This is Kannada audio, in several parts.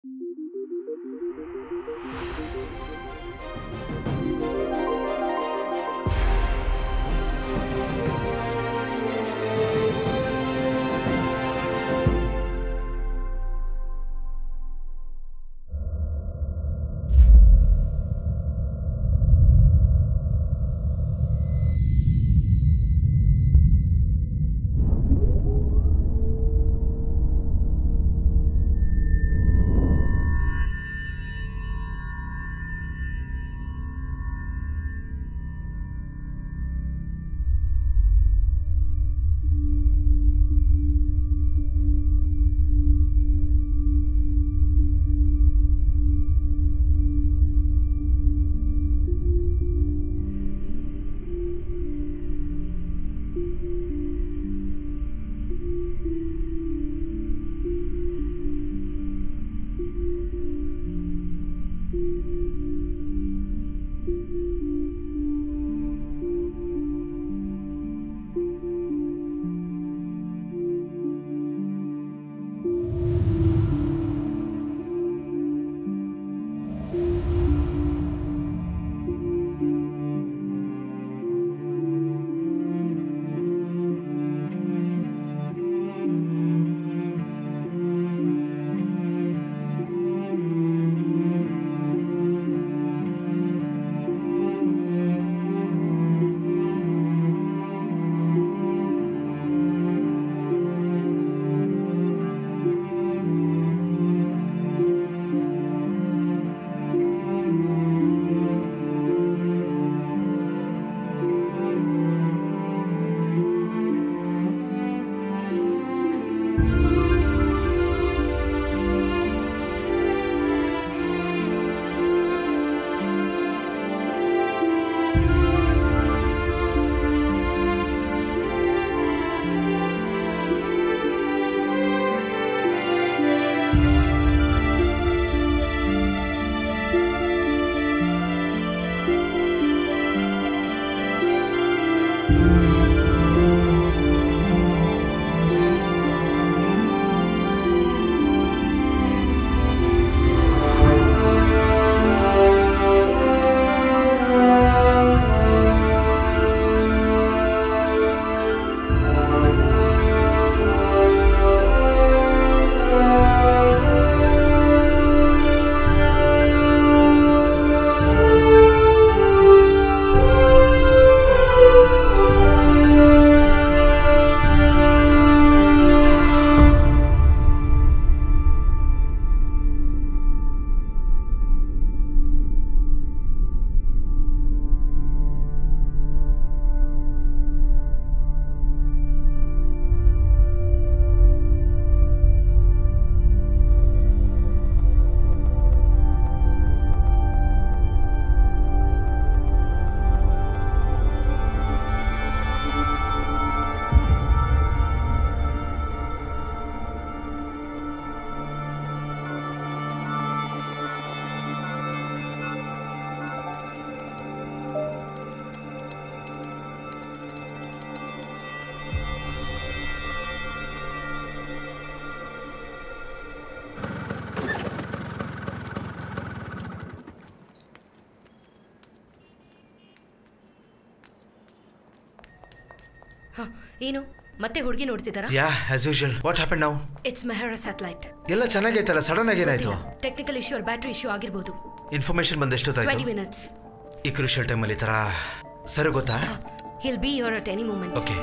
ಹ, ಏನು ಮತ್ತೆ ಹುಡುಗಿ ನೋಡ್ತಿದ್ದಾರಾ ya as usual what happen ನಾವು ಇಟ್ಸ್ ಮೆಹರಾ ಸ್ಯಾಟಲೈಟ್ ಎಲ್ಲ ಚೆನ್ನಾಗೈತಲ್ಲ ಸಡನ್ ಆಗಿ ಏನಾಯ್ತು ಟೆಕ್ನಿಕಲ್ ಇಶ್ಯೂ ಅವ್ರ ಬ್ಯಾಟ್ರಿ ಇಶ್ಯೂ ಆಗಿರ್ಬೋದು ಇನ್ಫಾರ್ಮೇಶನ್ ಬಂದು ಟ್ವೆಂಟಿ ಎಷ್ಟೊತ್ತಾಯ್ತು ಮಿನಿಟ್ಸ್ ಈ ಕ್ರೂಷಿಯಲ್ ಟೈಮಲ್ಲಿ ಈ ಥರ ಸರಿ ಗೊತ್ತಾ he'll be your at any moment okay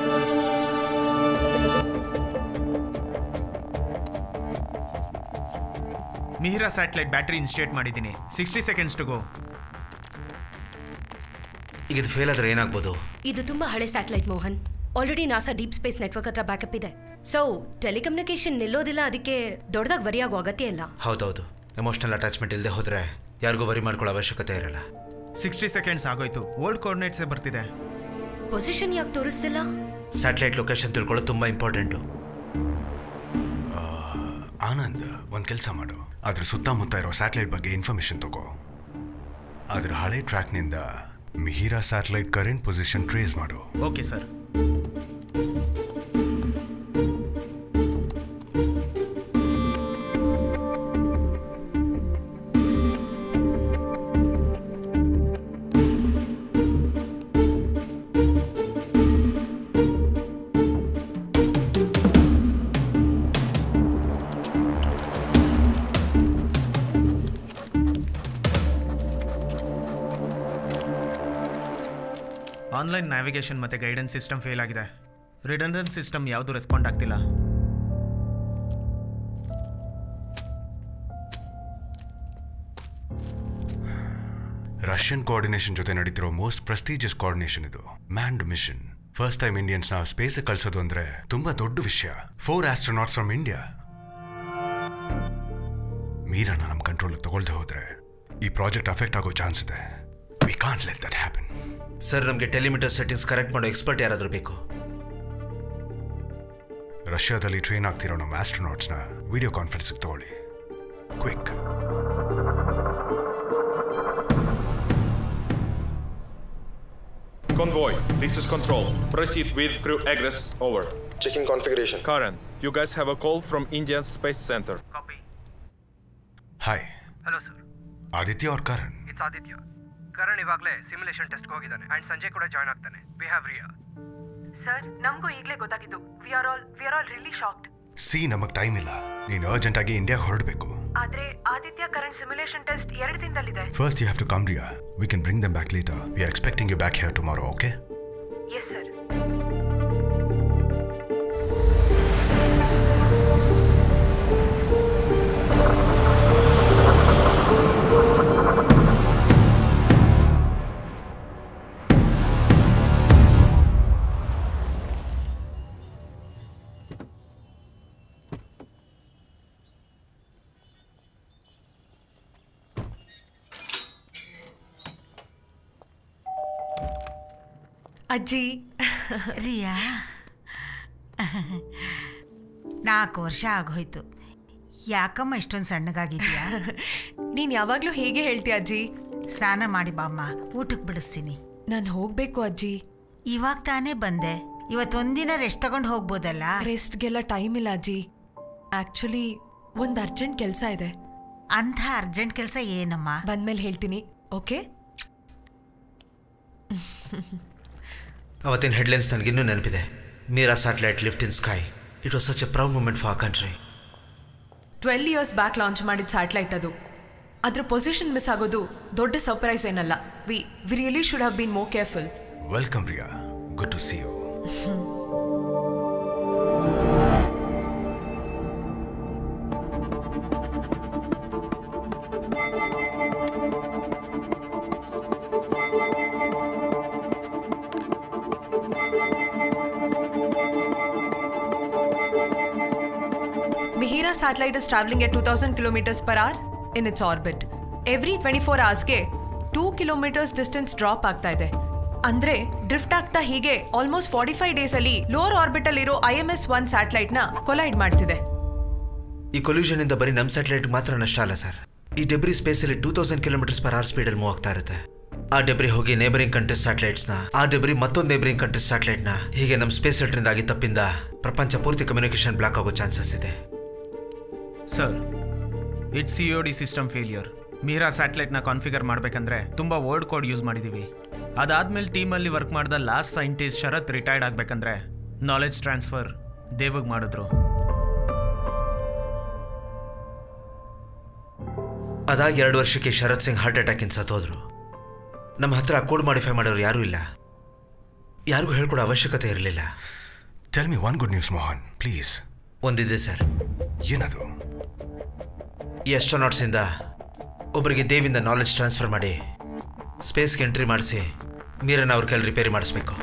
Mihira satellite battery instate ಮಾಡಿದ್ದೀನಿ ಸಿಕ್ಸ್ಟಿ ಸೆಕೆಂಡ್ಸ್ ಟು ಗೋ ಈಗ ಇದು ಫೇಲ್ ಆದ್ರೆ ಏನಾಗ್ಬೋದು ಇದು ತುಂಬಾ ಹಳೆ satellite Mohan already NASA deep space network ಹತ್ರ ಬ್ಯಾಕಪ್ ಇದೆ ಸೊ ಟೆಲಿಕಮ್ಯುನಿಕೇಶನ್ ನಿಲ್ಲೋದಿಲ್ಲ ಅದಕ್ಕೆ ದೊಡ್ಡದಾಗಿ ವರಿ ಆಗೋ ಅಗತ್ಯ ಇಲ್ಲ ಹೌದೌದು ಎಮೋಷನಲ್ ಅಟ್ಯಾಚ್ಮೆಂಟ್ ಇಲ್ಲದೆ ಹೋದ್ರೆ ಯಾರಿಗೂ ವರಿ ಮಾಡ್ಕೊಳ್ಳೋ ಅವಶ್ಯಕತೆ ಇರಲ್ಲ ಸಿಕ್ಸ್ಟಿ ಸೆಕೆಂಡ್ಸ್ ಆಗೋಯ್ತು ಓಲ್ಡ್ ಕೋರ್ಡಿನೇಟ್ಸೇ ಬರ್ತಿದೆ ಪೊಸಿಷನ್ ಯಾಕೆ ತೋರಿಸ್ತಿಲ್ಲ ಸ್ಯಾಟಲೈಟ್ ಲೊಕೇಶನ್ ತಿಳ್ಕೊಳ್ಳೋದು ತುಂಬ ಇಂಪಾರ್ಟೆಂಟು ಆನಂದ್ ಒಂದು ಕೆಲಸ ಮಾಡು ಅದ್ರ ಸುತ್ತಮುತ್ತ ಇರೋ ಸ್ಯಾಟಲೈಟ್ ಬಗ್ಗೆ ಇನ್ಫಾರ್ಮೇಶನ್ ತಗೋ ಅದ್ರ ಹಳೆ ಟ್ರ್ಯಾಕ್ನಿಂದ Mihira satellite current position trace ಮಾಡು ಓಕೆ ಸರ್ ಆನ್ಲೈನ್ ನ್ಯಾವಿಗೇಷನ್ ಮತ್ತು ಗೈಡೆನ್ಸ್ ಸಿಸ್ಟಮ್ ಫೇಲ್ ಆಗಿದೆ ರಿಡಂಡನ್ ಸಿಸ್ಟಮ್ ಯಾವುದು ರೆಸ್ಪಾಂಡ್ ಆಗ್ತಿಲ್ಲ ರಷ್ಯನ್ ಕೋಆರ್ಡಿನೇಷನ್ ಜೊತೆ ನಡೀತಿರೋ ಮೋಸ್ಟ್ ಪ್ರೆಸ್ಟೀಜಿಯಸ್ ಕೋಆರ್ಡಿನೇಷನ್ ಇದು manned mission first time Indians ನ ಸ್ಪೇಸ್ ಕಳಿಸೋದು ಅಂದ್ರೆ ತುಂಬಾ ದೊಡ್ಡ ವಿಷಯ ಫೋರ್ ಆಸ್ಟ್ರೋನಾಟ್ಸ್ ಫ್ರಮ್ ಇಂಡಿಯಾ ಮೀರನ್ನ ನಮ್ಮ ಕಂಟ್ರೋಲ್ ತಗೊಳ್ದೆ ಹೋದ್ರೆ ಈ ಪ್ರಾಜೆಕ್ಟ್ ಅಫೆಕ್ಟ್ ಆಗೋ ಚಾನ್ಸ್ ಇದೆ we can't let that happen sir ನಮಗೆ ಟೆಲಿಮೀಟರ್ ಸೆಟ್ಟಿಂಗ್ಸ್ ಕರೆಕ್ಟ್ ಮಾಡೋ ಎಕ್ಸ್ಪರ್ಟ್ ಯಾರಾದರೂ ಬೇಕು ರಷ್ಯಾದಲ್ಲಿ ಟ್ರೈನ್ ಆಗ್ತಿರೋ ನಮ್ಮ ಆಸ್ಟ್ರೋನಾಟ್ಸ್ನ ವಿಡಿಯೋ ಕಾನ್ಫರೆನ್ಸ್ಗೆ ತಗೊಳ್ಳಿ quick Convoy, this is Control. Proceed with crew egress. Over. Checking configuration. Karen, you guys have a call from Indian Space Center. Copy. Hi hello sir Aditya ಅವ್ರ ಕಾರನ್ ಇಟ್ಸ್ ಆದಿತ್ಯ ಕರಣ್ ಇವಾಗಲೇ ಸಿಮ್ಯುಲೇಷನ್ ಟೆಸ್ಟ್ಗೆ ಹೋಗಿದ್ದಾನೆ ಆ್ಯಂಡ್ ಸಂಜೆ ಕೂಡ ಜಾಯ್ನ್ ಆಗ್ತಾನೆ ವಿ ಹ್ಯಾವ್ ರಿಯಾ ಸರ್ ನಮಗೂ ಈಗಲೇ ಗೊತ್ತಾಗಿದ್ದು we are all we are all really shocked see ನಮಗ್ ಟೈಮ್ ಇಲ್ಲ ನೀನು ಅರ್ಜೆಂಟ್ ಆಗಿ ಇಂಡಿಯಾಗೆ ಹೊರಡಬೇಕು ಆದ್ರೆ ಆದಿತ್ಯ ಕರೆಂಟ್ ಸಿಮ್ಯುಲೇಷನ್ ಟೆಸ್ಟ್ ಎರಡು ದಿನದಲ್ಲಿದೆ First, you have to come here. We can bring them back later. We are expecting you back here tomorrow, okay? Yes sir ಅಜ್ಜಿ ರಿಯಾ ನಾಲ್ಕು ವರ್ಷ ಆಗೋಯ್ತು ಯಾಕಮ್ಮ ಇಷ್ಟೊಂದು ಸಣ್ಣಗಾಗಿದ್ಯಾ ನೀನ್ ಯಾವಾಗ್ಲೂ ಹೀಗೆ ಹೇಳ್ತೀಯ ಅಜ್ಜಿ ಸ್ನಾನ ಮಾಡಿ ಬಾಮ್ಮ ಊಟಕ್ಕೆ ಬಿಡಿಸ್ತೀನಿ ನಾನು ಹೋಗ್ಬೇಕು ಅಜ್ಜಿ ಇವಾಗ ತಾನೇ ಬಂದೆ ಇವತ್ತೊಂದಿನ ರೆಸ್ಟ್ ತಗೊಂಡು ಹೋಗ್ಬೋದಲ್ಲ ರೆಸ್ಟ್ಗೆಲ್ಲ ಟೈಮ್ ಇಲ್ಲ ಅಜ್ಜಿ ಆಕ್ಚುಲಿ ಒಂದು ಅರ್ಜೆಂಟ್ ಕೆಲಸ ಇದೆ ಅಂಥ ಅರ್ಜೆಂಟ್ ಕೆಲಸ ಏನಮ್ಮ ಬಂದ್ಮೇಲೆ ಹೇಳ್ತೀನಿ ಓಕೆ ಅವತ್ತಿನ ಹೆಡ್ಲೈನ್ಸ್ ನನಗಿನ್ನೂ ನೆನಪಿದೆ Meera satellite lift in sky it was such a proud moment for country twelve years back launch ಮಾಡಿದ ಸ್ಯಾಟಲೈಟ್ ಅದು ಅದ್ರ ಪೊಸಿಷನ್ ಮಿಸ್ ಆಗೋದು ದೊಡ್ಡ ಸರ್ಪ್ರೈಸ್ ಏನಲ್ಲ we we really should have been more careful Welcome, Ria. Good to see you. Mihira satellite is traveling at 2000 kilometers per hour in its orbit. Every twenty four ಅವರ್ಸ್ಗೆ ಟೂ ಕಿಲೋಮೀಟರ್ಸ್ ಡಿಸ್ಟೆನ್ಸ್ ಡ್ರಾಪ್ ಆಗ್ತಾ ಇದೆ ಅಂದ್ರೆ ಡ್ರಿಫ್ಟ್ ಆಗ್ತಾ ಹೀಗೆ ಆಲ್ಮೋಸ್ಟ್ ಫಾರ್ಟಿ ಫೈವ್ ಡೇಸ್ ಅಲ್ಲಿ ಲೋವರ್ ಆರ್ಬಿಟಲ್ ಇರೋ I M S one satellite ನ ಕೊಲೈಡ್ ಮಾಡ್ತಿದೆ ಈ collision ಇಂದ ಬರೀ ನಮ್ಮ ಸ್ಯಾಟಲೈಟ್ ಮಾತ್ರ ನಷ್ಟ ಅಲ್ಲ ಸರ್ ಈ ಡೆಬ್ರಿ ಸ್ಪೇಸಲ್ಲಿ two thousand kilometres per hour ಸ್ಪೀಡಲ್ಲಿ ಮೂವ್ ಆಗ್ತಾ ಇರುತ್ತೆ ಆ ಡೆಬ್ರಿ ಹೋಗಿ ನೇಬರಿಂಗ್ ಕಂಟ್ರೀಸ್ ಸ್ಯಾಟಲೈಟ್ಸ್ನ ಆ ಡೆಬ್ರಿ ಮತ್ತೊಂದು ನೇಬರಿಂಗ್ ಕಂಟ್ರೀಸ್ ಸ್ಯಾಟಲೈಟ್ನ ಹೀಗೆ ನಮ್ಮ ಸ್ಪೇಸ್ ಸೆಟ್ರಿಂದ ಆಗಿ ತಪ್ಪಿಂದ ಪ್ರಪಂಚ ಪೂರ್ತಿ ಕಮ್ಯುನಿಕೇಶನ್ ಬ್ಲಾಕ್ ಆಗೋ ಚಾನ್ಸಸ್ ಇದೆ sir it's C O D system failure Meera ಸ್ಯಾಟಲೈಟ್ನ ಕಾನ್ಫಿಗರ್ ಮಾಡಬೇಕಂದ್ರೆ ತುಂಬ ವರ್ಡ್ ಕೋಡ್ ಯೂಸ್ ಮಾಡಿದ್ದೀವಿ ಅದಾದ್ಮೇಲೆ ಟೀಮಲ್ಲಿ ವರ್ಕ್ ಮಾಡಿದ ಲಾಸ್ಟ್ ಸೈಂಟಿಸ್ಟ್ ಶರತ್ ರಿಟೈರ್ಡ್ ಆಗಬೇಕಂದ್ರೆ ನಾಲೆಡ್ಜ್ ಟ್ರಾನ್ಸ್ಫರ್ ದೇವಗ್ ಮಾಡಿದ್ರು ಅದಾಗಿ ಎರಡು ವರ್ಷಕ್ಕೆ ಶರತ್ ಸಿಂಗ್ ಹಾರ್ಟ್ ಅಟ್ಯಾಕಿಂದ ಸತ್ತೋದ್ರು ನಮ್ಮ ಹತ್ರ ಕೋಡ್ ಮಾಡಿಫೈ ಮಾಡೋರು ಯಾರೂ ಇಲ್ಲ ಯಾರಿಗೂ ಹೇಳ್ಕೊಡೋ ಅವಶ್ಯಕತೆ ಇರಲಿಲ್ಲ Tell me one good news, Mohan, please. ಒಂದಿದೆ ಸರ್ ಏನದು ಈ ಅಸ್ಟ್ರೋನಾಟ್ಸಿಂದ ಒಬ್ಬರಿಗೆ ದೇವಿಂದ ನಾಲೆಡ್ಜ್ ಟ್ರಾನ್ಸ್ಫರ್ ಮಾಡಿ ಸ್ಪೇಸ್ಗೆ ಎಂಟ್ರಿ ಮಾಡಿಸಿ ಮೀರನ್ನ ಅವ್ರ ಕೈಲಿ ರಿಪೇರಿ ಮಾಡಿಸ್ಬೇಕು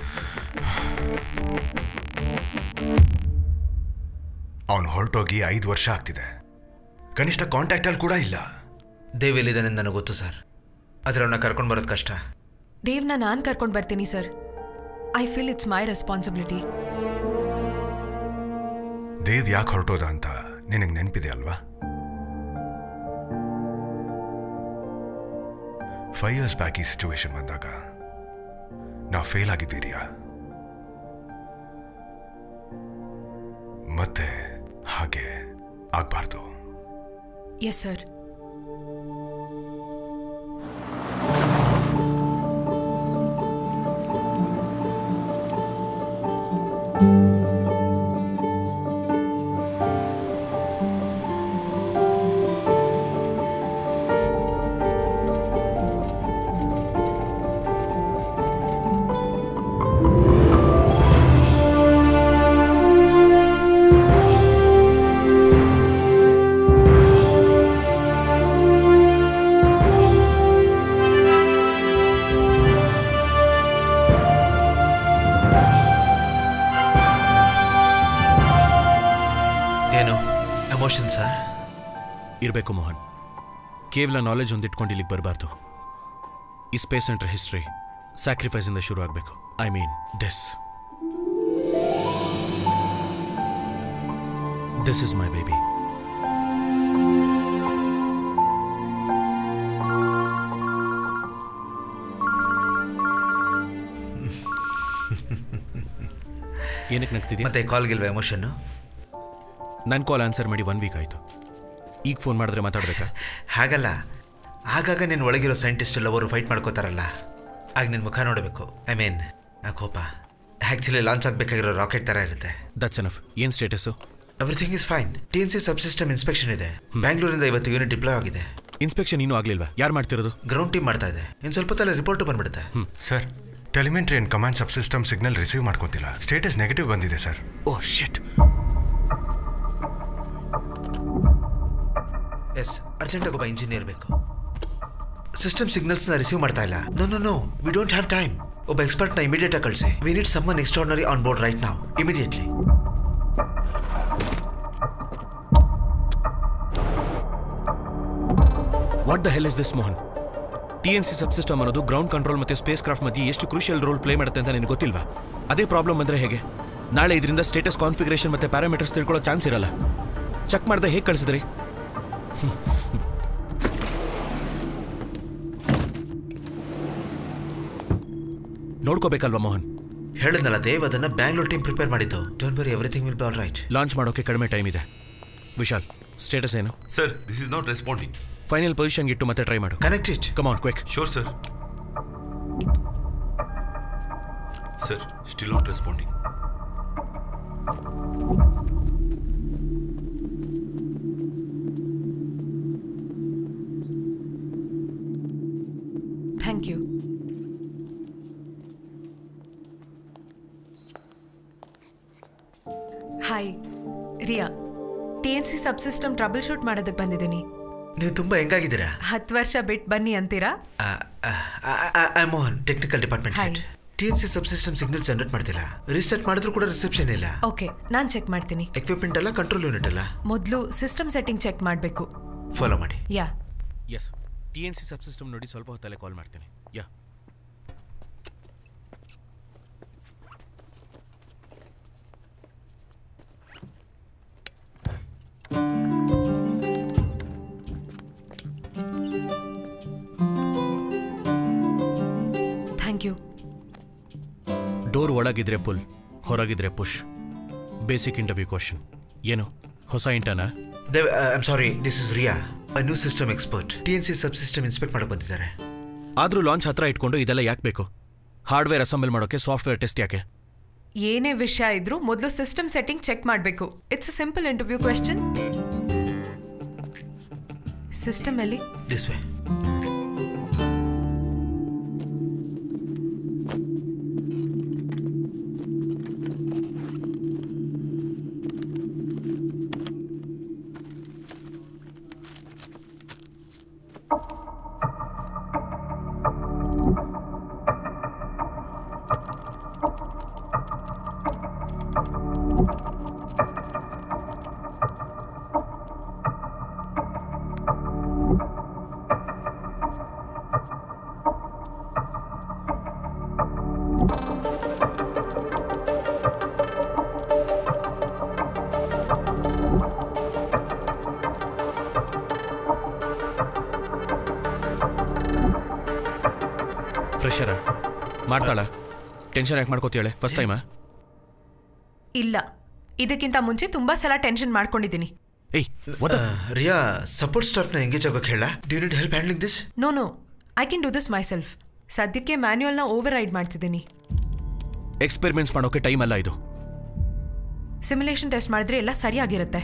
ಅವನು ಹೊರಟೋಗಿ ಐದು ವರ್ಷ ಆಗ್ತಿದೆ ಕನಿಷ್ಠ ಕಾಂಟ್ಯಾಕ್ಟಲ್ಲಿ ಕೂಡ ಇಲ್ಲ ದೇವ್ ಎಲ್ಲಿದ್ದಾನೆ ನನಗೆ ಗೊತ್ತು ಸರ್ ಆದರೆ ಅವನ್ನ ಕರ್ಕೊಂಡು ಬರೋದು ಕಷ್ಟ ದೇವ್ನ ನಾನು ಕರ್ಕೊಂಡು ಬರ್ತೀನಿ sir I feel it's my responsibility Dev ಯಾಕೆ ಹೊರಟೋದ ಅಂತ ನಿನಗೆ ನೆನಪಿದೆ ಅಲ್ವಾ ಫೈವ್ ಇಯರ್ಸ್ ಬ್ಯಾಕ್ ಈ ಸಿಚುವೇಶನ್ ಬಂದಾಗ ನಾವು ಫೇಲ್ ಆಗಿದ್ದೀರಿಯಾ ಮತ್ತೆ ಹಾಗೆ ಆಗ್ಬಾರ್ದು ಎಸ್ ಸರ್ ಎಮೋಷನ್ ಸರ್ ಇರಬೇಕು ಮೋಹನ್ ಕೇವಲ ನಾಲೆಜ್ ಒಂದಿಟ್ಕೊಂಡು ಇಲ್ಲಿಗೆ ಬರಬಾರ್ದು ಈ ಸ್ಪೇಸ್ ಸೆಂಟರ್ ಹಿಸ್ಟ್ರಿ ಸ್ಯಾಕ್ರಿಫೈಸಿಂದ ಶುರು ಆಗಬೇಕು I mean this this is my baby ಏನಕ್ಕೆ ನಗ್ತಿದ್ಯಾ ಮತ್ತೆ ಕಾಲ್ಗಿಲ್ವ ಎಮೋಷನ್ನು ನನ್ನ ಕಾಲ್ ಆನ್ಸರ್ ಮಾಡಿ ಒನ್ ವೀಕ್ ಆಯಿತು ಈಗ ಫೋನ್ ಮಾಡಿದ್ರೆ ಮಾತಾಡ್ಬೇಕಾ ಹಾಗಲ್ಲ ಆಗಾಗ ನಿನ್ನ ಒಳಗಿರೋ ಸೈಂಟಿಸ್ಟ್ ಎಲ್ಲವರು ಫೈಟ್ ಮಾಡ್ಕೋತಾರಲ್ಲ ಆಗ ನಿನ್ನ ಮುಖ ನೋಡಬೇಕು ಐ ಮೀನ್ ಆ ಕೋಪ ಆ್ಯಕ್ಚುಲಿ ಲಾಂಚ್ ಆಗಬೇಕಾಗಿರೋ ರಾಕೆಟ್ ಥರ ಇರುತ್ತೆ ದಟ್ಸ್ ಎನಫ್ ಏನು status everything is fine T N C subsystem inspection ಇದೆ ಬ್ಯಾಂಗ್ಳೂರಿಂದ ಇವತ್ತು ಯೂನಿಟ್ ಡಿಪ್ಲಾಯ್ ಆಗಿದೆ ಇನ್ಸ್ಪೆಕ್ಷನ್ ಇನ್ನೂ ಆಗಲಿಲ್ವಾ ಯಾರು ಮಾಡ್ತಿರೋದು ಗ್ರೌಂಡ್ ಟೀಮ್ ಮಾಡ್ತಾ ಇದೆ ಇನ್ನು ಸ್ವಲ್ಪ ತಲೆ ರಿಪೋರ್ಟು ಬಂದ್ಬಿಡುತ್ತೆ sir telemetry and command subsystem signal receive ಮಾಡ್ಕೊತಿಲ್ಲ ಸ್ಟೇಟಸ್ ನೆಗೆಟಿವ್ ಬಂದಿದೆ ಸರ್ ಓ ಶಿಟ್ ಎಸ್ ಅರ್ಜೆಂಟಾಗಿ ಒಬ್ಬ ಇಂಜಿನಿಯರ್ ಬೇಕು ಸಿಸ್ಟಮ್ ಸಿಗ್ನಲ್ಸ್ನ ರಿಸೀವ್ ಮಾಡ್ತಾ ಇಲ್ಲ no no no we don't have time ಒಬ್ಬ ಎಕ್ಸ್ಪರ್ಟ್ನ ಇಮಿಡಿಯೇಟ್ ಆಗಿ ಕಳಿಸಿ we need someone extraordinary on board right ನಾವು immediately what the hell is this Mohan T N C subsystem ಅನ್ನೋದು ಗ್ರೌಂಡ್ ಕಂಟ್ರೋಲ್ ಮತ್ತೆ ಸ್ಪೇಸ್ ಕ್ರಾಫ್ಟ್ ಮಧ್ಯೆ ಎಷ್ಟು ಕ್ರೂಷಿಯಲ್ ರೋಲ್ ಪ್ಲೇ ಮಾಡುತ್ತೆ ಅಂತ ನಿನಗೆ ಗೊತ್ತಿಲ್ವಾ ಅದೇ ಪ್ರಾಬ್ಲಮ್ ಬಂದರೆ ಹೇಗೆ ನಾಳೆ ಇದರಿಂದ ಸ್ಟೇಟಸ್ ಕಾನ್ಫಿಗರೇಷನ್ ಮತ್ತೆ ಪ್ಯಾರಾಮೀಟರ್ಸ್ ತಿಳ್ಕೊಳ್ಳೋ ಚಾನ್ಸ್ ಇರಲ್ಲ ಚೆಕ್ ಮಾಡ್ದೆ ಹೇಗೆ ಕಳಿಸಿದ್ರಿ ನೋಡ್ಕೋಬೇಕಲ್ವಾ ಮೋಹನ್ ಹೇಳಿದ್ನಲ್ಲ ದೇವ್ ಅದನ್ನ ಬ್ಯಾಂಗ್ಳೂರ್ ಟೀಮ್ ಪ್ರಿಪೇರ್ ಮಾಡಿದ್ದು don't worry everything will be all right launch ಮಾಡೋಕೆ ಕಡಿಮೆ ಟೈಮ್ ಇದೆ ವಿಶಾಲ್ ಸ್ಟೇಟಸ್ ಏನು Sir, this is not responding. Final ಪೊಸಿಷನ್ಗೆ ಇಟ್ಟು ಮತ್ತೆ ಟ್ರೈ ಮಾಡು connect it come on quick Sure, sir. Sir, still not responding. Thank you hi Riya T N C sub system trouble troubleshoot ಮಾಡೋದಕ್ಕೆ ಬಂದಿದ್ದೀನಿ ನೀವು ತುಂಬಾ ಹೆಂಗಾಗಿದ್ದೀರಾ ಹತ್ತು ವರ್ಷ ಬಿಟ್ಟು ಬನ್ನಿ ಅಂತೀರಾ I Mohan technical department Hi. Head T N C subsystem signal generate ಮಾಡ್ತಿಲ್ಲ ರಿಸ್ಟಾರ್ಟ್ ಮಾಡಿದ್ರು ಕೂಡ ರಿಸೆಪ್ಷನ್ ಇಲ್ಲ ಓಕೆ ನಾನು ಚೆಕ್ ಮಾಡ್ತೀನಿ ಎಕ್ವಿಪ್ಮೆಂಟ್ ಎಲ್ಲ ಕಂಟ್ರೋಲ್ ಯೂನಿಟ್ ಅಲ್ಲ ಮೊದಲು ಸಿಸ್ಟಮ್ ಸೆಟ್ಟಿಂಗ್ ಚೆಕ್ ಮಾಡಬೇಕು ಫಾಲೋ ಮಾಡಿ yeah yes T N C subsystem ನೋಡಿ ಸ್ವಲ್ಪ ಹೊತ್ತಲ್ಲೇ ಕಾಲ್ ಮಾಡ್ತೀನಿ ಯಾ ಥ್ಯಾಂಕ್ ಯು ಡೋರ್ ಒಳಗಿದ್ರೆ ಪುಲ್ ಹೊರಗಿದ್ರೆ ಪುಷ್ ಬೇಸಿಕ್ ಇಂಟರ್ವ್ಯೂ ಕ್ವಶನ್ ಏನು ಹೊಸ ಇಂಟರ್ನಾ Dev I'm sorry this is Riya a new system expert T N C subsystem inspect ಮಾಡಕ್ ಬಂದಿದ್ದಾರೆ ಆದ್ರೂ ಲಾಂಚ್ ಹತ್ರ ಇಟ್ಕೊಂಡು ಇದೆಲ್ಲ ಯಾಕೆ ಬೇಕು ಹಾರ್ಡ್ವೇರ್ ಅಸೆಂಬಲ್ ಮಾಡೋಕೆ ಸಾಫ್ಟ್ವೇರ್ ಟೆಸ್ಟ್ ಯಾಕೆ ಏನೇ ವಿಷಯ ಇದ್ರೂ ಮೊದಲು ಸಿಸ್ಟಮ್ ಸೆಟ್ಟಿಂಗ್ ಚೆಕ್ ಮಾಡಬೇಕು it's a simple interview question system ಅಲ್ಲಿ ದಿಸ್ ವೇ ಫ್ರೆಶರ ಮಾಡ್ತಾಳ ಟೆನ್ಷನ್ ಯಾಕೆ ಮಾಡ್ಕೋತೀಯಾಳೆ ಫಸ್ಟ್ ಟೈಮಾ ಇಲ್ಲ ಇದಕ್ಕಿಂತ ಮುಂಚೆ ತುಂಬಾ ಸಲ ಟೆನ್ಷನ್ ಮಾಡ್ಕೊಂಡಿದ್ದೀನಿ ಏಯ್ ಒದ ರಿಯಾ ಸಪೋರ್ಟ್ ಸ್ಟಾಫ್ನ ಎಂಗೇಜ್ ಆಗೋಕೆ ಹೇಳ do you need help handling this no no I can do this myself ಸದ್ಯಕ್ಕೆ ಮ್ಯಾನ್ಯುಯಲ್ನ ಓವರ್ ರೈಡ್ ಮಾಡ್ತಿದ್ದೀನಿ ಎಕ್ಸ್ಪೆರಿಮೆಂಟ್ಸ್ ಮಾಡೋಕೆ ಟೈಮ್ ಅಲ್ಲ ಇದು ಸಿಮ್ಯುಲೇಷನ್ ಟೆಸ್ಟ್ ಮಾಡಿದ್ರೆ ಎಲ್ಲ ಸರಿಯಾಗಿರುತ್ತೆ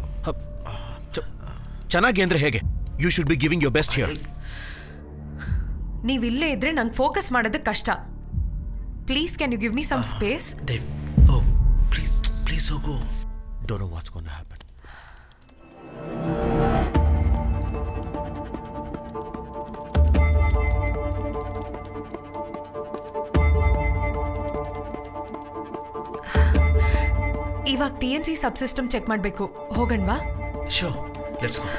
ಚೆನ್ನಾಗಿ ಅಂದ್ರೆ ಹೇಗೆ you should be giving your best here ನೀವು ಇಲ್ಲೇ ಇದ್ರೆ ನಂಗೆ ಫೋಕಸ್ ಮಾಡೋದಕ್ಕೆ ಕಷ್ಟ please can you give me some space Dev oh please please ಹೋಗು don't know what's gonna happen ಇವಾಗ T N C subsystem check ಮಾಡಬೇಕು ಹೋಗಣ್ವಾ ಶೋ ಲೆಟ್ಸ್ ಗೋ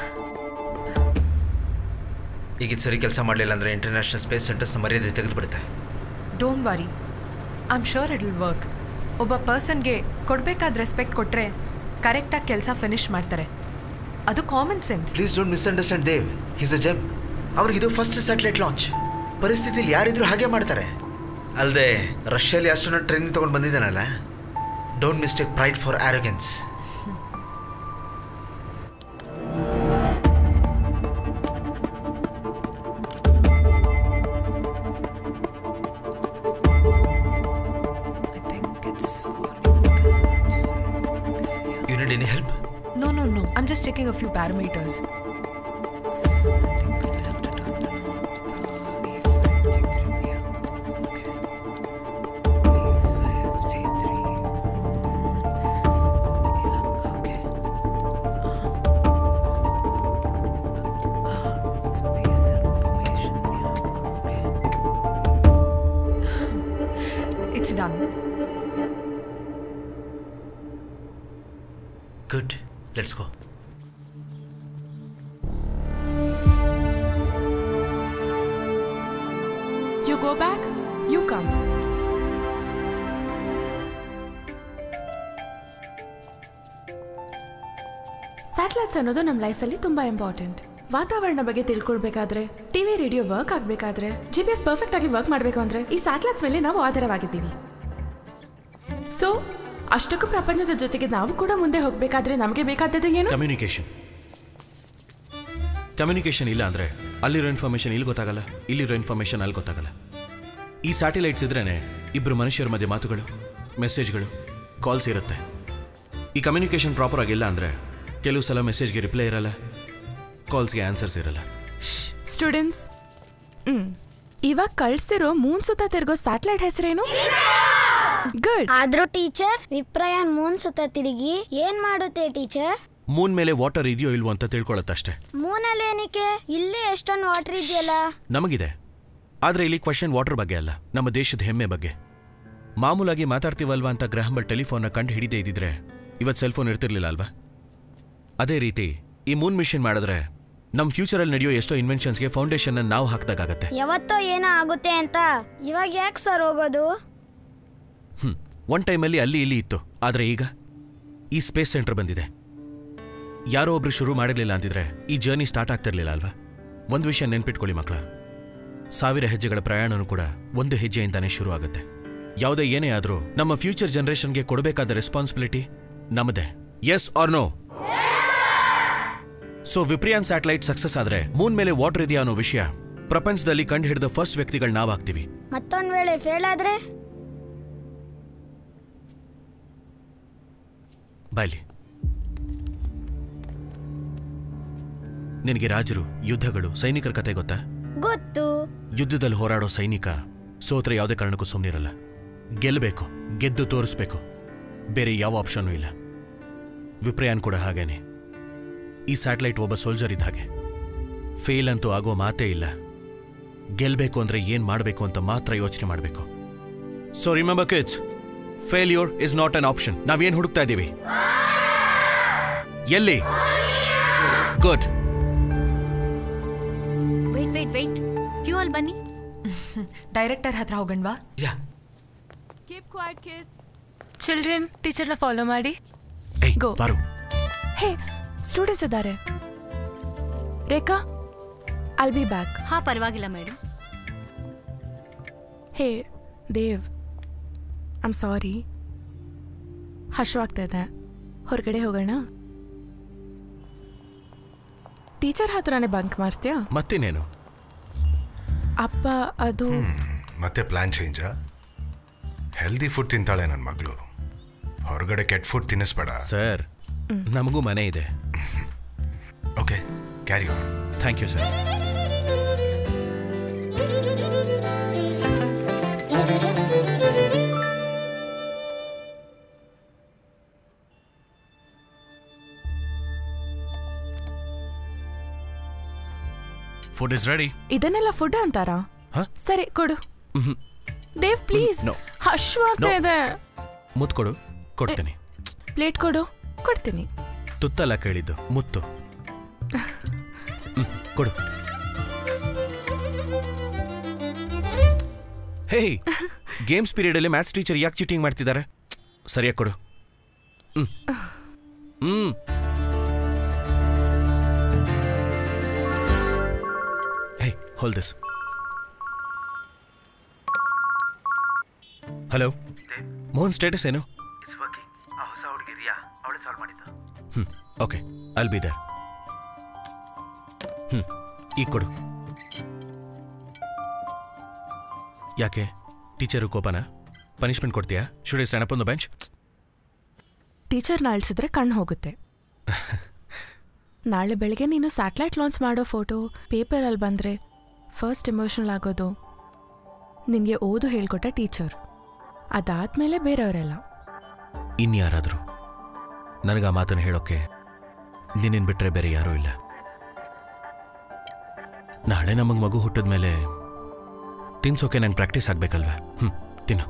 ಈಗ ಇದು ಸರಿ ಕೆಲಸ ಮಾಡಲಿಲ್ಲ ಅಂದರೆ ಇಂಟರ್ನ್ಯಾಷನಲ್ ಸ್ಪೇಸ್ ಸೆಂಟರ್ಸ್ನ ಮರ್ಯಾದೆ ತೆಗೆದುಬಿಡುತ್ತೆ don't worry I am sure it will work ಒಬ್ಬ ಪರ್ಸನ್ಗೆ ಕೊಡಬೇಕಾದ ರೆಸ್ಪೆಕ್ಟ್ ಕೊಟ್ಟರೆ ಕರೆಕ್ಟಾಗಿ ಕೆಲಸ ಫಿನಿಶ್ ಮಾಡ್ತಾರೆ ಅದು common sense please don't misunderstand Dev he's a gem ಅವ್ರಿಗಿದು ಫಸ್ಟ್ ಸ್ಯಾಟಲೈಟ್ ಲಾಂಚ್ ಪರಿಸ್ಥಿತಿಲಿ ಯಾರಿದ್ರು ಹಾಗೆ ಮಾಡ್ತಾರೆ ಅಲ್ಲದೆ ರಷ್ಯಲ್ಲಿ ಅಸ್ಟ್ರೋನಾಟ್ ಟ್ರೈನಿಂಗ್ ತೊಗೊಂಡು ಬಂದಿದ್ದಾನಲ್ಲ don't mistake pride for arrogance you need any help No, no, no. I'm just checking a few parameters. It's done. Good let's go You go back, you come. Satellites ಅನ್ನೋದು ನಮ್ಮ ಲೈಫಲ್ಲಿ ತುಂಬಾ ಇಂಪಾರ್ಟೆಂಟ್ ವಾತಾವರಣ ಬಗ್ಗೆ ತಿಳ್ಕೊಳ್ಬೇಕಾದ್ರೆ ಟಿವಿ ರೇಡಿಯೋ ವರ್ಕ್ ಆಗಬೇಕಾದ್ರೆ ಜಿ ಪಿ ಎಸ್ ಪರ್ಫೆಕ್ಟ್ ಆಗಿ ವರ್ಕ್ ಮಾಡಬೇಕು ಅಂದ್ರೆ ಈ ಸ್ಯಾಟಲೈಟ್ಸ್ ಮೇಲೆ ನಾವು ಆಧಾರವಾಗಿದ್ದೀವಿ ಸೊ ಅಷ್ಟಕ್ಕೂ ಪ್ರಪಂಚದ ಜೊತೆಗೆ ನಾವು ಕೂಡ ಮುಂದೆ ಹೋಗ್ಬೇಕಾದ್ರೆ ನಮಗೆ ಬೇಕಾದದ್ದು ಏನು ಕಮ್ಯುನಿಕೇಶನ್ ಕಮ್ಯುನಿಕೇಶನ್ ಇಲ್ಲ ಅಂದ್ರೆ ಅಲ್ಲಿರೋ ಇನ್ಫಾರ್ಮೇಶನ್ ಇಲ್ಲಿ ಗೊತ್ತಾಗಲ್ಲ ಇಲ್ಲಿರೋ ಇನ್ಫಾರ್ಮೇಶನ್ ಅಲ್ಲಿ ಗೊತ್ತಾಗಲ್ಲ ಈ ಸ್ಯಾಟಲೈಟ್ಸ್ ಇದ್ರೇನೆ ಇಬ್ರು ಮನುಷ್ಯರ ಮಧ್ಯೆ ಮಾತುಗಳು ಮೆಸೇಜ್ಗಳು ಕಾಲ್ಸ್ ಇರುತ್ತೆ ಈ ಕಮ್ಯುನಿಕೇಶನ್ ಪ್ರಾಪರ್ ಆಗಿಲ್ಲ ಅಂದ್ರೆ ಕೆಲವು ಸಲ ಮೆಸೇಜ್ಗೆ ರಿಪ್ಲೈ ಇರಲ್ಲ ಕಾಲ್ಸ್ಗೆ ಆನ್ಸರ್ಸ್ ಇರಲ್ಲ ಸ್ಟೂಡೆಂಟ್ಸ್ ಹ್ಮ್ ಇವಾಗ ಕಳ್ಸಿರೋ ಮೂನ್ ಸುತ್ತ ತಿರ್ಗೋ ಸ್ಯಾಟಲೈಟ್ ಹೆಸರೇನು ಗುಡ್ ಆದ್ರೂ ಟೀಚರ್ ವಿಪ್ರಯಾನ್ ಮೂನ್ ಸುತ್ತ ತಿರುಗಿ ಏನ್ ಮಾಡುತ್ತೆ ಟೀಚರ್ ಮೂನ್ ಮೇಲೆ ವಾಟರ್ ಇದೆಯೋ ಇಲ್ವೋ ಅಂತ ತಿಳ್ಕೊಳ್ಳುತ್ತಷ್ಟೇ ಮೂನಲ್ಲಿ ಏನಕ್ಕೆ ಇಲ್ಲೇ ಎಷ್ಟೊಂದು ವಾಟರ್ ಇದೆಯಲ್ಲ ನಮಗಿದೆ ಆದ್ರೆ ಇಲ್ಲಿ ಕ್ವಶನ್ ವಾಟರ್ ಬಗ್ಗೆ ಅಲ್ಲ ನಮ್ಮ ದೇಶದ ಹೆಮ್ಮೆ ಬಗ್ಗೆ ಮಾಮೂಲಾಗಿ ಮಾತಾಡ್ತೀವಲ್ವಾ ಅಂತ ಗ್ರಹಂಬಲ್ ಟೆಲಿಫೋನ್ನ ಕಂಡು ಹಿಡಿದೇ ಇದ್ದಿದ್ರೆ ಇವತ್ತು ಸೆಲ್ ಫೋನ್ ಇರ್ತಿರ್ಲಿಲ್ಲ ಅಲ್ವಾ ಅದೇ ರೀತಿ ಈ ಮೂನ್ ಮಿಷನ್ ಮಾಡಿದ್ರೆ ನಮ್ಮ ಫ್ಯೂಚರಲ್ಲಿ ನಡೆಯೋ ಎಷ್ಟೋ ಇನ್ವೆನ್ಷನ್ಸ್ಗೆ ಫೌಂಡೇಶನ್ ನಾವು ಹಾಕ್ದಾಗತ್ತೆ ಯಾವತ್ತೋ ಏನೋ ಆಗುತ್ತೆ ಅಂತ ಇವಾಗ ಯಾಕೆ ಸರ್ ಹೋಗೋದು ಹ್ಮ್ ಒನ್ ಟೈಮಲ್ಲಿ ಅಲ್ಲಿ ಇಲ್ಲಿ ಇತ್ತು ಆದ್ರೆ ಈಗ ಈ ಸ್ಪೇಸ್ ಸೆಂಟರ್ ಬಂದಿದೆ ಯಾರೋ ಒಬ್ರು ಶುರು ಮಾಡಿರ್ಲಿಲ್ಲ ಅಂತಿದ್ರೆ ಈ ಜರ್ನಿ ಸ್ಟಾರ್ಟ್ ಆಗ್ತಿರ್ಲಿಲ್ಲ ಅಲ್ವಾ ಒಂದು ವಿಷಯ ನೆನ್ಪಿಟ್ಕೊಳ್ಳಿ ಮಕ್ಕಳ ಸಾವಿರ ಹೆಜ್ಜೆಗಳ ಪ್ರಯಾಣನೂ ಕೂಡ ಒಂದು ಹೆಜ್ಜೆಯಿಂದಾನೇ ಶುರು ಆಗುತ್ತೆ ಯಾವುದೇ ಏನೇ ಆದರೂ ನಮ್ಮ ಫ್ಯೂಚರ್ ಜನರೇಷನ್ಗೆ ಕೊಡಬೇಕಾದ ರೆಸ್ಪಾನ್ಸಿಬಿಲಿಟಿ ನಮ್ಮದೇ yes or no so Vipriyan satellite success ಆದ್ರೆ ಮೂನ್ ಮೇಲೆ ವಾಟರ್ ಇದೆಯಾ ಅನ್ನೋ ವಿಷಯ ಪ್ರಪಂಚದಲ್ಲಿ ಕಂಡು ಹಿಡಿದ ಫಸ್ಟ್ ವ್ಯಕ್ತಿಗಳು ನಾವಾಗ್ತೀವಿ ಮತ್ತೊಂದ್ ವೇಳೆ ಫೇಲ್ ಆದ್ರೆ ಬಾಯ್ಲಿ ನಿನಗೆ ರಾಜರು ಯುದ್ಧಗಳು ಸೈನಿಕರ ಕತೆ ಗೊತ್ತಾ ಗೊತ್ತು ಯುದ್ಧದಲ್ಲಿ ಹೋರಾಡೋ ಸೈನಿಕ ಸೋತ್ರೆ ಯಾವುದೇ ಕಾರಣಕ್ಕೂ ಸುಮ್ಮನಿರಲ್ಲ ಗೆಲ್ಲಬೇಕು ಗೆದ್ದು ತೋರಿಸ್ಬೇಕು ಬೇರೆ ಯಾವ ಆಪ್ಷನ್ನೂ ಇಲ್ಲ ವಿಪ್ರಯಾನ್ ಕೂಡ ಹಾಗೇನೆ ಈ ಸ್ಯಾಟಲೈಟ್ ಒಬ್ಬ ಸೋಲ್ಜರ್ ಇದ್ದ ಹಾಗೆ ಫೇಲ್ ಅಂತೂ ಆಗೋ ಮಾತೇ ಇಲ್ಲ ಗೆಲ್ಬೇಕು ಅಂದ್ರೆ ಏನ್ ಮಾಡಬೇಕು ಅಂತ ಮಾತ್ರ ಯೋಚನೆ ಮಾಡಬೇಕು so remember kids failure is not an option ನಾವೇನ್ ಹುಡುಕ್ತಾ ಇದ್ದೀವಿ ಎಲ್ಲಿ good wait wait wait queue ಅಲ್ಲಿ ಬನ್ನಿ ಡೈರೆಕ್ಟರ್ ಹತ್ರ ಹೋಗಣ್ವಾ ಕೀಪ್ ಕ್ವೈಟ್ ಕಿಡ್ಸ್ ಚಿಲ್ಡ್ರನ್ ಟೀಚರ್ನ ಫಾಲೋ ಮಾಡಿ ಗೋ ಬಾರು ಹೇ ಸ್ಟೂಡೆಂಟ್ಸ್ ಇದ್ದಾರೆ ರೇಖಾ ಐಲ್ ಬಿ ಬ್ಯಾಕ್ ಹಾ ಪರವಾಗಿಲ್ಲ madam hey Dev I'm sorry ಹಶ್ವಾಗ್ತಾ ಇದೆ ಹೊರಗಡೆ ಹೋಗೋಣ ಟೀಚರ್ ಹತ್ರನೇ ಬಂಕ್ ಮಾಡಿಸ್ತೀಯಾ ಮತ್ತಿನ್ನೇನು ಅಪ್ಪ ಅದು ಮತ್ತೆ ಪ್ಲಾನ್ ಚೇಂಜಾ ಹೆಲ್ದಿ ಫುಡ್ ತಿಂತಾಳೆ ನನ್ನ ಮಗಳು ಹೊರಗಡೆ ಕೆಟ್ಟ ಫುಡ್ ತಿನ್ನಿಸ್ಬೇಡ ಸರ್ ನಮಗೂ ಮನೆ ಇದೆ okay carry on thank you sir food is ready ಇದನ್ನೆಲ್ಲ ಫುಡ್ ಅಂತಾರಾ ಸರಿ ಕೊಡು ದೇವ್ ಪ್ಲೀಸ್ No. ಹಶ್ವಾಗ್ತಾ No. ಇದೆ ಮುತ್ ಕೊಡು ಕೊಡ್ತೀನಿ ಪ್ಲೇಟ್ ಕೊಡು ಕೊಡ್ತೀನಿ ತುತ್ತಲ್ಲ ಕೇಳಿದ್ದು ಮುತ್ತು ಹ್ಮ್, ಕೊಡು ಹೇ ಗೇಮ್ಸ್ ಪೀರಿಯಡಲ್ಲಿ ಮ್ಯಾಥ್ಸ್ ಟೀಚರ್ ಯಾಕೆ ಚೀಟಿಂಗ್ ಮಾಡ್ತಿದ್ದಾರೆ ಸರಿಯಾಗಿ ಕೊಡು ಹ್ಮ್ ಹ್ಮ್ hey hold this hello Mohan status ಏನು ಇಟ್ಸ್ ವರ್ಕಿಂಗ್ ಆ ಹೊಸ ಹುಡುಗಿ ರಿಯಾ ಅವಳೇ ಸಾಲ್ವ್ ಮಾಡಿದ್ದು hmm okay I'll be there hmm ಈಗ ಕೊಡು ಯಾಕೆ ಟೀಚರು ಕೋಪನ ಪನಿಷ್ಮೆಂಟ್ ಕೊಡ್ತೀಯಾ should I stand up on the bench ಟೀಚರ್ನ ಅಳಿಸಿದ್ರೆ ಕಣ್ಣು ಹೋಗುತ್ತೆ ನಾಳೆ ಬೆಳಗ್ಗೆ ನೀನು ಸ್ಯಾಟಲೈಟ್ ಲಾಂಚ್ ಮಾಡೋ ಫೋಟೋ ಪೇಪರಲ್ಲಿ ಬಂದರೆ ಫಸ್ಟ್ ಎಮೋಷನಲ್ ಆಗೋದು ನಿನಗೆ ಓದು ಹೇಳ್ಕೊಟ್ಟ ಟೀಚರ್ ಅದಾದಮೇಲೆ ಬೇರೆಯವರೆಲ್ಲ ಇನ್ಯಾರಾದರೂ ನನಗೆ ಆ ಮಾತನ್ನು ಹೇಳೋಕ್ಕೆ ನಿನ್ನೇನು ಬಿಟ್ಟರೆ ಬೇರೆ ಯಾರೂ ಇಲ್ಲ ನಾಳೆ ನಮಗೆ ಮಗು ಹುಟ್ಟಿದ ಮೇಲೆ ತಿನ್ಸೋಕೆ ನಂಗೆ ಪ್ರಾಕ್ಟೀಸ್ ಆಗಬೇಕಲ್ವಾ ಹ್ಞೂ ತಿನ್ನು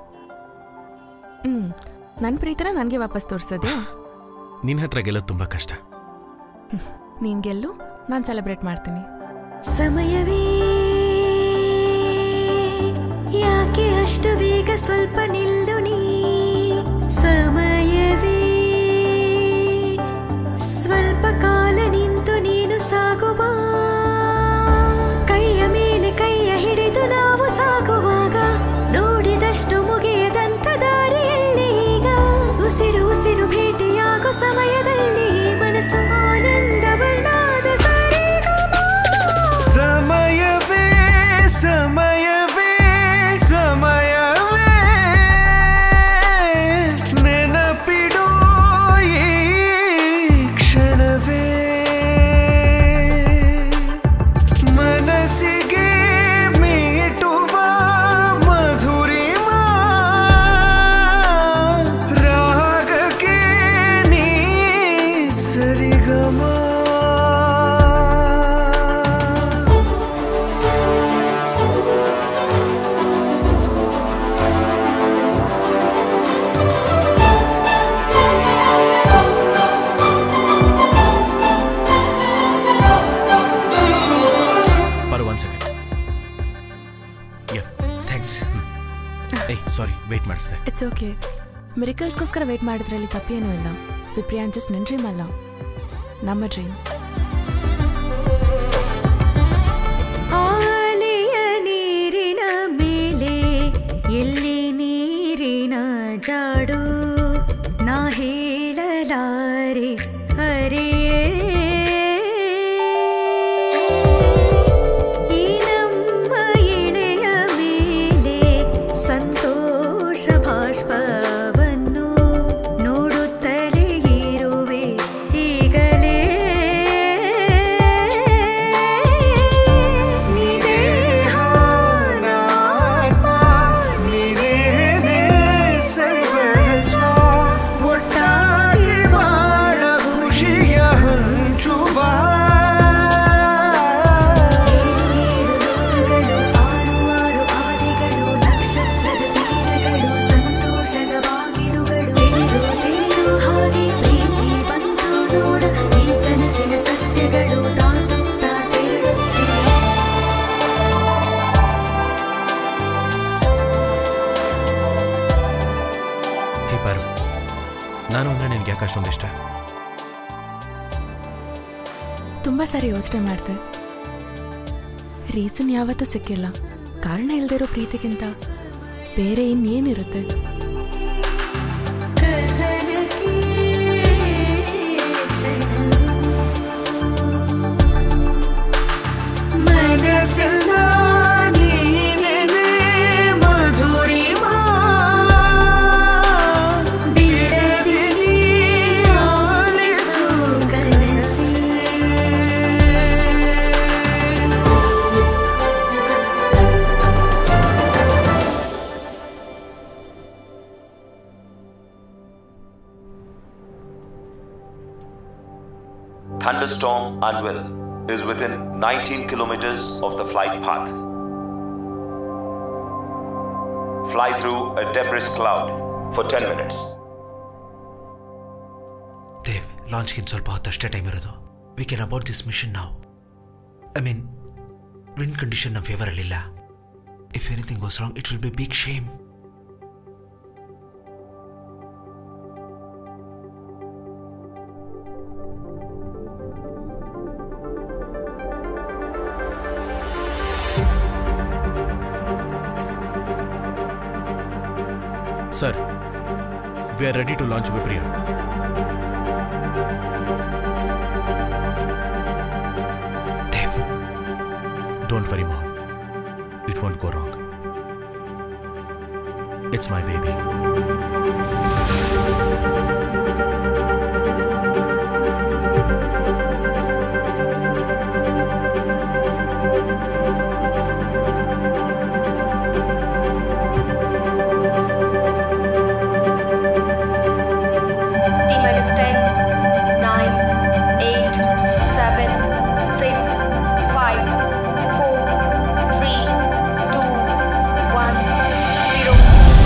ಹ್ಞೂ ನನ್ನ ಪ್ರೀತಿನ ನನಗೆ ವಾಪಸ್ ತೋರಿಸೋದೇ ನಿನ್ನ ಹತ್ರ ಗೆಲ್ಲೋದು ತುಂಬ ಕಷ್ಟ ನೀನು ಗೆಲ್ಲು ನಾನು ಸೆಲೆಬ್ರೇಟ್ ಮಾಡ್ತೀನಿ ಸಮಯವೇ ಯಾಕೆ ಅಷ್ಟು ಬೇಗ ಸ್ವಲ್ಪ ನಿಲ್ಲು ನೀ ಸಮಯವೇ ಸ್ವಲ್ಪ ಕಾಲ ನಿಂತು ನೀನು ಸಾಗುವ ಕೈಯ ಮೇಲೆ ಕೈಯ ಹಿಡಿದು ನಾವು ಸಾಗುವಾಗ ನೋಡಿದಷ್ಟು ಮುಗಿಯದಂತ ದಾರಿಯಲ್ಲಿ ಈಗ ಉಸಿರು ಉಸಿರು ಭೇಟಿಯಾಗೋ ಸಮಯದಲ್ಲಿ ಮನಸ್ಸು ಆನಂದ ವರ್ಣಾದ ಸಮಯವೇ ಸಮಯವೇ ಸಮಯವೇ ನೆನಪಿಡೋ ಈ ಕ್ಷಣವೇ ಮನಸ್ಸಿಗೆ ಮೀಟುವ ಮಧುರಿಮಾ ರಾಗಕ್ಕೆ ನೀ ಸರಿಗಮ ಪರ್ ಒನ್ ಸೆಕೆಂಡ್ ಯಾ ಥ್ಯಾಂಕ್ಸ್ ಏಯ್ ಸಾರಿ ವೆಯ್ಟ್ ಮಾಡಿಸ್ದೆ ಇಟ್ಸ್ ಓಕೆ ಮಿರಿಕಲ್ಸ್ಗೋಸ್ಕರ ವೇಟ್ ಮಾಡಿದ್ರಲ್ಲಿ ತಪ್ಪೇನೂ ಇಲ್ಲ ವಿಪ್ರಿಯಾನ್ ಜಸ್ಟ್ ನನ್ನ ಡ್ರೀಮ್ ಅಲ್ಲ ನಮ್ಮ ಡ್ರೀಮ್ ಆಲೆಯ ನೀರಿನ ಮೇಲೆ ಎಲ್ಲಿ ನೀರಿನ ಜಾಡು ನಾ ಹೇಳಲಾರೆ ಅರೆಯೇ ಈ ನಮ್ಮ ಎಳೆಯ ಮೇಲೆ ಸಂತೋಷ ಭಾಷ್ಪವನ್ನು ನೋಡುತ್ತಲೇ ಇರುವೆ ಈಗಲೇ ನಿದೇಹ ನಾತ್ಮ ನೀನೇನೇ ಸರ್ವಸ್ವ ಒಟ್ಟಾಗಿ ಬಾಳ ಖುಷಿಯ ಹಂಚುವ ಆರು ಅವಧಿಗಳು ನಕ್ಷತ್ರದ ತೀರಗಳು ಸಂತೋಷದ ಬಾಗಿಲುಗಳು ತಿಳಿದು ತಿಳಿದು ಹಾಗೆ ಪ್ರೀತಿ ಬಂತು ನೋಡ ಈ ಕನಸಿನ ಸತ್ಯಗಳು ದಾಟುತ್ತಾ ತೆರಳುತ್ತಿವೆ ಹೇ ಪಾರು ನಾನು ಅಂದರೆ ನಿನಗೆ ಯಾಕೆ ಅಷ್ಟೊಂದು ಇಷ್ಟ ತುಂಬ ಸಾರಿ ಯೋಚನೆ ಮಾಡಿದೆ ರೀಸನ್ ಯಾವತ್ತೂ ಸಿಕ್ಕಿಲ್ಲ ಕಾರಣ ಇಲ್ದಿರೋ ಪ್ರೀತಿಗಿಂತ ಬೇರೆ ಇನ್ನೇನಿರುತ್ತೆ ಮನಸ್ಸೆಲ್ಲ ನೀನೇನೇ ಮಧುರಿಮಾ ಬಿಡದೆ ನೀ ಆಲಿಸು ಕನಸೇ Thunderstorm Anvil is within 19 kilometers of the flight path. Fly through a debris cloud for 10 minutes. Dev ಲಾಂಚ್ಗಿಂತ ಸ್ವಲ್ಪ ಹೊತ್ತಷ್ಟೇ ಟೈಮ್ ಇರೋದು we can about this mission ನಾವು ಐ ಮೀನ್ ವಿಂಡ್ ಕಂಡೀಷನ್ ನಮ್ಮ ಫೇವರಲ್ಲಿಲ್ಲ if anything goes wrong it will be big shame sir we are ready to launch Vipriyan don't worry Mohan it won't go wrong it's my baby T minus 10, 9, 8, 7, 6, 5, 4, 3, 2, 1, 0.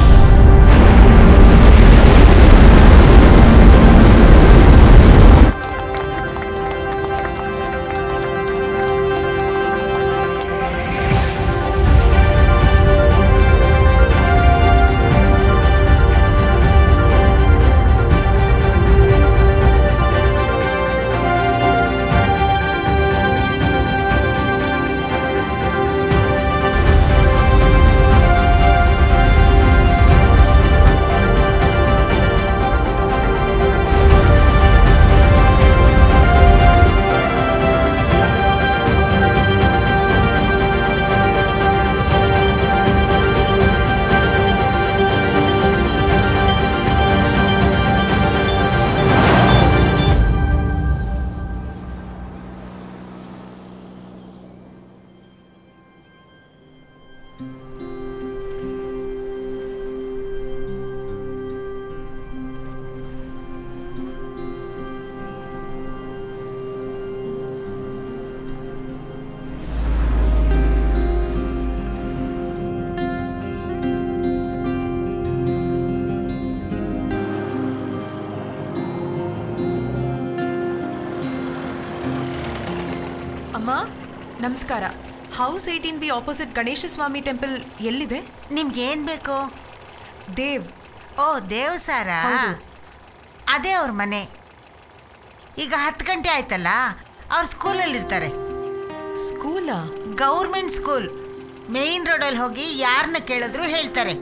ಅಮ್ಮ ನಮಸ್ಕಾರ house eighteen B opposite Ganesha Swami temple ಎಲ್ಲಿದೆ ನಿಮ್ಗೆ ಏನ್ ಬೇಕು ದೇವ್ ಓ ದೇವ್ ಸಾರ ಹೌದು. ಅದೇ ಅವ್ರ ಮನೆ ಈಗ ಹತ್ತು ಗಂಟೆ ಆಯ್ತಲ್ಲ ಅವ್ರ ಸ್ಕೂಲಲ್ಲಿ ಇರ್ತಾರೆ ಸ್ಕೂಲಾ ಗೌರ್ಮೆಂಟ್ ಸ್ಕೂಲ್ ಮೇನ್ ರೋಡಲ್ಲಿ ಹೋಗಿ ಯಾರನ್ನ ಕೇಳಿದ್ರು ಹೇಳ್ತಾರೆ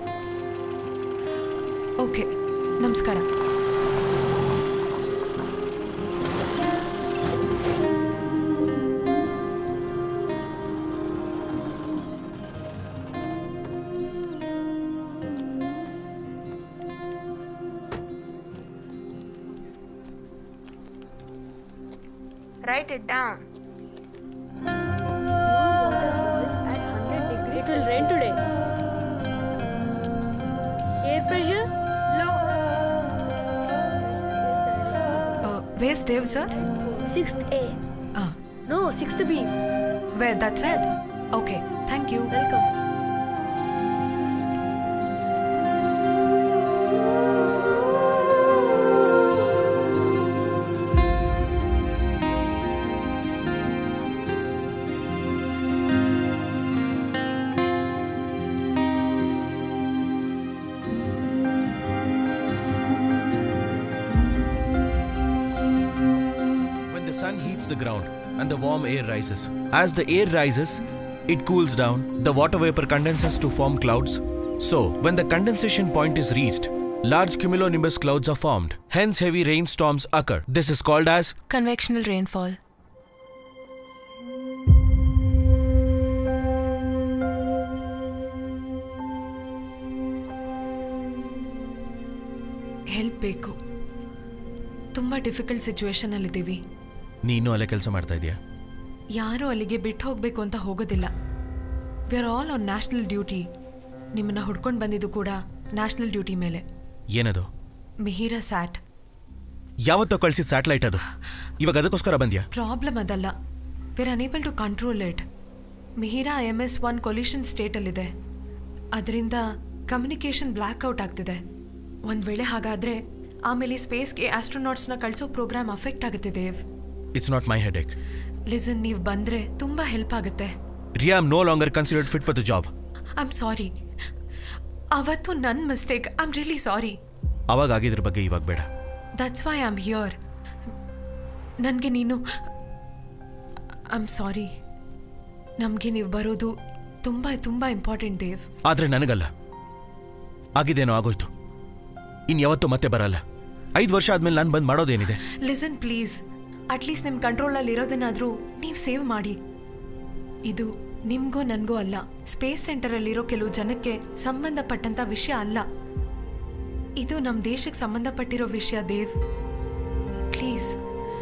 ಓಕೆ ನಮಸ್ಕಾರ Write it down. It will rain today. Air pressure? Low. ವೇಸ್ Dev sir Sixth A. No, sixth B. Way that's yes okay thank you welcome When the sun heats the ground and the warm air rises, as the air rises, it cools down, the water vapor condenses to form clouds. So, when the condensation point is reached, large cumulonimbus clouds are formed. Hence, heavy rainstorms occur. This is called as convectional rainfall help ಬೇಕು ತುಂಬ ಡಿಫಿಕಲ್ಟ್ ಸಿಚುವೇಶನಲ್ಲಿದ್ದೀವಿ ನೀನು ಅಲ್ಲೇ ಕೆಲಸ ಮಾಡ್ತಾ ಇದೆಯಾ ಯಾರೂ ಅಲ್ಲಿಗೆ ಬಿಟ್ಟು ಹೋಗಬೇಕು ಅಂತ ಹೋಗೋದಿಲ್ಲ we are all on national duty ನಿಮ್ಮನ್ನ ಹುಡ್ಕೊಂಡು ಬಂದಿದ್ದು ಕೂಡ ನ್ಯಾಷನಲ್ ಡ್ಯೂಟಿ ಮೇಲೆ ಏನದು ಮಿಹಿರಾ ಸ್ಯಾಟ್ ಯಾವತ್ತೋ ಕಳಿಸಿದ ಸ್ಯಾಟಲೈಟ್ ಅದು ಇವಾಗ ಅದಕ್ಕೋಸ್ಕರ ಬಂದ್ಯಾ ಪ್ರಾಬ್ಲಮ್ ಅದಲ್ಲ we're unable to control it Mihira M S one collision ಸ್ಟೇಟಲ್ಲಿದೆ ಅದರಿಂದ ಕಮ್ಯುನಿಕೇಷನ್ ಬ್ಲ್ಯಾಕ್ ಔಟ್ ಆಗ್ತಿದೆ ಒಂದು ವೇಳೆ ಹಾಗಾದರೆ ಆಮೇಲೆ ಸ್ಪೇಸ್ಗೆ ಆಸ್ಟ್ರೋನಾಟ್ಸ್ನ ಕಳಿಸೋ ಪ್ರೋಗ್ರಾಮ್ ಅಫೆಕ್ಟ್ ಆಗುತ್ತೆ Dev it's not my headache listen ನೀವು ಬಂದರೆ ತುಂಬ ಹೆಲ್ಪ್ ಆಗುತ್ತೆ Riya am no longer considered fit for the job I am sorry ಅವತ್ತು ನನ್ನ mistake I am really sorry ಅವಾಗ ಆಗಿದ್ರ ಬಗ್ಗೆ ಇವಾಗ ಬೇಡ that's why I am here ನನಗೆ ನೀನು ಐ ಆಮ್ ಸಾರಿ ನಮಗೆ ನೀವು ಬರೋದು ತುಂಬ ತುಂಬ ಇಂಪಾರ್ಟೆಂಟ್ ದೇವ್ ಆದರೆ ನನಗಲ್ಲ ಆಗಿದ್ದೇನೋ ಆಗೋಯ್ತು ಇನ್ ಯಾವತ್ತೂ ಮತ್ತೆ ಬರಲ್ಲ ಐದು ವರ್ಷ ಆದ್ಮೇಲೆ ನಾನು ಬಂದು ಮಾಡೋದೇನಿದೆ ಲಿಸನ್ ಪ್ಲೀಸ್ ಅಟ್ಲೀಸ್ಟ್ ನಿಮ್ಮ ಕಂಟ್ರೋಲಲ್ಲಿ ಇರೋದನ್ನಾದರೂ ನೀವು ಸೇವ್ ಮಾಡಿ ಇದು ನಿಮಗೋ ನನಗೋ ಅಲ್ಲ ಸ್ಪೇಸ್ ಸೆಂಟರಲ್ಲಿರೋ ಕೆಲವು ಜನಕ್ಕೆ ಸಂಬಂಧಪಟ್ಟಂಥ ವಿಷಯ ಅಲ್ಲ ಇದು ನಮ್ಮ ದೇಶಕ್ಕೆ ಸಂಬಂಧಪಟ್ಟಿರೋ ವಿಷಯ ದೇವ್ ಪ್ಲೀಸ್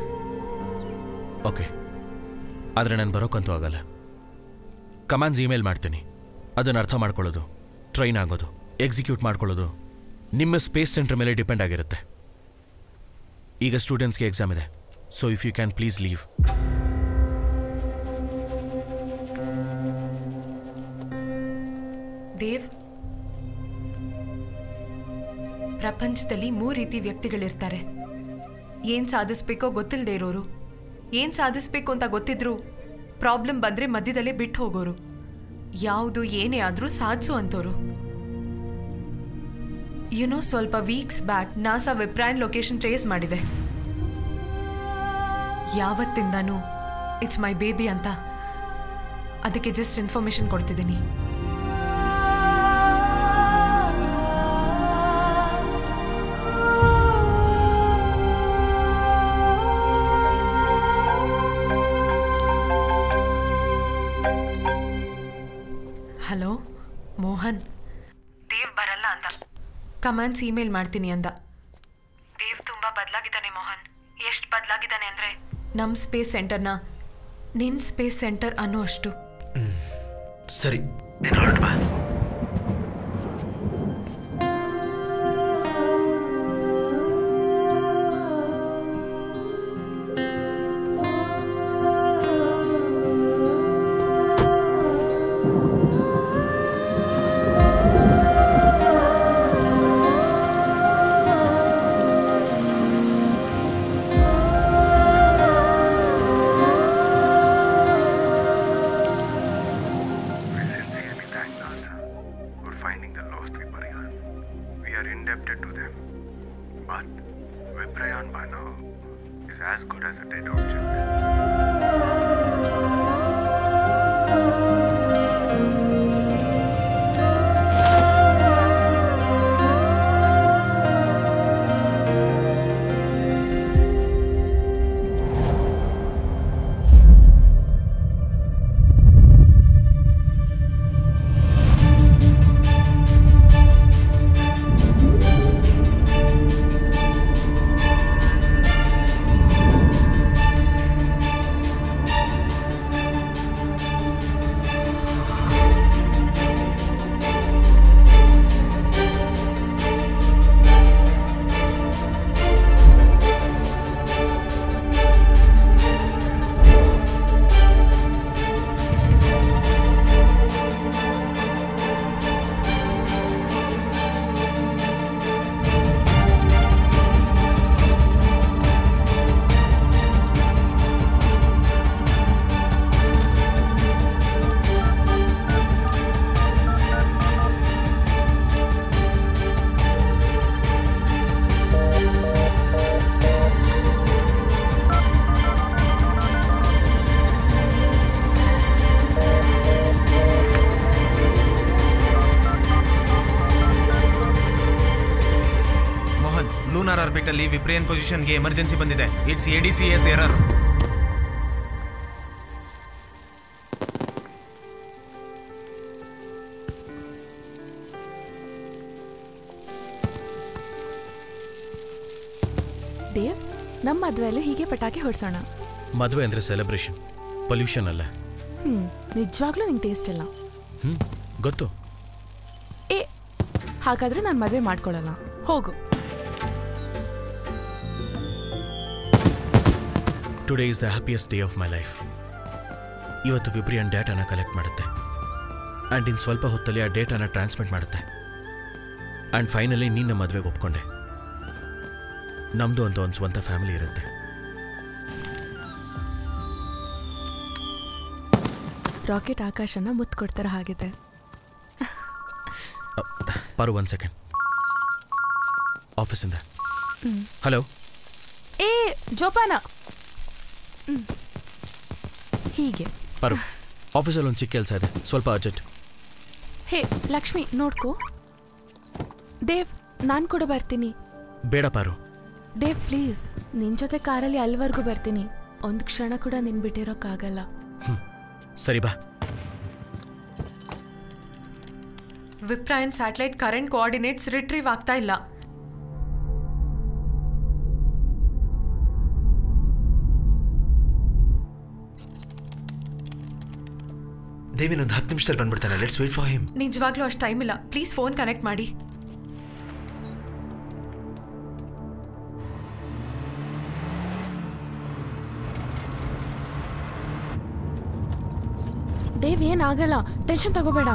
ಓಕೆ ಆದರೆ ನಾನು ಬರೋಕ್ಕಂತೂ ಆಗಲ್ಲ ಕಮಾಂಡ್ಸ್ ಇಮೇಲ್ ಮಾಡ್ತೀನಿ ಅದನ್ನು ಅರ್ಥ ಮಾಡ್ಕೊಳ್ಳೋದು ಟ್ರೈನ್ ಆಗೋದು ಎಕ್ಸಿಕ್ಯೂಟ್ ಮಾಡ್ಕೊಳ್ಳೋದು ನಿಮ್ಮ ಸ್ಪೇಸ್ ಸೆಂಟರ್ ಮೇಲೆ ಡಿಪೆಂಡ್ ಆಗಿರುತ್ತೆ ಈಗ ಸ್ಟೂಡೆಂಟ್ಸ್ಗೆ ಎಕ್ಸಾಮ್ ಇದೆ so if you can please leave Dev ಪ್ರಪಂಚದಲ್ಲಿ ಮೂರು ರೀತಿ ವ್ಯಕ್ತಿಗಳಿರ್ತಾರೆ ಏನ್ ಸಾಧಿಸ್ಬೇಕೋ ಗೊತ್ತಿಲ್ಲದೆ ಇರೋರು ಏನ್ ಸಾಧಿಸ್ಬೇಕು ಅಂತ ಗೊತ್ತಿದ್ರು ಪ್ರಾಬ್ಲಮ್ ಬಂದ್ರೆ ಮಧ್ಯದಲ್ಲೇ ಬಿಟ್ಟು ಹೋಗೋರು ಯಾವುದು ಏನೇ ಆದ್ರೂ ಸಾಧಿಸು ಅಂತೋರು ಯುನೋ ಸ್ವಲ್ಪ weeks back NASA Viprayan location trace ಮಾಡಿದೆ ಯಾವತ್ತಿಂದನೂ ಇಟ್ಸ್ ಮೈ ಬೇಬಿ ಅಂತ ಅದಕ್ಕೆ ಜಸ್ಟ್ ಇನ್ಫಾರ್ಮೇಶನ್ ಕೊಡ್ತಿದ್ದೀನಿ ಹಲೋ ಮೋಹನ್ ದೇವ್ ಬರಲ್ಲ ಅಂತ ಕಮಾಂಡ್ಸ್ ಇಮೇಲ್ ಮಾಡ್ತೀನಿ ಅಂದ ದೇವ್ ತುಂಬಾ ಬದಲಾಗಿದ್ದಾನೆ ಮೋಹನ್ ಎಷ್ಟು ಬದಲಾಗಿದ್ದಾನೆ ಅಂದ್ರೆ ನಮ್ಮ ಸ್ಪೇಸ್ ಸೆಂಟರ್ನ ನಿನ್ ಸ್ಪೇಸ್ ಸೆಂಟರ್ ಅನ್ನೋ ಅಷ್ಟು ಸರಿ sincerely thank NASA for finding the lost Viprayan. We are indebted to them. But Viprayan by now is as good as a dead object. Mohan lunar ಆರ್ಬಿಟಲ್ಲಿ ವಿಪ್ರಿಯನ್ ಪೊಸಿಷನ್ಗೆ ಎಮರ್ಜೆನ್ಸಿ ಬಂದಿದೆ it's A D C S error Dev ನಮ್ಮ ಮದುವೆಯಲ್ಲಿ ಹೀಗೆ ಪಟಾಕಿ ಹೊಡ್ಸೋಣ ಮದುವೆ ಅಂದರೆ ಸೆಲೆಬ್ರೇಷನ್ ಪೊಲ್ಯೂಷನ್ ಅಲ್ಲ ಹ್ಮ್ ನಿಜವಾಗ್ಲೂ ನಿಂಗೆ ಟೇಸ್ಟ್ ಇಲ್ಲ ಹ್ಞೂ ಗೊತ್ತು ಏ ಹಾಗಾದ್ರೆ ನಾನು ಮದುವೆ ಮಾಡ್ಕೊಳ್ಳಲ್ಲ ಹೋಗು today is the happiest day of my life ಇವತ್ತು ವಿಪ್ರಿಯನ್ ಡೇಟಾನ ಕಲೆಕ್ಟ್ ಮಾಡುತ್ತೆ ಆ್ಯಂಡ್ ಇನ್ನು ಸ್ವಲ್ಪ ಹೊತ್ತಲ್ಲಿ ಆ ಡೇಟಾನ ಟ್ರಾನ್ಸ್ಮಿಟ್ ಮಾಡುತ್ತೆ ಆ್ಯಂಡ್ ಫೈನಲಿ ನಿನ್ನ ಮದುವೆಗೆ ಒಪ್ಕೊಂಡೆ ನಮ್ಮದು ಅಂತ ಒಂದು ಸ್ವಂತ ಫ್ಯಾಮಿಲಿ ಇರುತ್ತೆ ರಾಕೆಟ್ ಆಕಾಶನ ಮುತ್ತು ಕೊಡ್ತಾರ ಹಾಗಿದೆ ಪಾರು ಒನ್ ಸೆಕೆಂಡ್ ಆಫೀಸಿಂದ ಹ್ಮ್. ಹಲೋ ಏ ಜೋಪಾನ ಹ್ಮ್. ಹೀಗೆ ಪಾರು ಆಫೀಸಲ್ಲಿ ಒಂದು ಚಿಕ್ಕ ಕೆಲಸ ಇದೆ ಸ್ವಲ್ಪ ಅರ್ಜೆಂಟ್ ಹೇ ಲಕ್ಷ್ಮಿ ನೋಡ್ಕೋ ದೇವ್ ನಾನು ಕೂಡ ಬರ್ತೀನಿ ಬೇಡ ಪಾರು ದೇವ್ ಪ್ಲೀಸ್ ನಿನ್ ಜೊತೆ ಕಾರಲ್ಲಿ ಅಲ್ಲಿವರೆಗೂ ಬರ್ತೀನಿ ಒಂದು ಕ್ಷಣ ಕೂಡ ನಿನ್ ಬಿಟ್ಟಿರೋಕ್ಕಾಗಲ್ಲ ಸರಿ ಬಾ Viprayan satellite current coordinates retrieve ಆಗ್ತಾ ಇಲ್ಲ ದೇವಿನ್ ಒಂದು ಹತ್ತು ನಿಮಿಷದಲ್ಲಿ ಬಂದ್ಬಿಡ್ತಾನೆ ಲೆಟ್ಸ್ ವೇಟ್ ಫಾರ್ ಹಿಮ್ ನಿಜವಾಗ್ಲೂ ಅಷ್ಟು ಟೈಮ್ ಇಲ್ಲ ಪ್ಲೀಸ್ ಫೋನ್ ಕನೆಕ್ಟ್ ಮಾಡಿ ದೇವ್ ಏನಾಗಲ್ಲ ಟೆನ್ಷನ್ ತಗೋಬೇಡ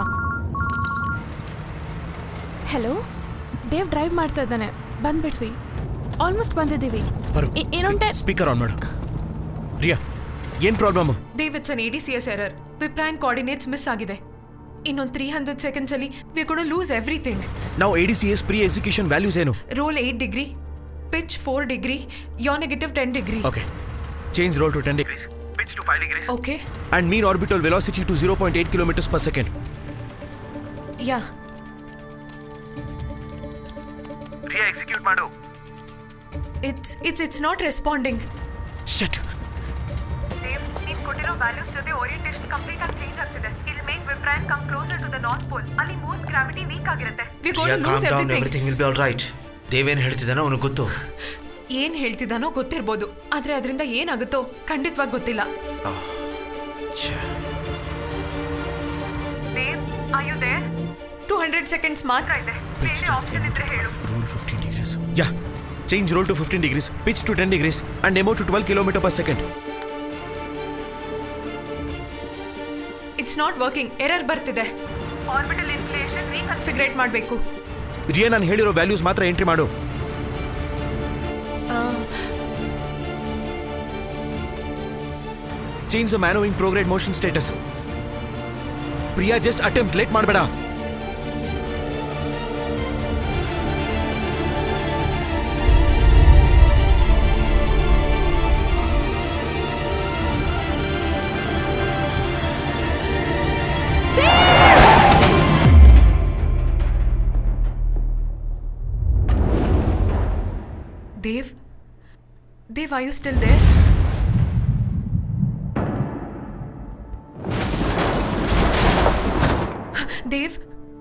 ಹಲೋ ದೇವ್ ಡ್ರೈವ್ ಮಾಡ್ತಾ ಇದ್ದಾನೆ ಬಂದ್ಬಿಟ್ವಿ ಆಲ್ಮೋಸ್ಟ್ ಬಂದಿದ್ದೀವಿ ಬರು ಏ- ಏನೊಂಟೆ ಸ್ಪೀಕರ್ ಆನ್ ಮಾಡು ರಿಯಾ ಏನು problem Dev it's an A D C S error Viprayan coordinates miss ಆಗಿದೆ ಇನ್ನೊಂದು ತ್ರೀ ಹಂಡ್ರೆಡ್ ಸೆಕೆಂಡ್ಸ್ ಅಲ್ಲಿ ವಿ ಕೂಡ ಲೂಸ್ ಎವ್ರಿಥಿಂಗ್ ನಾವು A D C S pre execution values ಏನು roll eight degree pitch four degree yaw negative ten degree okay change roll to ten degrees pitch to five degrees okay and mean orbital velocity to zero point eight kilometres per second yeah Riya execute ಮಾಡು it's it's it's not responding shit Dev ನೀನ್ ಕೊಟ್ಟಿರೋ ವ್ಯಾಲ್ಯೂಸ್ ಜೊತೆ ಓರಿಯಂಟೇಷನ್ ಕಂಪ್ಲೀಟ್ ಆಗಿ ಚೇಂಜ್ ಆಗ್ತಿದೆ ಇಲ್ಲಿ make Viprayan come closer to the north pole ಅಲ್ಲಿ ಮೋಸ್ಟ್ ಗ್ರಾವಿಟಿ ವೀಕ್ ಆಗಿರುತ್ತೆ we got calm loose down everything everything will be all right ದೇವೇನ್ ಹೇಳ್ತಿದ್ದಾನೋ ಅವನಿಗೆ ಗೊತ್ತು ಏನ್ ಹೇಳ್ತಿದ್ದಾನೋ ಗೊತ್ತಿರ್ಬೋದು ಆದ್ರೆ ಅದರಿಂದ ಏನಾಗುತ್ತೋ ಖಂಡಿತವಾಗಿ ಗೊತ್ತಿಲ್ಲ Dev are you there two hundred seconds ಮಾತ್ರ ಇದೆ ಬೇರೆ ಆಪ್ಷನ್ ಇದ್ರೆ ಹೇಳು roll fifteen degrees yaw change roll to fifteen degrees pitch to ten degrees and ಎಮೋ to twelve kilometer per second it's not working error ಬರ್ತಿದೆ ಆರ್ಬಿಟಲ್ ಇನ್ಫ್ಲೇಷನ್ ರೀಕನ್ಫಿಗ್ರೇಟ್ ಮಾಡಬೇಕು ರಿಯಾ ನಾನು ಹೇಳಿರೋ ವ್ಯಾಲ್ಯೂಸ್ ಮಾತ್ರ ಎಂಟ್ರಿ ಮಾಡು change the manoeuvring prograde motion status Priya just attempt late ಮಾಡಬೇಡ Dev Dev are you still there Dev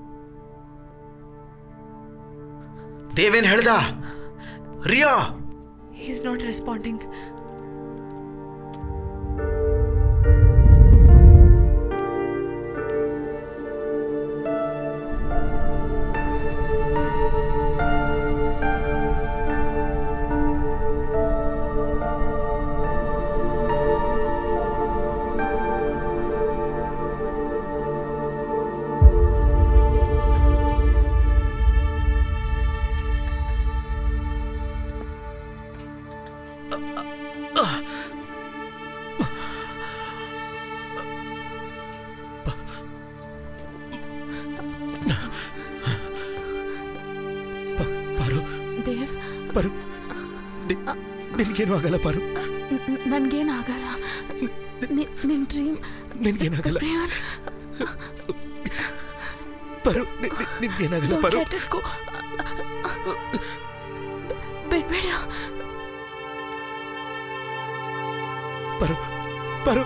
ದೇವೇನ್ ಹೇಳ್ದ ರಿಯಾ ಈಸ್ ನಾಟ್ ರೆಸ್ಪಾಂಡಿಂಗ್ ಪಾರು ದೇವ್ ಪಾರು ನಿನಗೇನು ಆಗಲ್ಲ ಪಾರು ನನ್ಗೇನಾಗಲ್ಲ ನಿ- ನಿನ್ ಡ್ರೀಮ್ ನಿನ್ಗೇನಾಗಲ್ಲ ಪರು ನಿನ್ಗೇನಾಗಲ್ಲ ಪರು ಬಿಡ್ಬೇಡ Paru Paru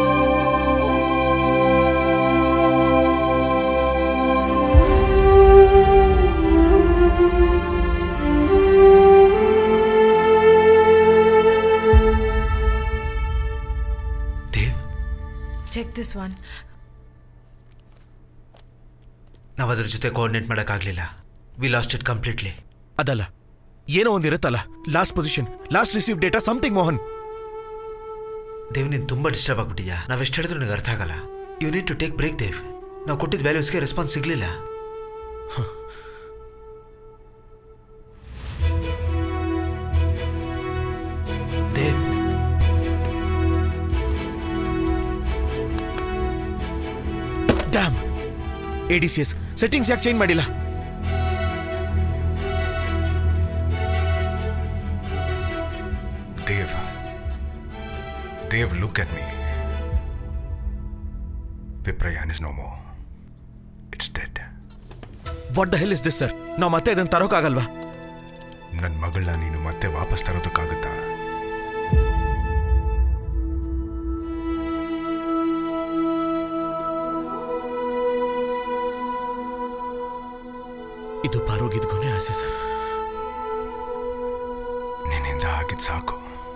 Thank check this one ನಾವು ಅದ್ರ ಜೊತೆ ಕೋಆರ್ಡಿನೇಟ್ ಮಾಡೋಕ್ಕಾಗಲಿಲ್ಲ ವಿ ಲಾಸ್ಟ್ ಇಟ್ ಕಂಪ್ಲೀಟ್ಲಿ ಅದಲ್ಲ ಏನೋ ಒಂದಿರುತ್ತಲ್ಲ lost position lost receive data something Mohan Dev ನೀನು ತುಂಬ ಡಿಸ್ಟರ್ಬ್ ಆಗ್ಬಿಟ್ಟಿದ್ಯಾ ನಾವು ಎಷ್ಟು ಹೇಳಿದ್ರು ನನಗೆ ಅರ್ಥ ಆಗಲ್ಲ you need to take break Dev ನಾವು ಕೊಟ್ಟಿದ್ದ ವ್ಯಾಲ್ಯೂಸ್ಗೆ ರೆಸ್ಪಾನ್ಸ್ ಸಿಗಲಿಲ್ಲ Dev damn A D C S settings ಯಾಕೆ ಚೇಂಜ್ ಮಾಡಿಲ್ಲ Dev. Dev, look at me. Viprayan is no more. It's dead. What the hell is this sir ನಾವು ಮತ್ತೆ ಇದನ್ನು ತರೋಕ್ಕಾಗಲ್ವಾ ನನ್ನ ಮಗಳನ್ನ ನೀನು ಮತ್ತೆ ವಾಪಸ್ ತರೋದಕ್ಕಾಗುತ್ತಾ ಇದು ಪಾರೋಗಿದ್ ಕೊನೆ ಆಸೆ ಸರ್ ನಿನ್ನಿಂದ ಆಗಿದ್ ಸಾಕು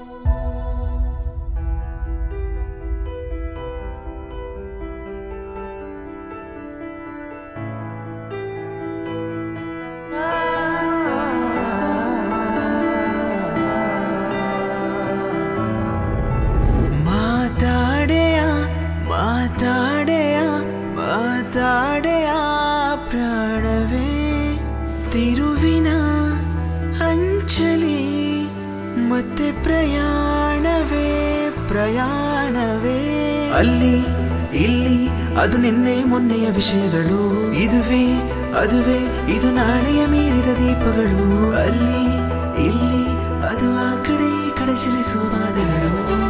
ಮಾತಾಡೆಯ ಮಾತಾಡೆಯ ಮಾತಾಡೆಯ ಪ್ರಾಣವೇ ತಿರುವಿನ ಅಂಚಲಿ ಮತ್ತೆ ಪ್ರಯಾಣವೇ ಪ್ರಯಾಣವೇ ಅಲ್ಲಿ ಇಲ್ಲಿ ಅದು ನಿನ್ನೆ ಮೊನ್ನೆಯ ವಿಷಯಗಳು ಇದುವೇ ಅದುವೇ ಇದು ನಾಳೆಯ ಮೀರಿದ ದೀಪಗಳು ಅಲ್ಲಿ ಇಲ್ಲಿ ಅದು ಆ ಕಡೆ ಈ ಕಡೆ ಚಲಿಸುವ ಬಾಧೆಗಳು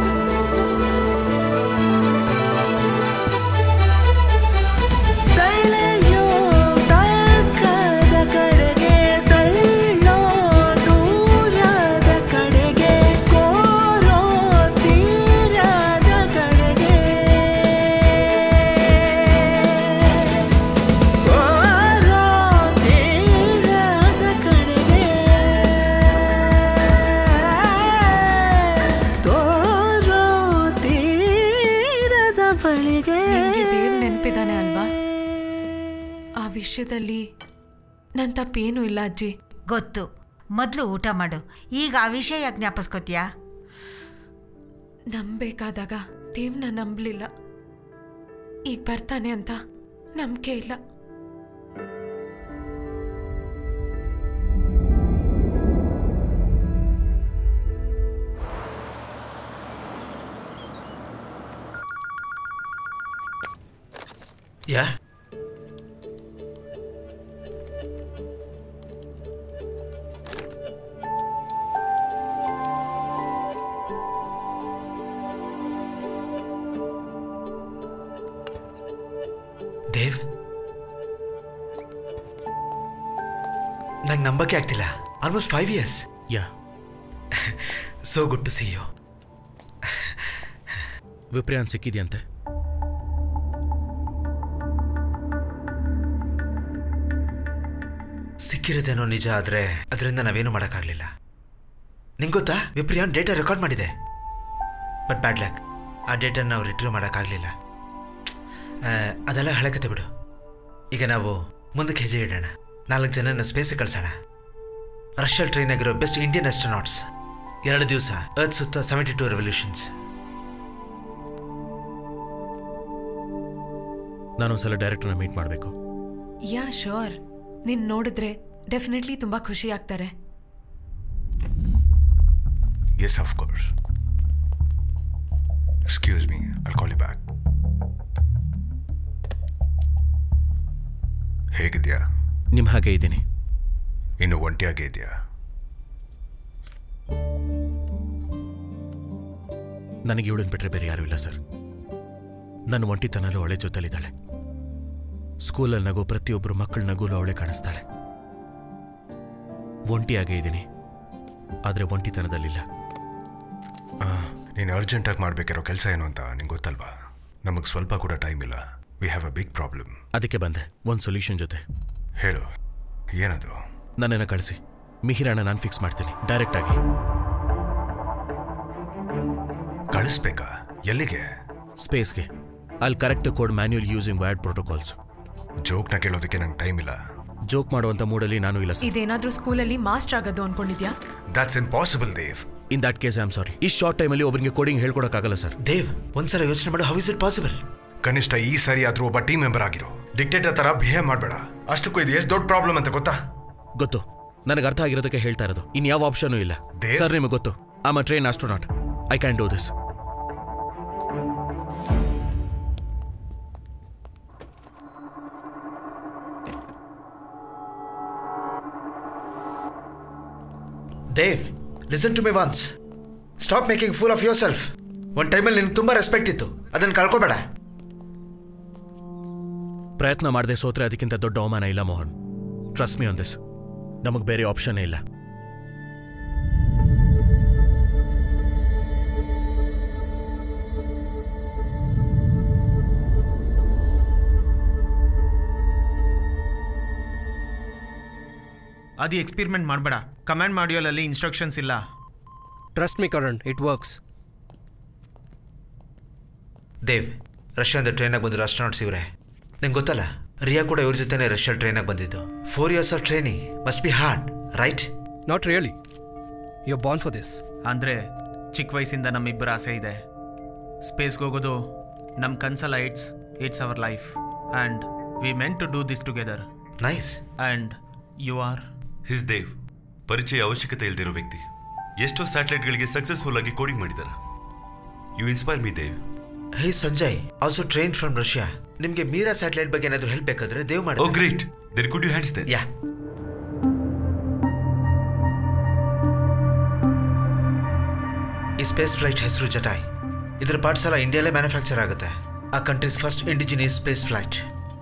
ಸೆಳೆಯೋ ತಾಕದ ಕಡೆಗೆ ತಳ್ಳೋ ದೂರದ ಕಡೆಗೆ ಕೋರೋ ತೀರದ ಕಡೆಗೆ ಕೋರೋ ತೀರದ ಕಡೆಗೆ ತೋರೋ ತೀರದ ಬಳಿಗೆ ನಿಂಗೆ ದೇವ್ ನೆನಪಿದಾನೆ ಅಲ್ವಾ ಆ ವಿಷಯದಲ್ಲಿ ನನ್ನ ತಪ್ಪೇನೂ ಇಲ್ಲ ಅಜ್ಜಿ ಗೊತ್ತು ಮೊದಲು ಊಟ ಮಾಡು ಈಗ ಆ ವಿಷಯ ಜ್ಞಾಪಿಸ್ಕೋತೀಯಾ ನಂಬೇಕಾದಾಗ ದೇವ್ನ ನಂಬಲಿಲ್ಲ ಈಗ ಬರ್ತಾನೆ ಅಂತ ನಂಬಿಕೆ ಇಲ್ಲ ಯಾ ದೇವ್ ನಂಗೆ ನಂಬಕ್ಕೆ ಆಗ್ತಿಲ್ಲ almost five years yeah so good to see you ವಿಪ್ರಯಾನ್ ಸಿಕ್ಕಿದ್ಯಂತೆ ಸಿಕ್ಕಿರೋದೇನೋ ನಿಜ ಆದ್ರೆ ಅದರಿಂದ ನಾವೇನು ಮಾಡೋಕ್ಕಾಗಲಿಲ್ಲ ನಿಂಗೆ ಗೊತ್ತಾ ವಿಪ್ರಿಯಾನ್ ಡೇಟಾ ರೆಕಾರ್ಡ್ ಮಾಡಿದೆ ಬಟ್ ಬ್ಯಾಡ್ ಲಕ್ ಆ ಡೇಟನ್ನು ನಾವು ರಿಟ್ರೀವ್ ಮಾಡೋಕ್ಕಾಗಲಿಲ್ಲ ಅದೆಲ್ಲ ಹಳೆ ಕತೆ ಬಿಡು ಈಗ ನಾವು ಮುಂದಕ್ಕೆ ಹೆಜ್ಜೆ ಇಡೋಣ ನಾಲ್ಕು ಜನನ ಸ್ಪೇಸಿಗೆ ಕಳ್ಸೋಣ ರಷ್ಯಲ್ ಟ್ರೈನ್ ಆಗಿರೋ ಬೆಸ್ಟ್ ಇಂಡಿಯನ್ ಅಸ್ಟ್ರೋನಾಟ್ಸ್ ಎರಡು ದಿವಸ ಅರ್ತ್ ಸುತ್ತ ಸೆವೆಂಟಿ ಟೂ ರೆವಲ್ಯೂಷನ್ಸ್ ನಾನೊಂದ್ಸಲ ಡೈರೆಕ್ಟರ್ನ ಮೀಟ್ ಮಾಡಬೇಕು ಯಾ ಶೋರ್ ನೀನ್ ನೋಡಿದ್ರೆ ಡೆಫಿನೆಟ್ಲಿ ತುಂಬಾ ಖುಷಿ ಆಗ್ತಾರೆ Yes, of course. Excuse me, I'll call you back. ಹೇಗಿದ್ಯಾ ನಿಮ್ಮ ಹಾಗೆ ಇದ್ದೀನಿ ಇನ್ನು ಒಂಟಿಯಾಗೇ ಇದೆಯಾ ನನಗೆ ಇವಳನ್ನ ಬಿಟ್ಟರೆ ಬೇರೆ ಯಾರೂ ಇಲ್ಲ ಸರ್ ನನ್ನ ಒಂಟಿತನಲ್ಲೂ ಅವಳೆ ಜೊತೆಲಿದ್ದಾಳೆ ಸ್ಕೂಲಲ್ಲಿ ನಗೋ ಪ್ರತಿಯೊಬ್ಬರು ಮಕ್ಕಳ ನಗುಲು ಅವಳೆ ಕಾಣಿಸ್ತಾಳೆ ಒಂಟಿಯಾಗೇ ಇದ್ದೀನಿ ಆದರೆ ಒಂಟಿತನದಲ್ಲಿಲ್ಲ ನೀನು ಅರ್ಜೆಂಟಾಗಿ ಮಾಡಬೇಕಿರೋ ಕೆಲಸ ಏನು ಅಂತ ನಿಂಗೆ ಗೊತ್ತಲ್ವಾ ನಮಗೆ ಸ್ವಲ್ಪ ಕೂಡ ಟೈಮ್ ಇಲ್ಲ we have a big problem ಅದಕ್ಕೆ ಬಂದೆ ಒಂದು ಸೊಲ್ಯೂಷನ್ ಜೊತೆ ಹೇಳು ಏನದು ನನ್ನನ್ನು ಕಳಿಸಿ ಮಿಹಿರಾಣ ನಾನು ಫಿಕ್ಸ್ ಮಾಡ್ತೀನಿ ಡೈರೆಕ್ಟಾಗಿ ಕಳಿಸ್ಬೇಕಾ ಎಲ್ಲಿಗೆ ಸ್ಪೇಸ್ಗೆ ಅಲ್ಲಿ correct code manual using wired protocols ಜೋಕ್ನ ಕೇಳೋದಕ್ಕೆ ನಂಗೆ ಟೈಮ್ ಇಲ್ಲ ಜೋಕ್ ಮಾಡುವಂಥ ಮೂಡಲ್ಲಿ ನಾನು ಇಲ್ಲ ಸರ್ ಇದೇನಾದ್ರೂ ಸ್ಕೂಲಲ್ಲಿ ಮಾಸ್ಟರ್ ಆಗೋದು ಅನ್ಕೊಂಡಿದ್ಯಾ that's impossible Dev in that case I am sorry ಈ ಶಾರ್ಟ್ ಟೈಮಲ್ಲಿ ಒಬ್ಬರಿಗೆ ಕೋಡಿಂಗ್ ಹೇಳ್ಕೊಡಕ್ಕಾಗಲ್ಲ ಸರ್ ದೇವ್ ಒಂದ್ಸಲ ಯೋಚನೆ ಮಾಡು ಹೌ ಇಸ್ ಇಟ್ ಪಾಸಿಬಲ್ ಕನಿಷ್ಠ ಈ ಸಾರಿ ಆದ್ರೂ ಒಬ್ಬ ಟೀಮ್ ಮೆಂಬರ್ ಆಗಿರೋ ಡಿಕ್ಟೇಟರ್ ತರ ಬಿಹೇವ್ ಮಾಡಬೇಡ ಅಷ್ಟಕ್ಕೂ ಇದು ಎಷ್ಟು ದೊಡ್ಡ ಪ್ರಾಬ್ಲಮ್ ಅಂತ ಗೊತ್ತಾ ಗೊತ್ತು ನನಗೆ ಅರ್ಥ ಆಗಿರೋದಕ್ಕೆ ಹೇಳ್ತಾ ಇರೋದು ಇನ್ ಯಾವ ಆಪ್ಷನೂ ಇಲ್ಲ ದೇವ್? ಸರ್ ನಿಮಗೆ ಗೊತ್ತು am a train astronaut I can do this Dev listen to me once stop making fool of yourself ಒಂದು ಟೈಮಲ್ಲಿ ನಿನ್ಗೆ ತುಂಬ ರೆಸ್ಪೆಕ್ಟ್ ಇತ್ತು ಅದನ್ನು ಕಳ್ಕೊಬೇಡ ಪ್ರಯತ್ನ ಮಾಡದೆ ಸೋತ್ರೆ ಅದಕ್ಕಿಂತ ದೊಡ್ಡ ಅವಮಾನ ಇಲ್ಲ Mohan trust me on this ನಮಗೆ ಬೇರೆ ಆಪ್ಷನ್ನೇ ಇಲ್ಲ ಅದು ಎಕ್ಸ್ಪೆರಿಮೆಂಟ್ ಮಾಡಬೇಡ ಕಮಾಂಡ್ ಮಾಡ್ಯೂಲಲ್ಲಿ ಇನ್ಸ್ಟ್ರಕ್ಷನ್ಸ್ ಇಲ್ಲ trust me Karan it works Dev ರಷ್ಯಾದ ಟ್ರೈನಾಗಿ ಬಂದಿರೋ ಅಸ್ಟ್ರಾನಾಟ್ಸ್ ಇವರೇ ನಿಂಗೆ ಗೊತ್ತಲ್ಲ ರಿಯಾ ಕೂಡ ಇವ್ರ ಜೊತೆನೇ ರಷ್ಯಾ ಟ್ರೈನಾಗಿ ಬಂದಿದ್ದು four years of training must be hard right not really you born for this ಅಂದರೆ ಚಿಕ್ಕ ವಯಸ್ಸಿಂದ ನಮ್ಮಿಬ್ಬರ ಆಸೆ ಇದೆ ಸ್ಪೇಸ್ಗೆ ಹೋಗೋದು ನಮ್ಮ ಕನ್ಸಲ್ಲ it's it's our life and we meant to do this together nice and you are his Dev ಪರಿಚಯ ಅವಶ್ಯಕತೆ ಇಲ್ದಿರೋ ವ್ಯಕ್ತಿ ಎಷ್ಟೋ ಸ್ಯಾಟಲೈಟ್ಗಳಿಗೆ ಸಕ್ಸಸ್ಫುಲ್ ಆಗಿ ಕೋಡಿಂಗ್ ಮಾಡಿದಾರ you inspire me Dev hey Sanjay also train from Russia ನಿಮಗೆ ಮೀರಾ ಸ್ಯಾಟಲೈಟ್ ಬಗ್ಗೆ ಏನಾದರೂ ಹೆಲ್ಪ್ ಬೇಕಾದ್ರೆ ದೇವ್ ಮಾಡಿ oh great then could you hands then yeah ಈ ಸ್ಪೇಸ್ ಫ್ಲೈಟ್ ಹೆಸರು ಜಟಾಯ್ ಇದ್ರ ಪಾರ್ಟ್ಸ್ ಎಲ್ಲ ಇಂಡಿಯಾಲೇ ಮ್ಯಾನುಫ್ಯಾಕ್ಚರ್ ಆಗುತ್ತೆ ಆ countries first indigenous space flight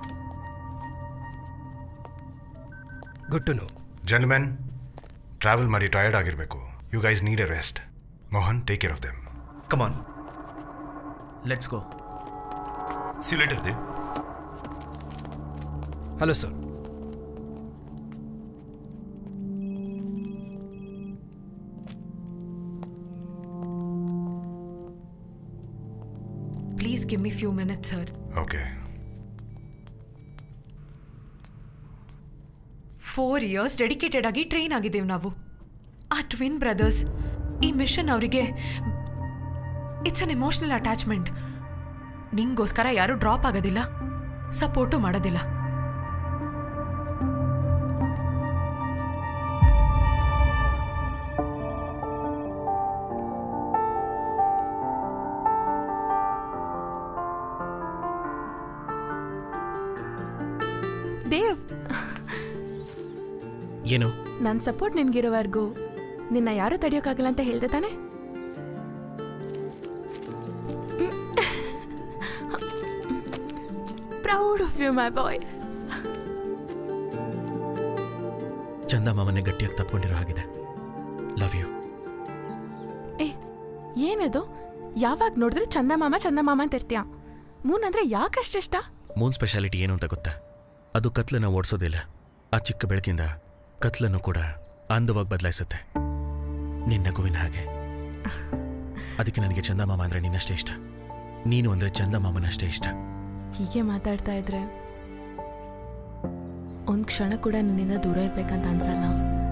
good to know ಜನ್ಮೆನ್ ಟ್ರಾವೆಲ್ ಮಾಡಿ ಟಯರ್ಡ್ ಆಗಿರಬೇಕು you guys need a rest Mohan take care of them come on let's go see later Dev hello sir please give me few minutes sir okay four years dedicated ಆಗಿ ಟ್ರೈನ್ ಆಗಿದ್ದೇವೆ ನಾವು ಆ ಟ್ವಿನ್ ಬ್ರದರ್ಸ್ ಈ ಮಿಷನ್ ಅವರಿಗೆ ಇಟ್ಸ್ ಅನ್ ಎಮೋಷನಲ್ ಅಟ್ಯಾಚ್ಮೆಂಟ್ ನಿಂಗೋಸ್ಕರ ಯಾರೂ ಡ್ರಾಪ್ ಆಗೋದಿಲ್ಲ ಸಪೋರ್ಟು ಮಾಡೋದಿಲ್ಲ ದೇವ್ ಏನು ನನ್ನ ಸಪೋರ್ಟ್ ನಿನ್ಗಿರೋವರೆಗೂ ನಿನ್ನ ಯಾರು ತಡೆಯೋಕ್ಕಾಗಲ್ಲ ಅಂತ ಹೇಳ್ದೆ ತಾನೆ proud of you my boy ಚಂದ ಮಾಮನೆ ಗಟ್ಟಿಯಾಗಿ ತಪ್ಕೊಂಡಿರೋ ಹಾಗಿದೆ ಲವ್ ಯು ಏ ಏನದು ಯಾವಾಗ ನೋಡಿದ್ರು ಚಂದಮಾಮ ಚಂದಮಾಮ ಅಂತ ಇರ್ತೀಯ ಮೂನ್ ಅಂದ್ರೆ ಯಾಕಷ್ಟಿಷ್ಟ ಮೂನ್ ಸ್ಪೆಷಾಲಿಟಿ ಏನು ಅಂತ ಗೊತ್ತಾ ಅದು ಕತ್ಲನ್ನ ಓಡಿಸೋದಿಲ್ಲ ಆ ಚಿಕ್ಕ ಬೆಳಕಿಂದ ಕತ್ಲನ್ನು ಕೂಡ ಅಂದವಾಗಿ ಬದಲಾಯಿಸುತ್ತೆ ನಿನ್ನ ನಗುವಿನ ಹಾಗೆ ಅದಕ್ಕೆ ನನಗೆ ಚಂದಮಾಮ ಅಂದ್ರೆ ನಿನ್ನಷ್ಟೇ ಇಷ್ಟ ನೀನು ಅಂದ್ರೆ ಚಂದಮಾಮನಷ್ಟೇ ಇಷ್ಟ ಹೀಗೆ ಮಾತಾಡ್ತಾ ಇದ್ರೆ ಒಂದ್ ಕ್ಷಣ ಕೂಡ ನನ್ನಿಂದ ದೂರ ಇರ್ಬೇಕಂತ ಅನ್ಸಲ್ಲ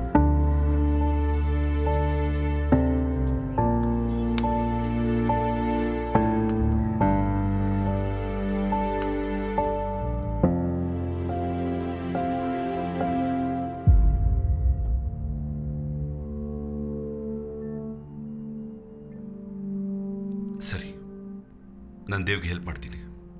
ಸರಿ ನಾನು ದೇವ್ಗೆ ಹೆಲ್ಪ್ ಮಾಡ್ತೀನಿ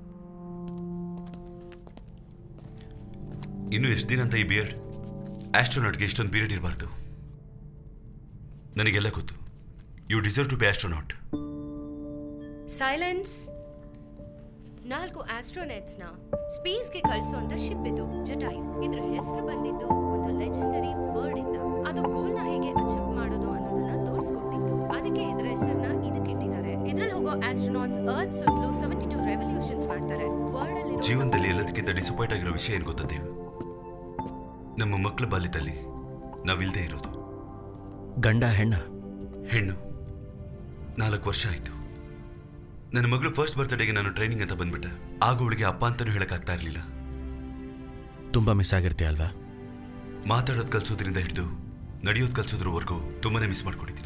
ಇನ್ನು ಎಷ್ಟು ದಿನ ಅಂತ ಈ ಬಿಯರ್ಡ್ ಆಸ್ಟ್ರೋನಾಟ್ಗೆ ಇಷ್ಟೊಂದು ಪೀರಿಯಡ್ ಇರಬಾರ್ದು ನನಗೆಲ್ಲ ಗೊತ್ತು you deserve to be astronaut silence ನಾಲ್ಕು ಆಸ್ಟ್ರೋನೆಟ್ಸ್ನ ಸ್ಪೇಸ್ಗೆ ಕಳಿಸುವಂತ ಶಿಪ್ ಇದು ಜಟಾಯು ಇದ್ರ ಹೆಸರು ಬಂದಿದ್ದು ಒಂದು ಲೆಜೆಂಡರಿ ಬರ್ಡ್ ಇಂದ ಅದು ಗೋಲ್ನ ಹೇಗೆ ಅಚೀವ್ ಮಾಡೋದು ಅನ್ನೋದನ್ನ ತೋರಿಸ್ಕೊಟ್ಟಿತ್ತು ಅದಕ್ಕೆ ಇದ್ರ ಹೆಸರನ್ನ ಇದಕ್ಕೆ ಇಟ್ಟಿದ್ದಾರೆ ಇದ್ರಲ್ಲಿ ಹೋಗೋ ಆಸ್ಟ್ರೋನಾಟ್ಸ್ ಅರ್ತ್ ಸುತ್ತಲೂ ಸೆವೆಂಟಿ ಟೂ ರೆವಲ್ಯೂಷನ್ಸ್ ಮಾಡ್ತಾರೆ ವರ್ಲ್ಡ್ ಅಲ್ಲಿ ಜೀವನದಲ್ಲಿ ಎಲ್ಲದಕ್ಕಿಂತ ಡಿಸಪಾಯಿಂಟ್ ಆಗಿರೋ ವಿಷಯ ಏನು ಗೊತ್ತಾ ದೇವ್ ನಮ್ಮ ಮಕ್ಕಳ ಬಾಲ್ಯದಲ್ಲಿ ನಾವಿಲ್ದೇ ಇರೋದು ಗಂಡ ಹೆಣ್ಣ ಹೆಣ್ಣು ನಾಲ್ಕು ವರ್ಷ ಆಯಿತು ನನ್ನ ಮಗಳು ಫಸ್ಟ್ ಬರ್ತ್ಡೇಗೆ ನಾನು ಟ್ರೈನಿಂಗ್ ಅಂತ ಬಂದ್ಬಿಟ್ಟೆ ಆಗ ಅವಳಿಗೆ ಅಪ್ಪ ಅಂತಾನೂ ಹೇಳಕ್ಕಾಗ್ತಾ ಇರಲಿಲ್ಲ ತುಂಬಾ ಮಿಸ್ ಆಗಿರ್ತೀಯ ಅಲ್ವಾ ಮಾತಾಡೋದು ಕಲ್ಸೋದ್ರಿಂದ ಹಿಡಿದು ನಡೆಯೋದು ಕಲ್ಸೋದ್ರವರೆಗೂ ತುಂಬಾನೇ ಮಿಸ್ ಮಾಡ್ಕೊಂಡಿದ್ದೀನಿ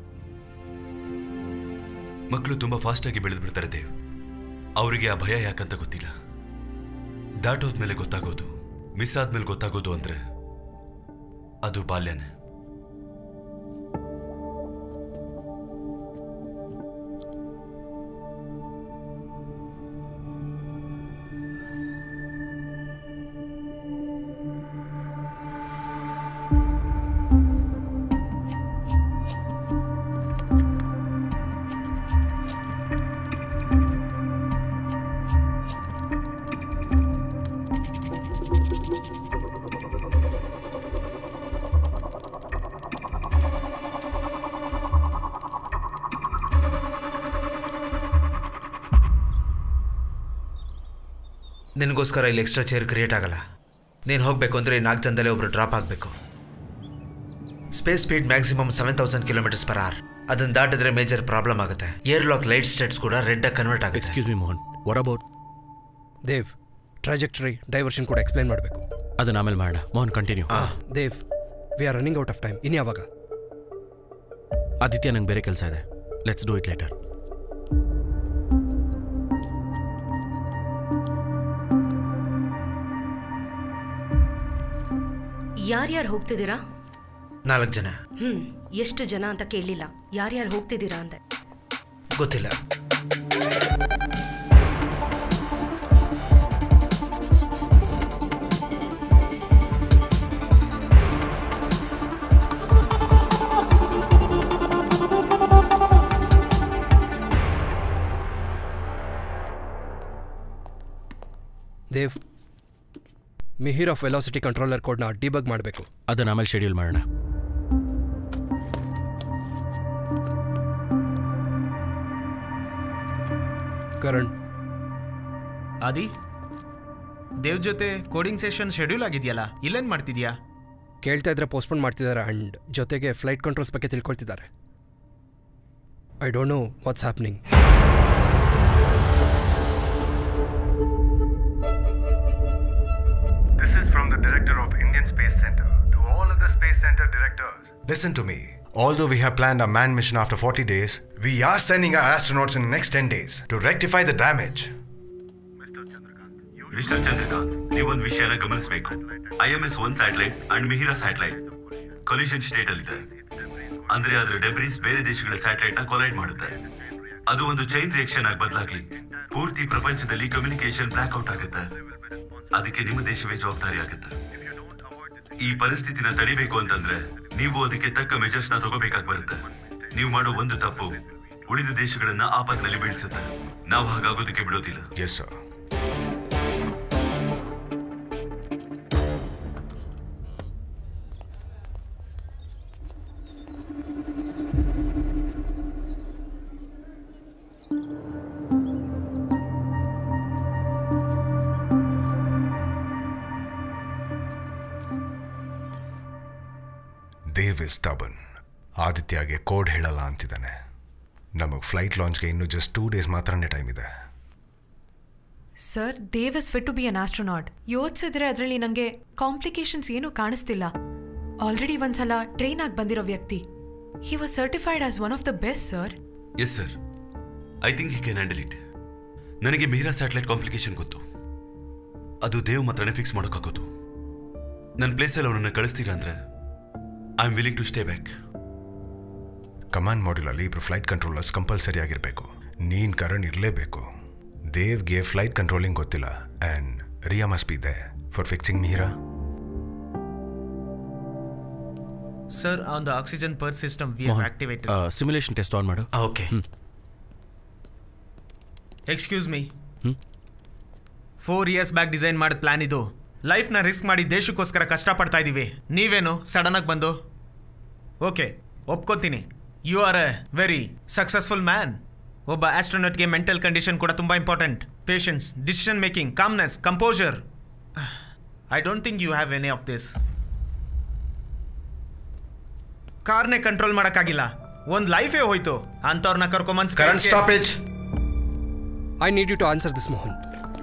ಮಕ್ಕಳು ತುಂಬಾ ಫಾಸ್ಟಾಗಿ ಬೆಳೆದು ಬಿಡ್ತಾರೆ ದೇವ್ ಅವರಿಗೆ ಆ ಭಯ ಯಾಕಂತ ಗೊತ್ತಿಲ್ಲ ದಾಟೋದ್ಮೇಲೆ ಗೊತ್ತಾಗೋದು ಮಿಸ್ ಆದ್ಮೇಲೆ ಗೊತ್ತಾಗೋದು ಅಂದ್ರೆ ಅದು ಬಾಲ್ಯನೇ ನಿನಗೋಸ್ಕರ ಇಲ್ಲಿ ಎಕ್ಸ್ಟ್ರಾ ಚೇರ್ ಕ್ರಿಯೇಟ್ ಆಗಲ್ಲ ನೀನು ಹೋಗಬೇಕು ಅಂದರೆ ಈ ನಾಲ್ಕು ಜನದಲ್ಲೇ ಒಬ್ರು ಡ್ರಾಪ್ ಆಗಬೇಕು space speed maximum seven thousand kilometres per hour ಅದನ್ನು ದಾಟಿದ್ರೆ ಮೇಜರ್ ಪ್ರಾಬ್ಲಮ್ ಆಗುತ್ತೆ ಏರ್ ಲಾಕ್ ಲೈಟ್ ಸ್ಟೇಟ್ಸ್ ಕೂಡ ರೆಡ್ ಕನ್ವರ್ಟ್ ಆಗುತ್ತೆ excuse me Mohan what about Dev trajectory diversion ಕೂಡ ಎಕ್ಸ್ಪ್ಲೈನ್ ಮಾಡಬೇಕು ಅದನ್ನ ಆಮೇಲೆ ಮಾಡೋಣ Mohan continue Dev we are running out of time ಇನ್ಯಾವಾಗ ಆದಿತ್ಯ ನಂಗೆ ಬೇರೆ ಕೆಲಸ ಇದೆ ಲೆಟ್ಸ್ ಡೂ ಇಟ್ ಲೇಟರ್ ಯಾರ್ಯಾರು ಹೋಗ್ತಿದ್ದೀರಾ ನಾಲ್ಕು ಜನ ಹ್ಮ್ ಎಷ್ಟು ಜನ ಅಂತ ಕೇಳಲಿಲ್ಲ ಯಾರ್ಯಾರು ಹೋಗ್ತಿದ್ದೀರಾ ಅಂದೆ ಗೊತ್ತಿಲ್ಲ Dev Mihir of velocity controller ಕೋಡ್ನ ಡಿಬಗ್ ಮಾಡಬೇಕು ಅದನ್ನ ಆಮೇಲೆ ಶೆಡ್ಯೂಲ್ ಮಾಡೋಣ ಕರಣ್ ಆದಿ ದೇವ್ ಜೊತೆ ಕೋಡಿಂಗ್ ಸೆಷನ್ ಶೆಡ್ಯೂಲ್ ಆಗಿದೆಯಲ್ಲ ಇಲ್ಲೇನ್ ಮಾಡ್ತಿದ್ಯಾ ಕೇಳ್ತಾ ಇದ್ರೆ ಪೋಸ್ಟ್ಪೋನ್ ಮಾಡ್ತಿದ್ದಾರೆ ಆ್ಯಂಡ್ ಜೊತೆಗೆ ಫ್ಲೈಟ್ ಕಂಟ್ರೋಲ್ಸ್ ಬಗ್ಗೆ ತಿಳ್ಕೊಳ್ತಿದ್ದಾರೆ I don't know what's happening This is from the director of Indian Space Center to all other Space Center directors. Listen to me. Although we have planned a manned mission after 40 days, we are sending our astronauts in the next 10 days to rectify the damage. Mister Chandrakant ನೀವೊಂದು ವಿಷಯನ ಗಮನಿಸಬೇಕು I M S one satellite and Mihira satellite collision state ಅಲ್ಲಿದೆ ಅಂದ್ರೆ ಅದ್ರ ಡೆಬ್ರಿಸ್ ಬೇರೆ ದೇಶಗಳ ಸ್ಯಾಟಲೈಟ್ ನ ಕೊಲೈಡ್ ಮಾಡುತ್ತೆ ಅದು ಒಂದು ಚೈನ್ ರಿಯಾಕ್ಷನ್ ಆಗಿ ಬದಲಾಗಿ ಪೂರ್ತಿ ಪ್ರಪಂಚದಲ್ಲಿ ಕಮ್ಯುನಿಕೇಶನ್ ಬ್ಲಾಕ್ ಔಟ್ ಆಗುತ್ತೆ ಅದಕ್ಕೆ ನಿಮ್ಮ ದೇಶವೇ ಜವಾಬ್ದಾರಿ ಆಗುತ್ತೆ ಈ ಪರಿಸ್ಥಿತಿನ ತಡಿಬೇಕು ಅಂತಂದ್ರೆ ನೀವು ಅದಕ್ಕೆ ತಕ್ಕ ಮೆಜರ್ಸ್ ನ ತಗೋಬೇಕಾಗಿ ಬರುತ್ತೆ ನೀವು ಮಾಡೋ ಒಂದು ತಪ್ಪು ಉಳಿದ ದೇಶಗಳನ್ನ ಆಪತ್ನಲ್ಲಿ ಬೀಳಿಸುತ್ತೆ ನಾವು ಹಾಗಾಗೋದಕ್ಕೆ ಬಿಡೋದಿಲ್ಲ yes sir Dev is stubborn ಆದಿತ್ಯಗೆ ಕೋಡ್ ಹೇಳಲ್ಲ ಅಂತಿದ್ದಾನೆ ನಮಗೆ ಫ್ಲೈಟ್ ಲಾಂಚ್ಗೆ ಇನ್ನೂ ಜಸ್ಟ್ ಟೂ ಡೇಸ್ ಮಾತ್ರನೇ ಟೈಮ್ ಇದೆ sir Dev is fit to be an astronaut ಯೋಚಿಸಿದ್ರೆ ಅದರಲ್ಲಿ ನನಗೆ ಕಾಂಪ್ಲಿಕೇಶನ್ಸ್ ಏನೂ ಕಾಣಿಸ್ತಿಲ್ಲ ಆಲ್ರೆಡಿ ಒಂದ್ಸಲ ಟ್ರೈನ್ ಆಗಿ ಬಂದಿರೋ ವ್ಯಕ್ತಿ he was certified as one of the best sir yes sir I think he can handle it ನನಗೆ ಮೀರಾ ಸ್ಯಾಟಲೈಟ್ ಕಾಂಪ್ಲಿಕೇಶನ್ ಗೊತ್ತು ಅದು ದೇವ್ ಮಾತ್ರನೇ ಫಿಕ್ಸ್ ಮಾಡೋಕ್ಕಾಗೋದು ನನ್ನ ಪ್ಲೇಸಲ್ಲಿ ಅವನನ್ನು ಕಳಿಸ್ತೀರಾ ಅಂದ್ರೆ I am willing to stay back command ಮಾಡ್ಯೂಲಲ್ಲಿ ಇಬ್ರು ಫ್ಲೈಟ್ ಕಂಟ್ರೋಲರ್ಸ್ ಕಂಪಲ್ಸರಿ ಆಗಿರಬೇಕು ನೀನ್ ಕರಣ್ ಇರಲೇಬೇಕು ದೇವ್ಗೆ ಫ್ಲೈಟ್ ಕಂಟ್ರೋಲಿಂಗ್ ಗೊತ್ತಿಲ್ಲ and Riya must be there for fixing Meera sir on the oxygen per system we have activated simulation test on ಮಾಡು okay excuse me four years back design ಮಾಡಿದ ಪ್ಲಾನ್ ಇದು ಲೈಫ್ನ ರಿಸ್ಕ್ ಮಾಡಿ ದೇಶಕ್ಕೋಸ್ಕರ ಕಷ್ಟಪಡ್ತಾ ಇದ್ದೀವಿ ನೀವೇನು ಸಡನ್ನಾಗಿ ಬಂದು ಓಕೆ ಒಪ್ಕೋತೀನಿ you are a very successful man ಒಬ್ಬ ಆಸ್ಟ್ರೋನಟ್ಗೆ ಮೆಂಟಲ್ ಕಂಡೀಷನ್ ಕೂಡ ತುಂಬ important patience decision making calmness composure I don't think you have any of this ಕಾರ್ನೇ ಕಂಟ್ರೋಲ್ ಮಾಡೋಕ್ಕಾಗಿಲ್ಲ ಒಂದು ಲೈಫೇ ಹೋಯ್ತು ಅಂಥವ್ರನ್ನ ಕರ್ಕೊಂಬಂದ್ Karan stop it I need you to answer this Mohan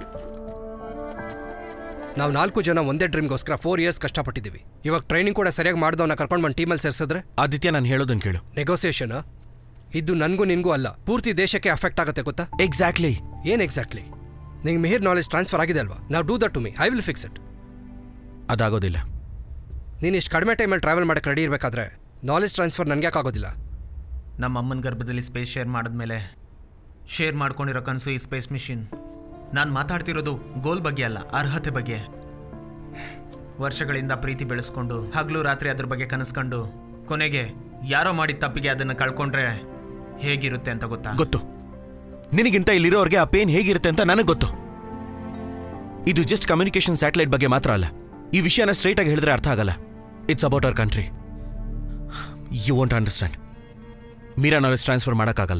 ನಾವು ನಾಲ್ಕು ಜನ ಒಂದೇ ಡ್ರೀಮ್ಗೋಸ್ಕರ ಫೋರ್ ಇಯರ್ಸ್ ಕಷ್ಟಪಟ್ಟಿದ್ದೀವಿ ಇವಾಗ ಟ್ರೈನಿಂಗ್ ಕೂಡ ಸರಿಯಾಗಿ ಮಾಡಿದವನ್ನ ಕರ್ಕೊಂಡು ಬಂದು ಟೀಮಲ್ಲಿ ಸೇರಿಸಿದ್ರೆ ಆದಿತ್ಯ ನಾನು ಹೇಳೋದನ್ನು ಕೇಳು ನೆಗೋಸಿಯೇಷನ್ ಇದು ನನಗೂ ನಿನಗೂ ಅಲ್ಲ ಪೂರ್ತಿ ದೇಶಕ್ಕೆ ಅಫೆಕ್ಟ್ ಆಗುತ್ತೆ ಗೊತ್ತಾ ಎಕ್ಸಾಕ್ಟ್ಲಿ ಏನು ಎಕ್ಸಾಕ್ಟ್ಲಿ ನಿಂಗೆ ಮಿಹಿರ್ ನಾಲೆಜ್ ಟ್ರಾನ್ಸ್ಫರ್ ಆಗಿದೆ ಅಲ್ವಾ ನಾವು do that to me I will fix it ಅದಾಗೋದಿಲ್ಲ ನೀನು ಇಷ್ಟು ಕಡಿಮೆ ಟೈಮಲ್ಲಿ ಟ್ರಾವೆಲ್ ಮಾಡೋಕ್ಕೆ ರೆಡಿ ಇರಬೇಕಾದ್ರೆ ನಾಲೆಜ್ ಟ್ರಾನ್ಸ್ಫರ್ ನನಗೆ ಆಗೋದಿಲ್ಲ ನಮ್ಮ ಅಮ್ಮನ ಗರ್ಭದಲ್ಲಿ ಸ್ಪೇಸ್ ಶೇರ್ ಮಾಡಿದ್ಮೇಲೆ ಶೇರ್ ಮಾಡ್ಕೊಂಡಿರೋ ಕನಸು ಈ ಸ್ಪೇಸ್ ಮಿಷಿನ್ ನಾನು ಮಾತಾಡ್ತಿರೋದು ಗೋಲ್ ಬಗ್ಗೆ ಅಲ್ಲ ಅರ್ಹತೆ ಬಗ್ಗೆ ವರ್ಷಗಳಿಂದ ಪ್ರೀತಿ ಬೆಳೆಸ್ಕೊಂಡು ಹಗಲು ರಾತ್ರಿ ಅದ್ರ ಬಗ್ಗೆ ಕನಸ್ಕೊಂಡು ಕೊನೆಗೆ ಯಾರೋ ಮಾಡಿದ ತಪ್ಪಿಗೆ ಅದನ್ನು ಕಳ್ಕೊಂಡ್ರೆ ಹೇಗಿರುತ್ತೆ ಅಂತ ಗೊತ್ತಾ ಗೊತ್ತು ನಿನಗಿಂತ ಇಲ್ಲಿರೋರಿಗೆ ಆ ಪೇನ್ ಹೇಗಿರುತ್ತೆ ಅಂತ ನನಗೆ ಗೊತ್ತು ಇದು ಜಸ್ಟ್ ಕಮ್ಯುನಿಕೇಶನ್ ಸ್ಯಾಟಲೈಟ್ ಬಗ್ಗೆ ಮಾತ್ರ ಅಲ್ಲ ಈ ವಿಷಯನ ಸ್ಟ್ರೈಟ್ ಆಗಿ ಹೇಳಿದ್ರೆ ಅರ್ಥ ಆಗಲ್ಲ it's about our country you want understand Meera knowledge transfer ಮಾಡೋಕ್ಕಾಗಲ್ಲ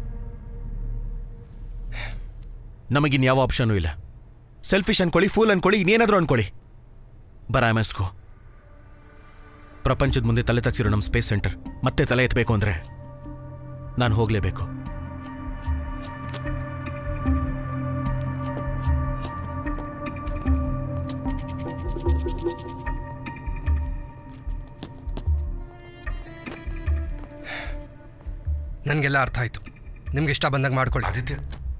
ನಮಗಿನ್ ಯಾವ ಆಪ್ಷನೂ ಇಲ್ಲ ಸೆಲ್ಫಿಶ್ ಅನ್ಕೊಳ್ಳಿ ಫೂಲ್ ಅನ್ಕೊಳ್ಳಿ ಇನ್ನೇನಾದರೂ ಅನ್ಕೊಳ್ಳಿ ಬರ ಎಸ್ಕೋ ಪ್ರಪಂಚದ ಮುಂದೆ ತಲೆ ತಗ್ಸಿರೋ ನಮ್ಮ ಸ್ಪೇಸ್ ಸೆಂಟರ್ ಮತ್ತೆ ತಲೆ ಎತ್ತಬೇಕು ಅಂದರೆ ನಾನು ಹೋಗಲೇಬೇಕು ನನಗೆಲ್ಲ ಅರ್ಥ ಆಯಿತು ನಿಮ್ಗೆ ಇಷ್ಟ ಬಂದಾಗ ಮಾಡ್ಕೊಳ್ಳಿ Aditya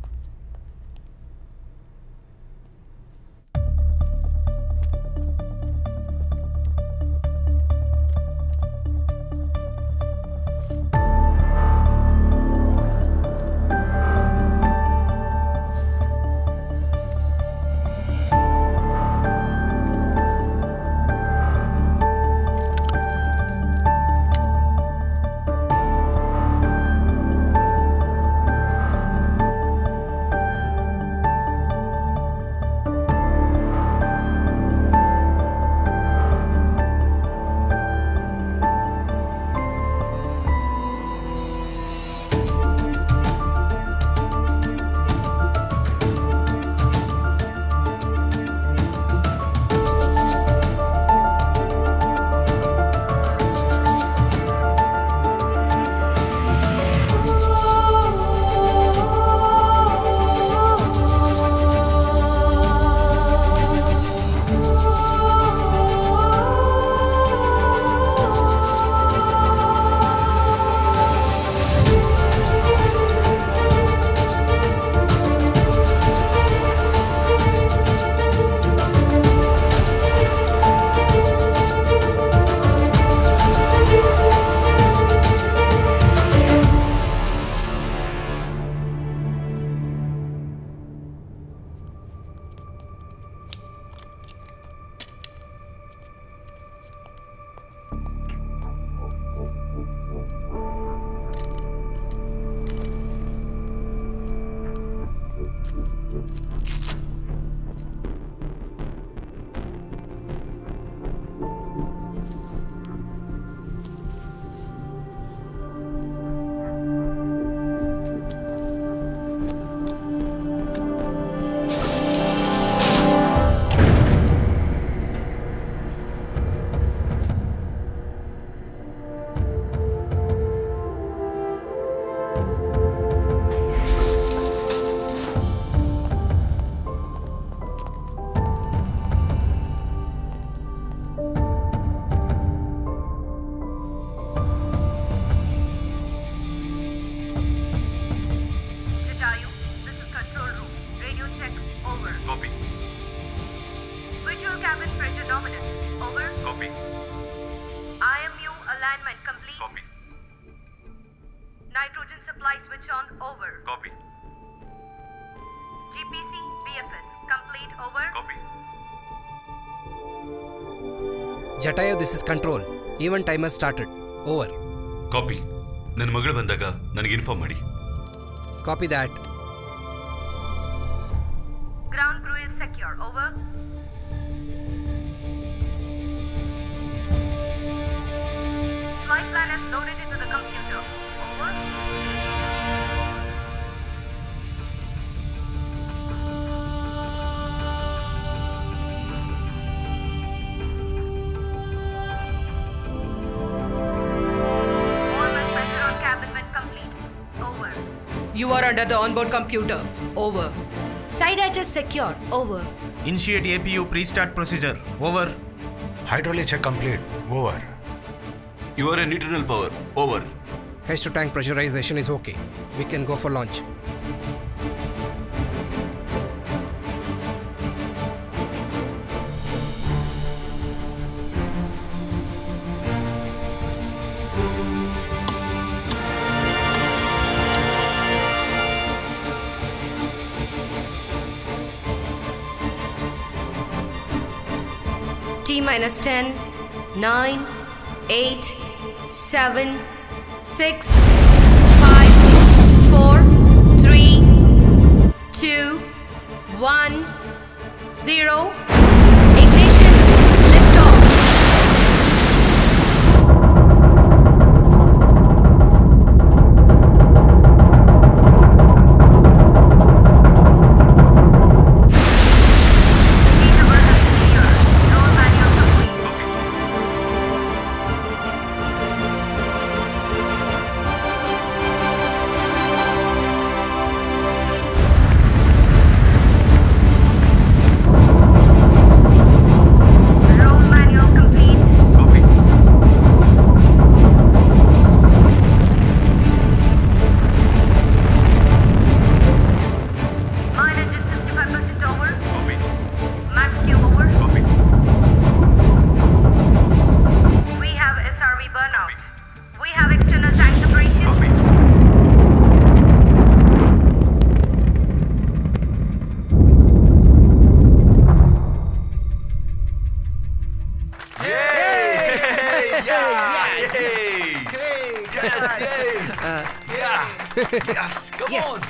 Jatayu, this is control room. Radio check, over. Copy. Visual cabin pressure dominant, over. Copy. IMU alignment complete. Copy. Nitrogen supply switch on, over. Copy. GPC, BFS, complete, over. Copy. Jatayu this is control even timer started over copy ನನ್ನ ಮಗಳು ಬಂದಾಗ ನನಗೆ ಇನ್ಫಾರ್ಮ್ ಮಾಡಿ copy that Ground crew is secure, over. Flight plan is loaded into the computer, over. All pressure on cabin when complete, over. You are under the onboard computer. Over. Side hatch is secured. Over. Initiate APU pre-start procedure. Over. Hydraulic check complete. Over. You are in internal power. Over. H to tank pressurization is okay. We can go for launch. T minus 10, 9, 8, 7, 6, 5, 4, 3, 2, 1, 0. Ignition, liftoff. Mine engine 65% over. Max Q over. We have SRV burnout. We have external tank separation. Yes, come on.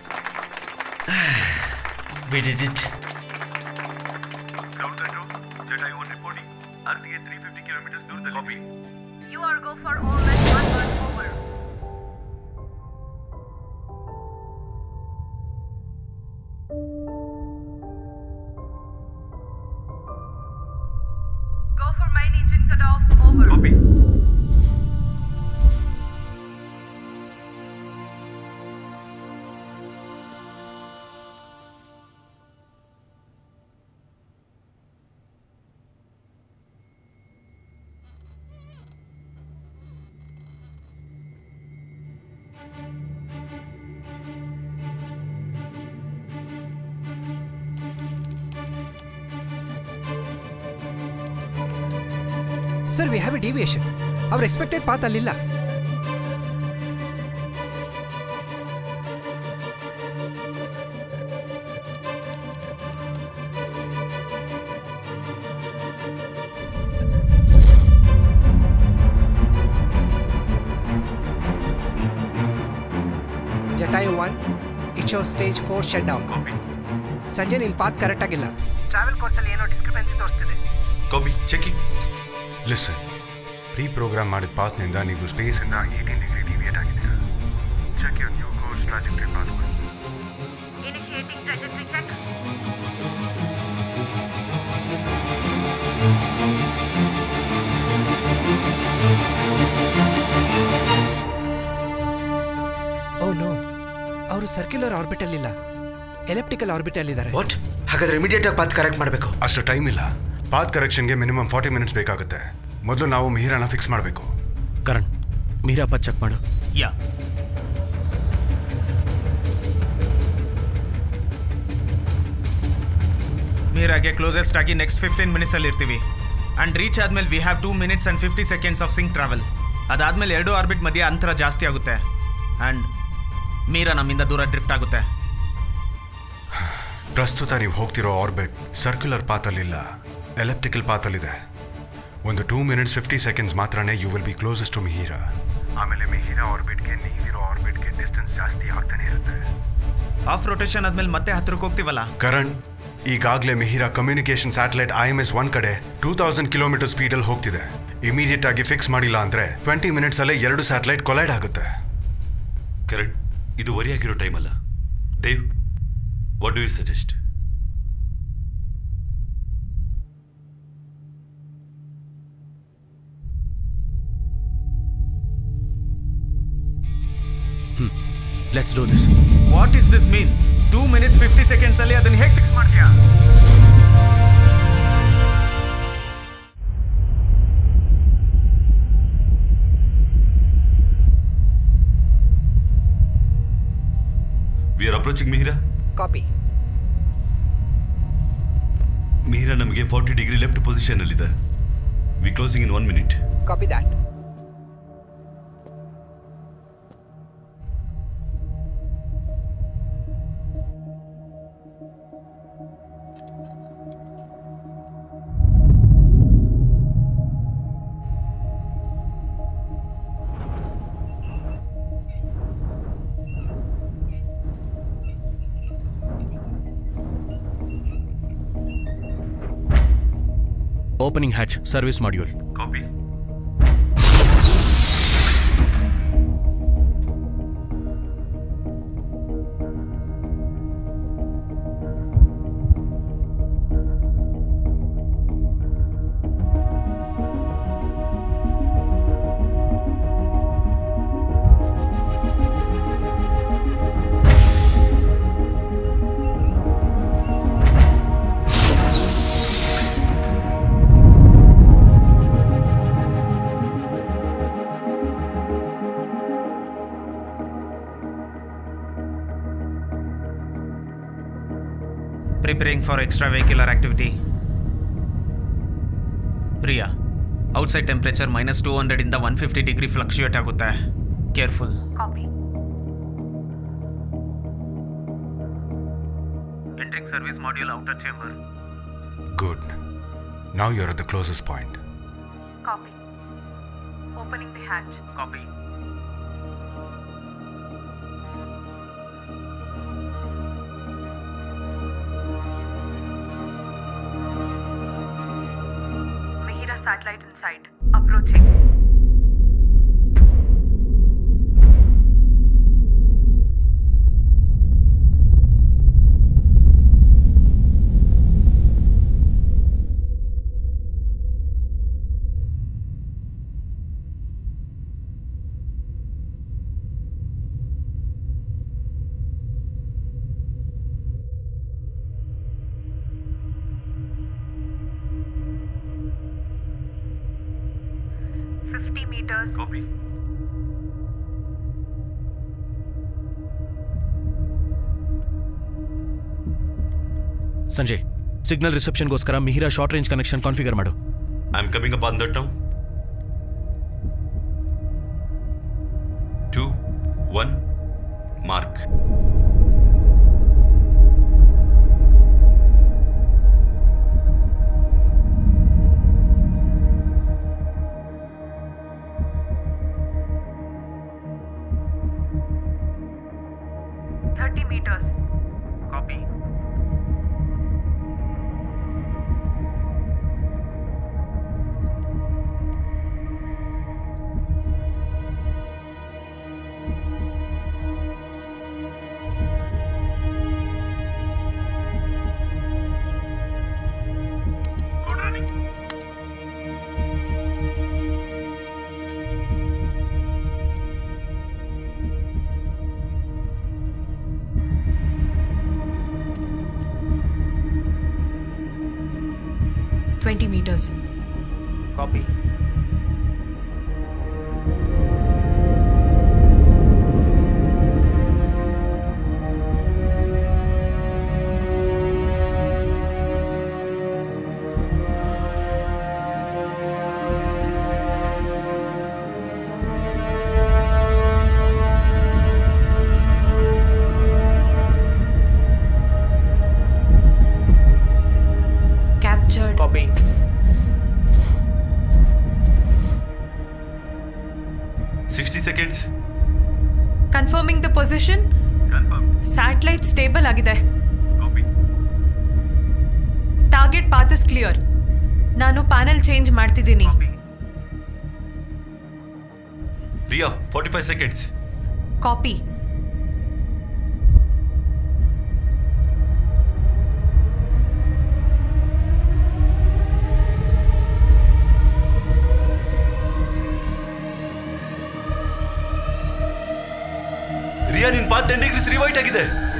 We did it. Ground control, Jedi 1 reporting. ಅರ್ತ್ಗೆ 350 ಕಿಲೋಮೀಟರ್ಸ್ ದೂರದಲ್ಲಿ copy You are go for all match one one over. Go for main engine cut off over. Copy. Sir we have a deviation ಅವ್ರ ಎಕ್ಸ್ಪೆಕ್ಟೆಡ್ ಪಾತ್ ಅಲ್ಲಿಲ್ಲ Jatayu one it show stage four shut down Sanjay ನಿನ್ನ ಪಾತ್ ಕರೆಕ್ಟ್ ಆಗಿಲ್ಲ ಟ್ರಾವೆಲ್ ಕೋರ್ಸಲ್ಲಿ ಏನೋ ಡಿಸ್ಕ್ರಿಪೆನ್ಸಿ ತೋರಿಸ್ತಿದೆ copy checking listen pre program ಮಾಡಿದ ಪಾತ್ನಿಂದ ನೀವು ಸ್ಪೇಸಿಂದ ಏಯ್ಟೀನ್ ಡಿಗ್ರಿ ಡಿವಿಯೇಟ್ ಆಗಿದ್ದೀರಾ check your new course trajectory path Initiating trajectory check. Oh no ಅವರು ಸರ್ಕ್ಯುಲರ್ ಆರ್ಬಿಟಲ್ ಇಲ್ಲ ಎಲೆಪ್ಟಿಕಲ್ ಆರ್ಬಿಟಲ್ ಇದ್ದಾರೆ ವಾಟ್ ಹಾಗಾದ್ರೆ ಇಮಿಡಿಯೇಟ್ ಆಗಿ ಪಾತ್ ಕರೆಕ್ಟ್ ಮಾಡಬೇಕು ಅಷ್ಟು ಟೈಮ್ ಇಲ್ಲ ಪಾತ್ ಕರೆಕ್ಷನ್ಗೆ ಮಿನಿಮಮ್ ಫಾರ್ಟಿ ಮಿನಿಟ್ಸ್ ಬೇಕಾಗುತ್ತೆ ಮೊದಲು ನಾವು ಮಿಹಿರನ ಫಿಕ್ಸ್ ಮಾಡಬೇಕು ಕರಣ್ ಮೀರಾ ಪತ್ ಚೆಕ್ ಮಾಡು ಯಾ ಮೀರಾಗೆ ಕ್ಲೋಸೆಸ್ಟ್ ಆಗಿ ನೆಕ್ಸ್ಟ್ ಫಿಫ್ಟೀನ್ ಮಿನಿಟ್ಸ್ ಅಲ್ಲಿ ಇರ್ತೀವಿ ಅಂಡ್ ರೀಚ್ ಆದ್ಮೇಲೆ we have two minutes and fifty seconds of sync travel ಅದಾದ್ಮೇಲೆ ಎರಡು ಆರ್ಬಿಟ್ ಮಧ್ಯೆ ಅಂತರ ಜಾಸ್ತಿ ಆಗುತ್ತೆ ಅಂಡ್ ಮೀರಾ ನಮ್ಮಿಂದ ದೂರ ಡ್ರಿಫ್ಟ್ ಆಗುತ್ತೆ ಪ್ರಸ್ತುತ ನೀವು ಹೋಗ್ತಿರೋ ಆರ್ಬಿಟ್ ಸರ್ಕ್ಯುಲರ್ ಪಾತಲ್ಲಿಲ್ಲ ಎಲೆಪ್ಟಿಕಲ್ ಪಾತಲ್ಲಿದೆ ಒಂದು ಟೂ ಮಿನಿಟ್ಸ್ ಫಿಫ್ಟಿ ಸೆಕೆಂಡ್ಸ್ ಮಾತ್ರನೇ you will be closest to Mihira ಆಮೇಲೆ ಮಿಹಿರಾ ಆರ್ಬಿಟ್ಗೆ ನೀವಿರೋ ಆರ್ಬಿಟ್ಗೆ ಡಿಸ್ಟೆನ್ಸ್ ಜಾಸ್ತಿ ಆಗ್ತಾನೆ ಇರುತ್ತೆ ಆಫ್ ರೊಟೇಷನ್ ಆದ್ಮೇಲೆ ಮತ್ತೆ ಹತ್ರಕ್ಕೆ ಹೋಗ್ತೀವಲ್ಲ ಕರಣ್ ಈಗಾಗಲೇ Mihira communication satellite I M S one ಕಡೆ ಟೂ ತೌಸಂಡ್ ಕಿಲೋಮೀಟರ್ ಸ್ಪೀಡಲ್ಲಿ ಹೋಗ್ತಿದೆ ಇಮಿಡಿಯೇಟ್ ಆಗಿ ಫಿಕ್ಸ್ ಮಾಡಿಲ್ಲ ಅಂದ್ರೆ ಟ್ವೆಂಟಿ ಮಿನಿಟ್ಸ್ ಅಲ್ಲೇ ಎರಡು ಸ್ಯಾಟಲೈಟ್ ಕೊಲೈಡ್ ಆಗುತ್ತೆ ಕರಣ್ ಇದು ವರಿಯಾಗಿರೋ ಟೈಮ್ ಅಲ್ಲ Dev what do you suggest let's do this what is this mean two minutes fifty seconds ಅಲ್ಲಿ ಅದನ್ನ ಹೇಗೆ ಫಿಕ್ಸ್ ಮಾಡ್ತೀಯಾ we are approaching Mihira copy Mihira ನಮಗೆ ಫಾರ್ಟಿ ಡಿಗ್ರಿ ಲೆಫ್ಟ್ ಪೊಸಿಷನ್ ಅಲ್ಲಿದೆ we closing in one minute copy that opening hatch service module copy preparing for extra vehicular activity Riya outside temperature minus two hundred ಇಂದ ಒನ್ ಫಿಫ್ಟಿ ಡಿಗ್ರಿ ಫ್ಲಕ್ಚುಯೇಟ್ ಆಗುತ್ತೆ careful entering service module outer chamber Good. Now you're at the closest point. Copy. Opening the hatch. Copy. Mahira satellite in sight. Approaching. Fifty meters. Copy. Sanjay signal ರಿಸೆಪ್ಷನ್ಗೋಸ್ಕರ Mihira short range connection configure ಮಾಡು I am coming up on that now two one mark Thirty meters. Copy. Twenty meters. Copy. Captured. Copy. Sixty seconds Confirming the position. Satellite stable ಆಗಿದೆ. ಟಾರ್ಗೆಟ್ ಪಾತ್ ಇಸ್ ಕ್ಲಿಯರ್ ನಾನು ಪ್ಯಾನೆಲ್ ಚೇಂಜ್ ಮಾಡ್ತಿದ್ದೀನಿ Riya forty five seconds copy Riya ನಿನ್ path ten degrees reverse white ಆಗಿದೆ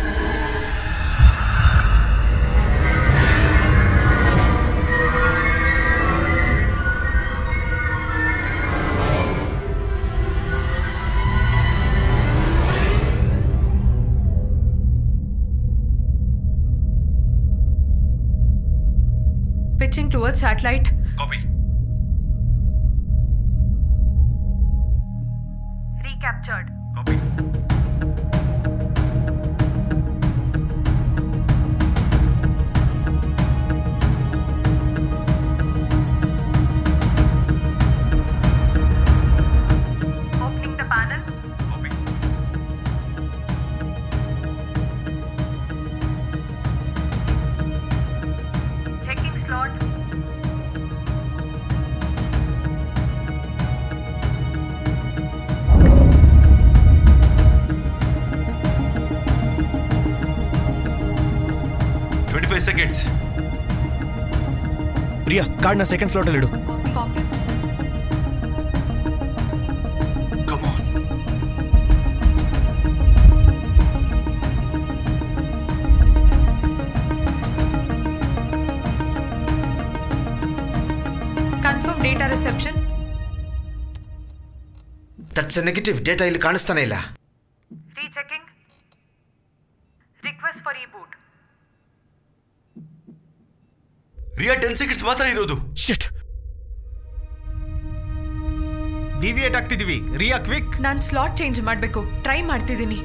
Pitching towards satellite. Copy. Recaptured. Opening the panel. Checking slot. Twenty five seconds Priya ಕಾರ್ಡ್ನ ಸೆಕೆಂಡ್ ಸ್ಲಾಟಲ್ಲಿ ಇಡು Copy. Confirm data reception. That's a negative data ಇಲ್ಲಿ ಕಾಣಿಸ್ತಾನೆ ಇಲ್ಲ Rechecking. Request for reboot. Riya ten seconds ಮಾತ್ರ ಇರೋದು ಶಿಟ್ ಡಿವಿಯೇಟ್ ಆಗ್ತಿದೀವಿ ರಿಯಾ ಕ್ವಿಕ್ ನಾನು ಸ್ಲಾಟ್ ಚೇಂಜ್ ಮಾಡಬೇಕು ಟ್ರೈ ಮಾಡ್ತಿದ್ದೀನಿ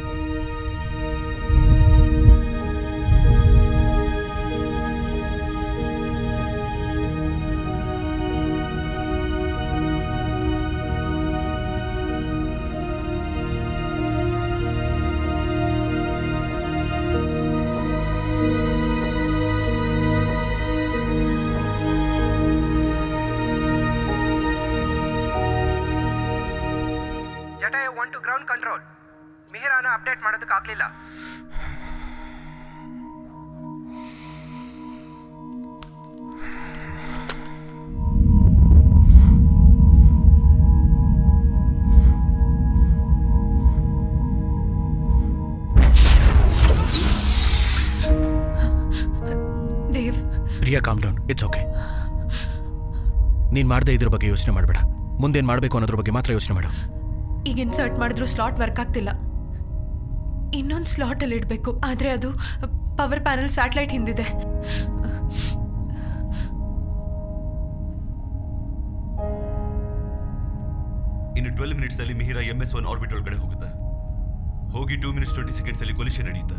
Jatayu one to ground control ಮಿಹಿರಾನ ಅಪ್ಡೇಟ್ ಮಾಡೋದಕ್ಕಾಗಲಿಲ್ಲ Dev Riya calm down it's okay ನೀನ್ ಮಾಡದೆ ಇದ್ರ ಬಗ್ಗೆ ಯೋಚನೆ ಮಾಡಬೇಡ ಮುಂದೇನ್ ಮಾಡಬೇಕು ಅನ್ನೋದ್ರ ಬಗ್ಗೆ ಮಾತ್ರ ಯೋಚನೆ ಮಾಡು ಈಗ ಇನ್ಸರ್ಟ್ ಮಾಡಿದ್ರು ಸ್ಲಾಟ್ ವರ್ಕ್ ಆಗ್ತಿಲ್ಲ ಇನ್ನೊಂದು ಸ್ಲಾಟಲ್ಲಿ ಇಡಬೇಕು ಆದರೆ ಅದು ಪವರ್ ಪ್ಯಾನಲ್ ಸ್ಯಾಟಲೈಟ್ ಹಿಂದಿದೆ ಇನ್ನು ಟ್ವೆಲ್ ಮಿನಿಟ್ಸ್ ಅಲ್ಲಿ Mihira M S one orbit ಒಳಗಡೆ ಹೋಗುತ್ತೆ ಹೋಗಿ ಟೂ ಮಿನಿಟ್ಸ್ ಟ್ವೆಂಟಿ ಸೆಕೆಂಡ್ಸ್ ಅಲ್ಲಿ ಕೊಲಿಷನ್ ನಡೆಯುತ್ತೆ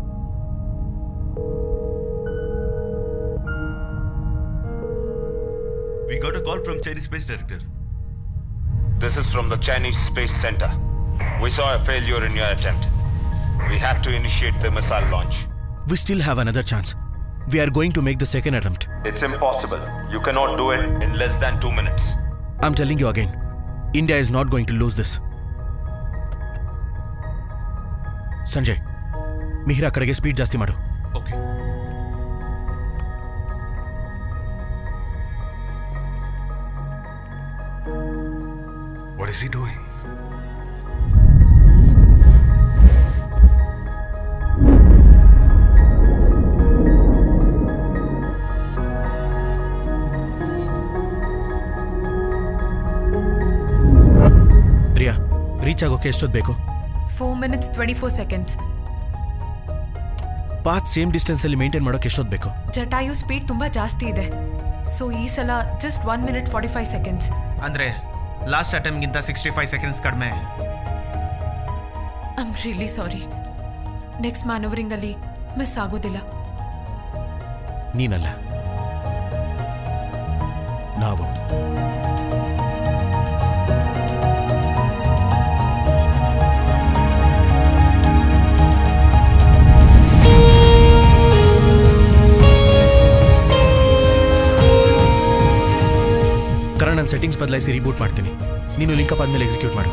we got a call from Chinese space director This is from the Chinese Space Center. We saw a failure in your attempt. We have to initiate the missile launch. We still have another chance we are going to make the second attempt It's impossible. You cannot do it in less than two minutes. I am telling you again India is not going to lose this Sanjay Mihira ಕಡೆಗೆ ಸ್ಪೀಡ್ ಜಾಸ್ತಿ ಮಾಡು okay What is he doing? Riya reach ಆಗೋಕೆ ಎಷ್ಟೊತ್ತು ಬೇಕು four minutes twenty four seconds path same distance ಅಲ್ಲಿ ಮೇಂಟೈನ್ ಮಾಡೋಕೆ ಎಷ್ಟೊತ್ತು ಬೇಕು ಜಟಾಯು ಸ್ಪೀಡ್ ತುಂಬ ಜಾಸ್ತಿ ಇದೆ ಸೊ ಈ ಸಲ just one minute forty five seconds ಅಂದ್ರೆ ಲಾಸ್ಟ್ ಅಟೆಂಪ್ಟ್ಗಿಂತ ಸಿಕ್ಸ್ಟಿ ಫೈವ್ ಸೆಕೆಂಡ್ಸ್ ಕಡಿಮೆ ಐಮ್ ರಿಯಲಿ ಸಾರಿ ನೆಕ್ಸ್ಟ್ ಮ್ಯಾನವರಿಂಗಲ್ಲಿ ಮಿಸ್ ಆಗೋದಿಲ್ಲ ನೀನಲ್ಲ ನಾವು ಕರಣ್ ನನ್ನ ಸೆಟ್ಟಿಂಗ್ಸ್ ಬದಲಾಯಿಸಿ ರೀಬೂಟ್ ಮಾಡ್ತೀನಿ ನೀನು ಲಿಂಕಪ್ ಆದ್ಮೇಲೆ ಎಕ್ಸಿಕ್ಯೂಟ್ ಮಾಡು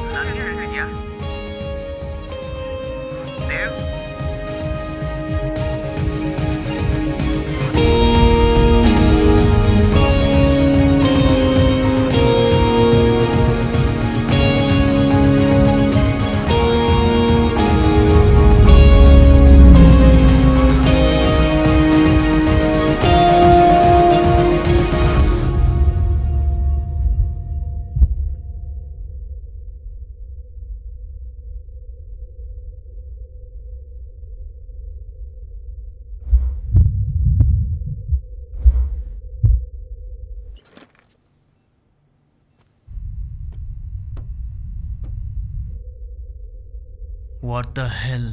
what the hell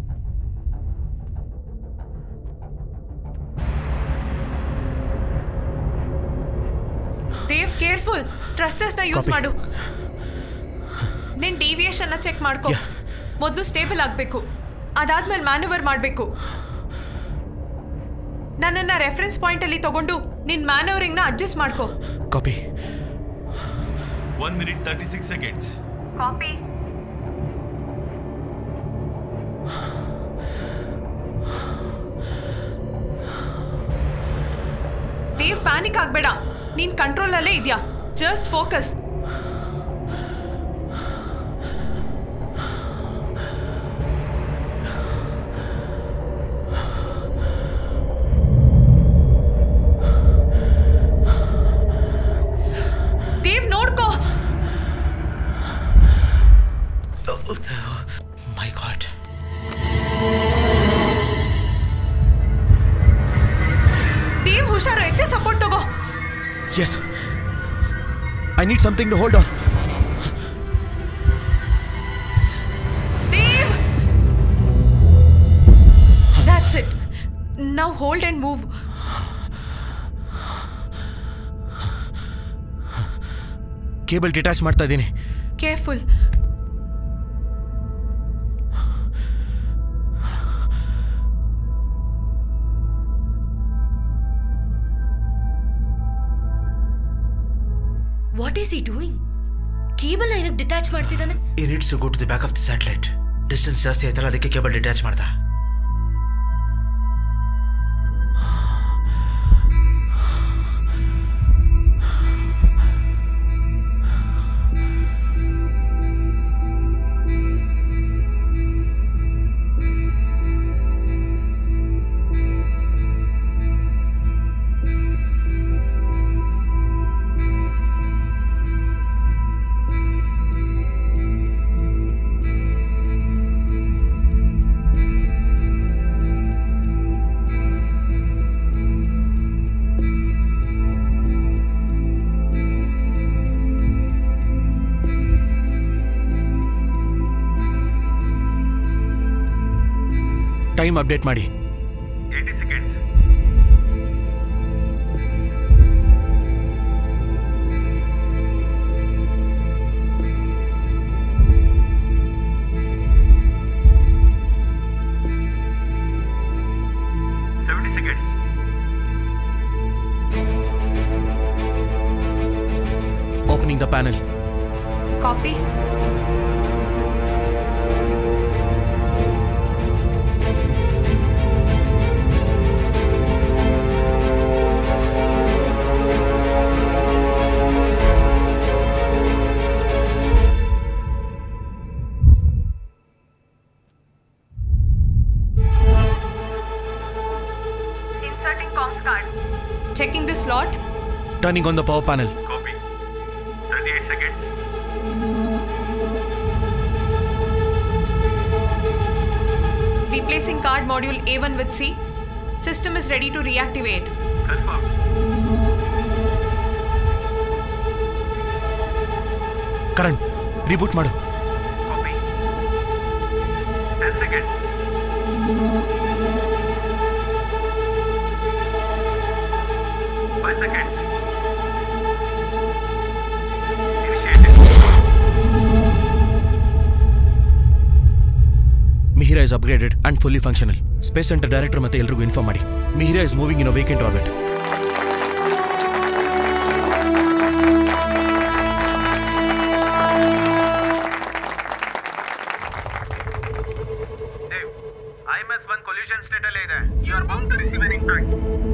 Dev careful ಟ್ರಸ್ಟರ್ಸ್ನ ಯೂಸ್ Copy. ಮಾಡು ನಿನ್ ಡಿವಿಯೇಷನ್ನ ಚೆಕ್ ಮಾಡ್ಕೊ ಮೊದಲು ಸ್ಟೇಬಲ್ ಆಗಬೇಕು ಅದಾದ್ಮೇಲೆ ಮ್ಯಾನುವರ್ ಮಾಡಬೇಕು ನನ್ನನ್ನು ರೆಫರೆನ್ಸ್ ಪಾಯಿಂಟಲ್ಲಿ ತಗೊಂಡು ನಿನ್ ಮ್ಯಾನುವರಿಂಗ್ನ ಅಡ್ಜಸ್ಟ್ ಮಾಡ್ಕೊ copy one minute thirty six seconds copy Dev panic ಆಗಬೇಡ ನೀನ್ ಕಂಟ್ರೋಲಲ್ಲೇ ಇದೆಯಾ ಜಸ್ಟ್ ಫೋಕಸ್ ದೇವ್ ನೋಡ್ಕೋ ಮೈ ಗಾಡ್ ದೇವ್ ಹುಷಾರು ಹೆಚ್ಚೆ ಸಪೋರ್ಟ್ ತಗೋ yes I need something to hold on Dev That's it. Now hold and move. Cable detach ಮಾಡ್ತಾ ಇದ್ದೀನಿ Careful. What is he doing cable ಏನಕ್ಕೆ ಡಿಟ್ಯಾಚ್ ಮಾಡ್ತಿದ್ದಾನೆ he needs to go to the back of the satellite distance ಜಾಸ್ತಿ ಆಯ್ತಲ್ಲ ಅದಕ್ಕೆ ಕೇಬಲ್ ಡಿಟ್ಯಾಚ್ ಮಾಡ್ದ ಟೈಮ್ ಅಪ್ಡೇಟ್ ಮಾಡಿ eighty seconds seventy seconds opening the panel Copy. Inserting comms card. Checking the slot. Turning on the power panel copy thirty eight seconds Replacing card module A1 with C. System is ready to reactivate. Karan reboot ಮಾಡು copy ten seconds five seconds Mihira is upgraded and fully functional space centre director ಮತ್ತೆ ಎಲ್ರಿಗೂ ಇನ್ಫಾರ್ಮ್ ಮಾಡಿ Mihira is moving in a vacant orbit I M S one collision state ಅಲ್ಲೇ ಇದೆ you are bound to receive an impact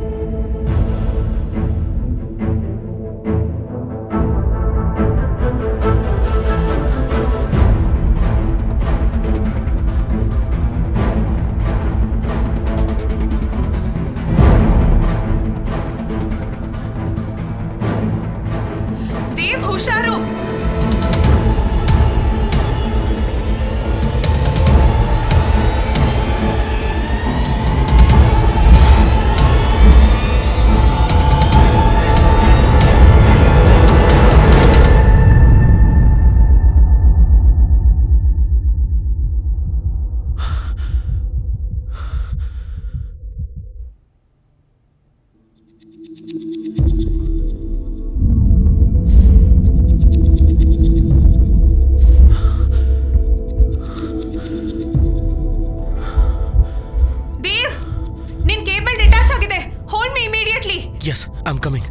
Dev ಹುಷಾರು ದೇವ್ ನಿನ್ ಕೇಬಲ್ ಡಿಟ್ಯಾಚ್ ಆಗಿದೆ hold me immediately yes I am coming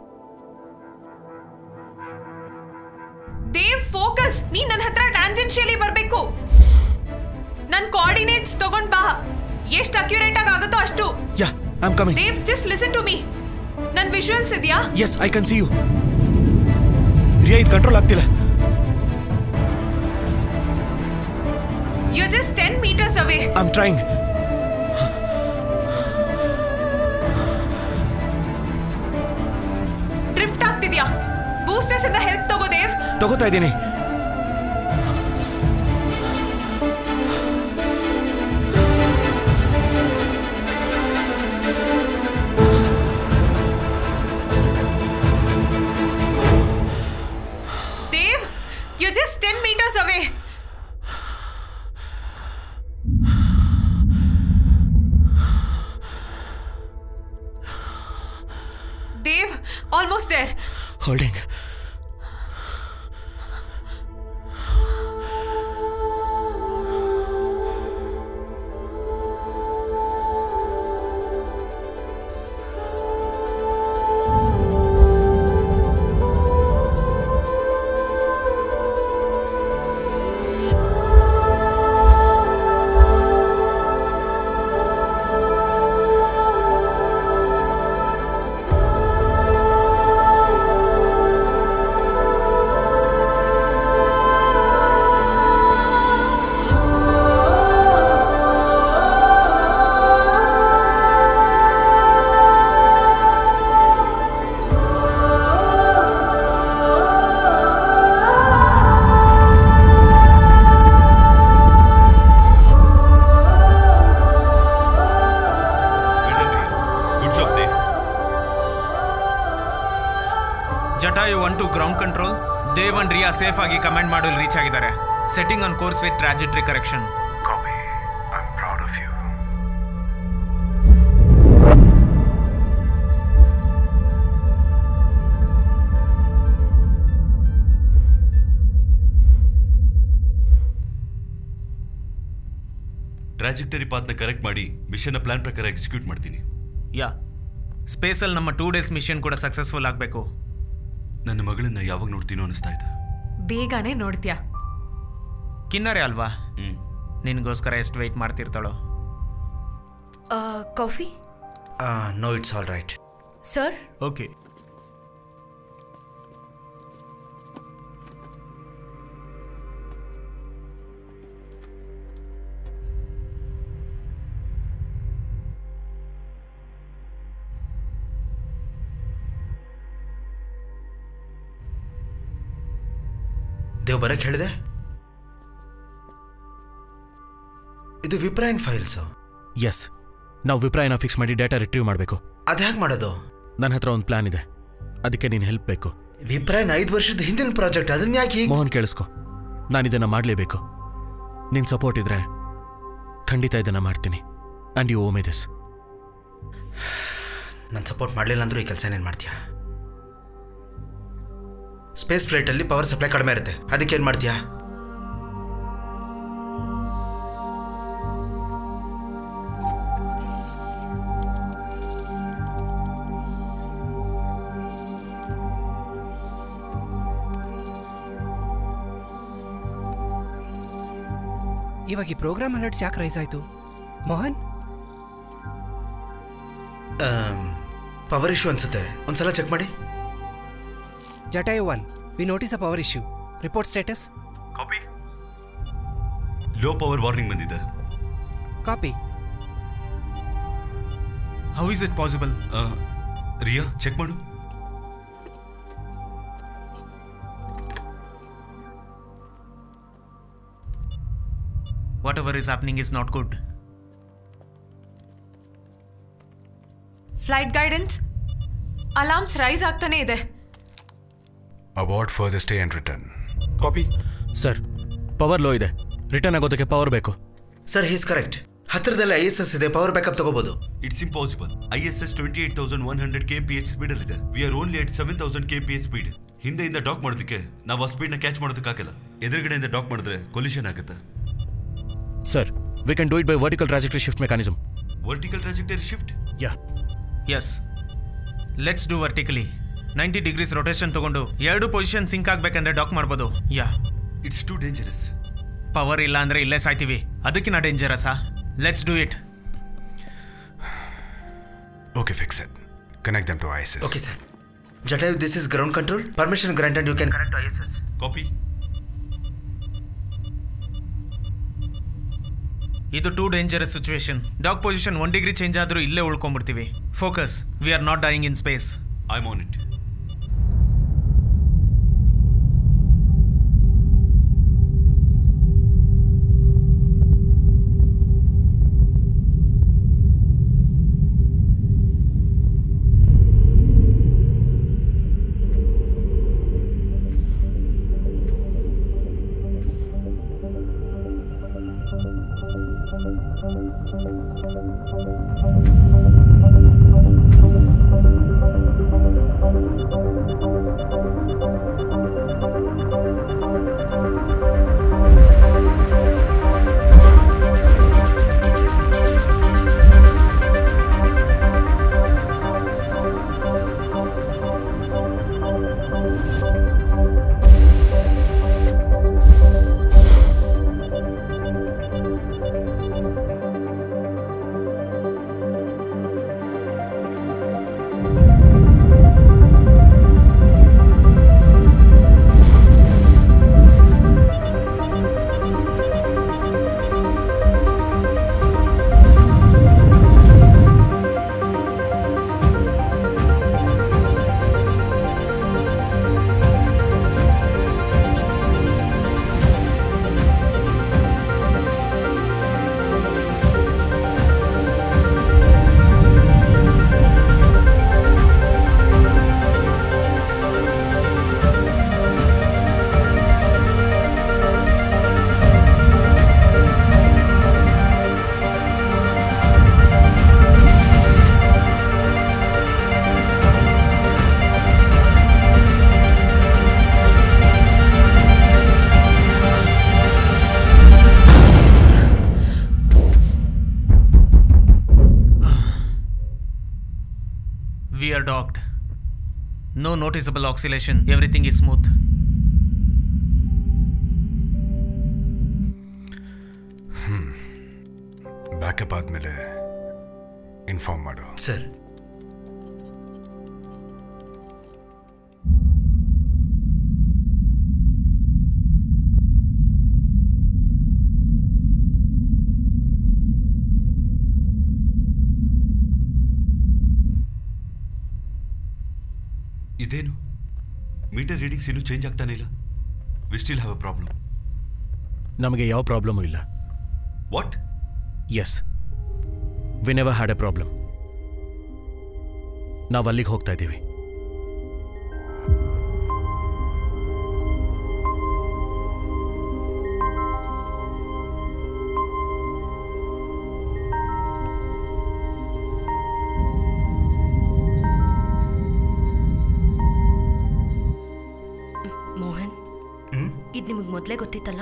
Dev focus ನೀನ್ ನನ್ನ ಹತ್ರ ಟ್ಯಾಂಜೆನ್ಷಿಯಲಿ ಬರ್ಬೇಕು ನನ್ ಕೋಆರ್ಡಿನೇಟ್ಸ್ ತಗೊಂಡ್ ಬಾ ಎಷ್ಟು ಅಕ್ಯುರೇಟ್ ಆಗಿ ಆಗುತ್ತೋ ಅಷ್ಟು yeah I am coming Dev just listen to me ನನ್ ವಿಜುವಲ್ಸ್ ಇದೆಯಾ yes I can see you Riya ಇದು ಕಂಟ್ರೋಲ್ ಆಗ್ತಿಲ್ಲ you just ten metres away I am trying drift ಆಗ್ತಿದ್ಯಾ ಬೂಸ್ಟರ್ಸ್ ಇಂದ ಹೆಲ್ಪ್ ತಗೋ ದೇವ್ ತಗೋತಾ ಇದ್ದೀನಿ Dev you just ten metres away Dev almost there holding good job ದೇ Jatayu one to ground control Dev and Riya safe ಆಗಿ ಕಮಾಂಡ್ ಮಾಡಲ್ ರೀಚ್ ಆಗಿದ್ದಾರೆ setting on course with trajectory correction Copy. I'm proud of you. Trajectory ಪಾತ್ನ ಕರೆಕ್ಟ್ ಮಾಡಿ ಮಿಷನ್ನ ಪ್ಲಾನ್ ಪ್ರಕಾರ ಎಕ್ಸಿಕ್ಯೂಟ್ ಮಾಡ್ತೀನಿ ಯಾ ಸ್ಪೇಸಲ್ಲಿ ನಮ್ಮ ಟೂ ಡೇಸ್ ಮಿಷನ್ ಕೂಡ ಸಕ್ಸಸ್ಫುಲ್ ಆಗಬೇಕು ನನ್ನ ಮಗಳನ್ನ ಯಾವಾಗ ನೋಡ್ತೀನೋ ಅನಿಸ್ತಾ ಇದೆ ಬೇಗನೆ ನೋಡ್ತೀಯಾ ಕಿನ್ನರೆ ಅಲ್ವಾ ನಿನಗೋಸ್ಕರ ಎಷ್ಟು ವೆಯ್ಟ್ ಮಾಡ್ತಿರ್ತಾಳೋ coffee no it's all right sir okay Dev ಬರಕ್ಕೆ ಹೇಳಿದೆ ಇದು ವಿಪ್ರಾಯನ್ ಫೈಲ್ಸು ಎಸ್ ನಾವು ವಿಪ್ರಾಯನ ಫಿಕ್ಸ್ ಮಾಡಿ ಡೇಟಾ ರಿಟ್ರೀವ್ ಮಾಡಬೇಕು ಅದು ಹೇಗೆ ಮಾಡೋದು ನನ್ನ ಹತ್ರ ಒಂದು ಪ್ಲಾನ್ ಇದೆ ಅದಕ್ಕೆ ನೀನು ಹೆಲ್ಪ್ ಬೇಕು ವಿಪ್ರಾಯನ್ ಐದು ವರ್ಷದ ಹಿಂದಿನ ಪ್ರಾಜೆಕ್ಟ್ ಅದನ್ನ ಯಾಕೆ ಈಗ ಮೋಹನ್ ಕೇಳಿಸ್ಕೊ ನಾನು ಇದನ್ನು ಮಾಡಲೇಬೇಕು ನಿನ್ನ ಸಪೋರ್ಟ್ ಇದ್ರೆ ಖಂಡಿತ ಇದನ್ನು ಮಾಡ್ತೀನಿ ಆ್ಯಂಡ್ ಯು ಓಮೆ ದಿಸ್ ನಾನು ಸಪೋರ್ಟ್ ಮಾಡಲಿಲ್ಲ ಅಂದ್ರೂ ಈ ಕೆಲಸ ಏನೇನು ಮಾಡ್ತೀಯಾ ಸ್ಪೇಸ್ ಫ್ಲೈಟಲ್ಲಿ ಪವರ್ ಸಪ್ಲೈ ಕಡಿಮೆ ಇರುತ್ತೆ ಅದಕ್ಕೆ ಏನು ಮಾಡ್ತೀಯಾ ಇವಾಗ ಈ ಪ್ರೋಗ್ರಾಮ್ ಅಲರ್ಟ್ಸ್ ಯಾಕೆ ರೈಸ್ ಆಯ್ತು ಮೋಹನ್ ಪವರ್ ಇಶ್ಯೂ ಅನ್ಸುತ್ತೆ ಒಂದ್ಸಲ ಚೆಕ್ ಮಾಡಿ Jatayu one we notice a power issue report status copy low power warning ಬಂದಿದೆ copy how is it possible Riya check ಮಾಡು whatever is happening is not good flight guidance alarms raise ಆಗ್ತಾನೆ ಇದೆ about further stay and return copy sir power low ಇದೆ ರಿಟರ್ನ್ ಆಗೋದಕ್ಕೆ ಪವರ್ ಬೇಕು ಸರ್ ಹೀಸ್ ಕರೆಕ್ಟ್ ಹತ್ರದಲ್ಲಿ ಐ ಎಸ್ ಎಸ್ ಇದೆ ಪವರ್ ಬ್ಯಾಕಪ್ ತಗೋಬಹುದು it's impossible I S S twenty eight thousand one hundred K P H speed ಇದೆ we are only at seven thousand K P H speed ಹಿಂದೆಯಿಂದ ಡಾಕ್ ಮಾಡೋದಕ್ಕೆ ನಾವು ಆ ಸ್ಪೀಡ್ನ ಕ್ಯಾಚ್ ಮಾಡೋದಕ್ಕಾಗಲ್ಲ ಎದುರುಗಡೆಯಿಂದ ಡಾಕ್ ಮಾಡಿದ್ರೆ ಕೊಲ್ಯೂಷನ್ ಆಗುತ್ತೆ sir we can do it by vertical trajectory shift mechanism vertical trajectory shift yeah yes let's do vertically ninety degrees rotation ತಗೊಂಡು ಎರಡು ಪೊಸಿಷನ್ ಸಿಂಕ್ ಆಗ್ಬೇಕಂದ್ರೆ ಡಾಕ್ ಮಾಡ್ಬೋದು yeah it's too dangerous power ಇಲ್ಲ ಅಂದ್ರೆ ಇಲ್ಲೇ ಸಾಯ್ತೀವಿ ಅದಕ್ಕಿನ್ನ ಡೇಂಜರಸಾ let's do it okay fix it connect them to I S S okay sir Jatayu this is ground control permission grant and you can correct I S S copy ಇದು too dangerous situation dock position one degree change ಆದ್ರೂ ಇಲ್ಲೇ ಉಳ್ಕೊಂಡ್ಬಿಡ್ತೀವಿ focus we are not dying in space I on it We are docked. No noticeable oscillation. Everything is smooth. Hmm backup ಆದಮೇಲೆ ಇನ್ಫಾರ್ಮ್ ಮಾಡು ಸರ್ ಇದೇನು ಮೀಟರ್ ರೀಡಿಂಗ್ಸ್ ಇನ್ನೂ ಚೇಂಜ್ ಆಗ್ತಾನೆ ಇಲ್ಲ we still have a problem ನಮಗೆ ಯಾವ ಪ್ರಾಬ್ಲಮೂ ಇಲ್ಲ what yes we never had a problem ನಾವು ಅಲ್ಲಿಗೆ ಹೋಗ್ತಾ ಇದ್ದೀವಿ ಮೋಹನ್ ಇದು ನಿಮಗೆ ಮೊದಲೇ ಗೊತ್ತಿತ್ತಲ್ಲ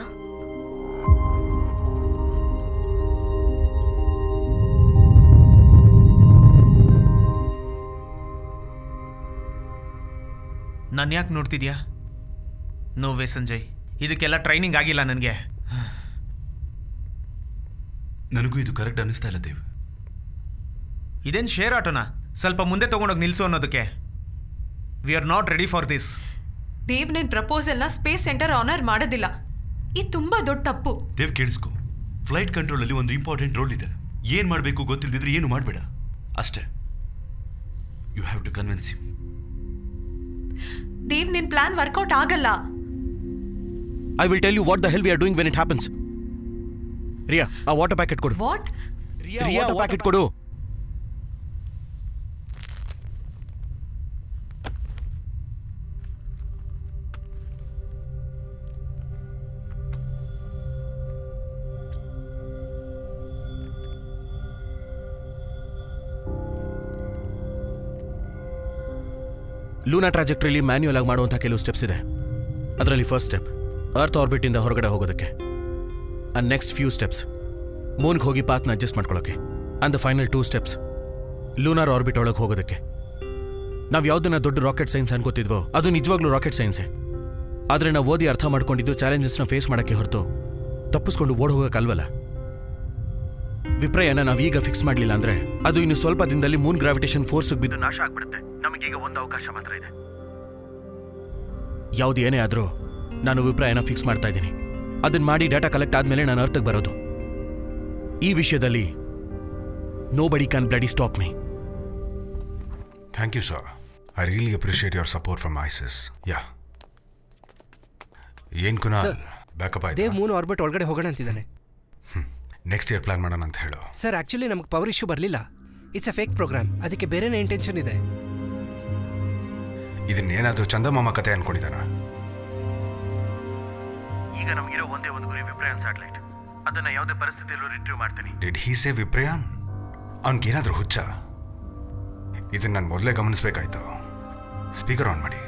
ನಾನು ಯಾಕೆ ನೋಡ್ತಿದ್ಯಾ ನೋವೇ ಸಂಜಯ್ ಇದಕ್ಕೆಲ್ಲ ಟ್ರೈನಿಂಗ್ ಆಗಿಲ್ಲ ನನಗೆ ನನಗೂ ಇದು ಕರೆಕ್ಟ್ ಅನಿಸ್ತಾ ಇಲ್ಲ ದೇವ್ ಇದೇನು ಶೇರ್ ಆಟೋನ ಸ್ವಲ್ಪ ಮುಂದೆ ತಗೊಂಡೋಗಿ ನಿಲ್ಸು ಅನ್ನೋದಕ್ಕೆ we are not ready for this Dev ನಿನ್ ಪ್ರಪೋಸಲ್ನ ಸ್ಪೇಸ್ ಸೆಂಟರ್ ಆನರ್ ಮಾಡೋದಿಲ್ಲ ಇದು ತುಂಬಾ ದೊಡ್ಡ ತಪ್ಪು ದೇವ್ ಕೇಳಿಸ್ಕೊ ಫ್ಲೈಟ್ ಕಂಟ್ರೋಲಲ್ಲಿ ಒಂದು ಇಂಪಾರ್ಟೆಂಟ್ ರೋಲ್ ಇದೆ ಏನು ಮಾಡಬೇಕು ಗೊತ್ತಿಲ್ಲದಿದ್ರೆ ಏನು ಮಾಡಬೇಡ ಅಷ್ಟೇ you have to convince him Dev ನಿನ್ ಪ್ಲಾನ್ ವರ್ಕೌಟ್ ಆಗಲ್ಲ I will tell you what the hell we are doing when it happens Riya ಆ ವಾಟರ್ ಪ್ಯಾಕೆಟ್ ಕೊಡು ವಾಟ್ ರಿಯಾ ವಾಟರ್ ಪ್ಯಾಕೆಟ್ ಕೊಡು ಲೂನಾ ಟ್ರಾಜೆಕ್ಟ್ರಿಲಿ ಮ್ಯಾನ್ಯುಯಲ್ ಆಗಿ ಮಾಡುವಂಥ ಕೆಲವು ಸ್ಟೆಪ್ಸ್ ಇದೆ ಅದರಲ್ಲಿ ಫಸ್ಟ್ ಸ್ಟೆಪ್ ಅರ್ತ್ ಆರ್ಬಿಟಿಂದ ಹೊರಗಡೆ ಹೋಗೋದಕ್ಕೆ ಅಂಡ್ ನೆಕ್ಸ್ಟ್ ಫ್ಯೂ ಸ್ಟೆಪ್ಸ್ ಮೂನ್ಗೆ ಹೋಗಿ ಪಾತ್ನ ಅಡ್ಜಸ್ಟ್ ಮಾಡ್ಕೊಳ್ಳೋಕೆ and the final two steps lunar orbit ಒಳಗೆ ಹೋಗೋದಕ್ಕೆ ನಾವು ಯಾವುದನ್ನ ದೊಡ್ಡ ರಾಕೆಟ್ ಸೈನ್ಸ್ ಅನ್ಕೋತಿದ್ವೋ ಅದು ನಿಜವಾಗ್ಲೂ ರಾಕೆಟ್ ಸೈನ್ಸೇ ಆದರೆ ನಾವು ಓದಿ ಅರ್ಥ ಮಾಡ್ಕೊಂಡಿದ್ದು ಚಾಲೆಂಜಸ್ನ ಫೇಸ್ ಮಾಡೋಕ್ಕೆ ಹೊರತು ತಪ್ಪಿಸ್ಕೊಂಡು ಓಡ್ ಹೋಗೋಕ್ಕಲ್ವಲ್ಲ ವಿಪ್ರಯನ ನಾವೀಗ ಫಿಕ್ಸ್ ಮಾಡಲಿಲ್ಲ ಅಂದ್ರೆ ಅದು ಇನ್ನು ಸ್ವಲ್ಪ ದಿನದಲ್ಲಿ ಮೂನ್ ಗ್ರಾವಿಟೇಷನ್ ಫೋರ್ಸ್ ಬಿದ್ದು ನಾಶ ಆಗ್ಬಿಡುತ್ತೆ ನಮಗೀಗ ಒಂದು ಅವಕಾಶ ಮಾತ್ರ ಇದೆ ಯಾವ್ದು ಏನೇ ಆದರೂ ನಾನು ವಿಪ್ರಾಯನ ಫಿಕ್ಸ್ ಮಾಡ್ತಾ ಇದ್ದೀನಿ ಅದನ್ನ ಮಾಡಿ ಡಾಟಾ ಕಲೆಕ್ಟ್ ಆದ್ಮೇಲೆ ನಾನು ಅರ್ಥಕ್ಕೆ ಬರೋದು ಈ ವಿಷಯದಲ್ಲಿ nobody can bloody stop me thank you sir I really appreciate your support from ISIS yeah ಏನ್ ಕುನಾಲ್ Sir, ಬ್ಯಾಕಪ್ ಆಯ್ತು ದೇವ್ ಮೂನ್ ಆರ್ಬಿಟ್ ಒಳಗಡೆ ಹೋಗೋಣ ಅಂತಿದ್ದಾನೆ ನೆಕ್ಸ್ಟ್ ಇಯರ್ ಪ್ಲಾನ್ ಮಾಡೋಣ ಅಂತ ಹೇಳು ಸರ್ ಆಕ್ಚುಲಿ ನಮಗೆ ಪವರ್ ಇಶ್ಯೂ ಬರಲಿಲ್ಲ ಇಟ್ಸ್ ಅ ಫೇಕ್ ಪ್ರೋಗ್ರಾಮ್ ಅದಕ್ಕೆ ಬೇರೆನೇ ಇಂಟೆನ್ಷನ್ ಇದೆ ಇದನ್ನೇನಾದ್ರೂ ಚಂದಮಾಮ ಕತೆ ಅನ್ಕೊಂಡಿದ್ದಾನ ಈಗ ನಮಗಿರೋ ಒಂದೇ ಒಂದು ಗುರಿ ವಿಪ್ರಯನ್ ಸ್ಯಾಟಲೈಟ್ ಅದನ್ನ ಯಾವುದೇ ಪರಿಸ್ಥಿತಿಯಲ್ಲೂ ರಿಟ್ರೀವ್ ಮಾಡ್ತೀನಿ ಡಿಡ್ ಹೀ ಸೇ ವಿಪ್ರಯಾನ್ ಅವನಿಗೇನಾದ್ರೂ ಹುಚ್ಚ ಇದನ್ನ ನಾನು ಮೊದಲೇ ಗಮನಿಸ್ಬೇಕಾಯ್ತು ಸ್ಪೀಕರ್ ಆನ್ ಮಾಡಿ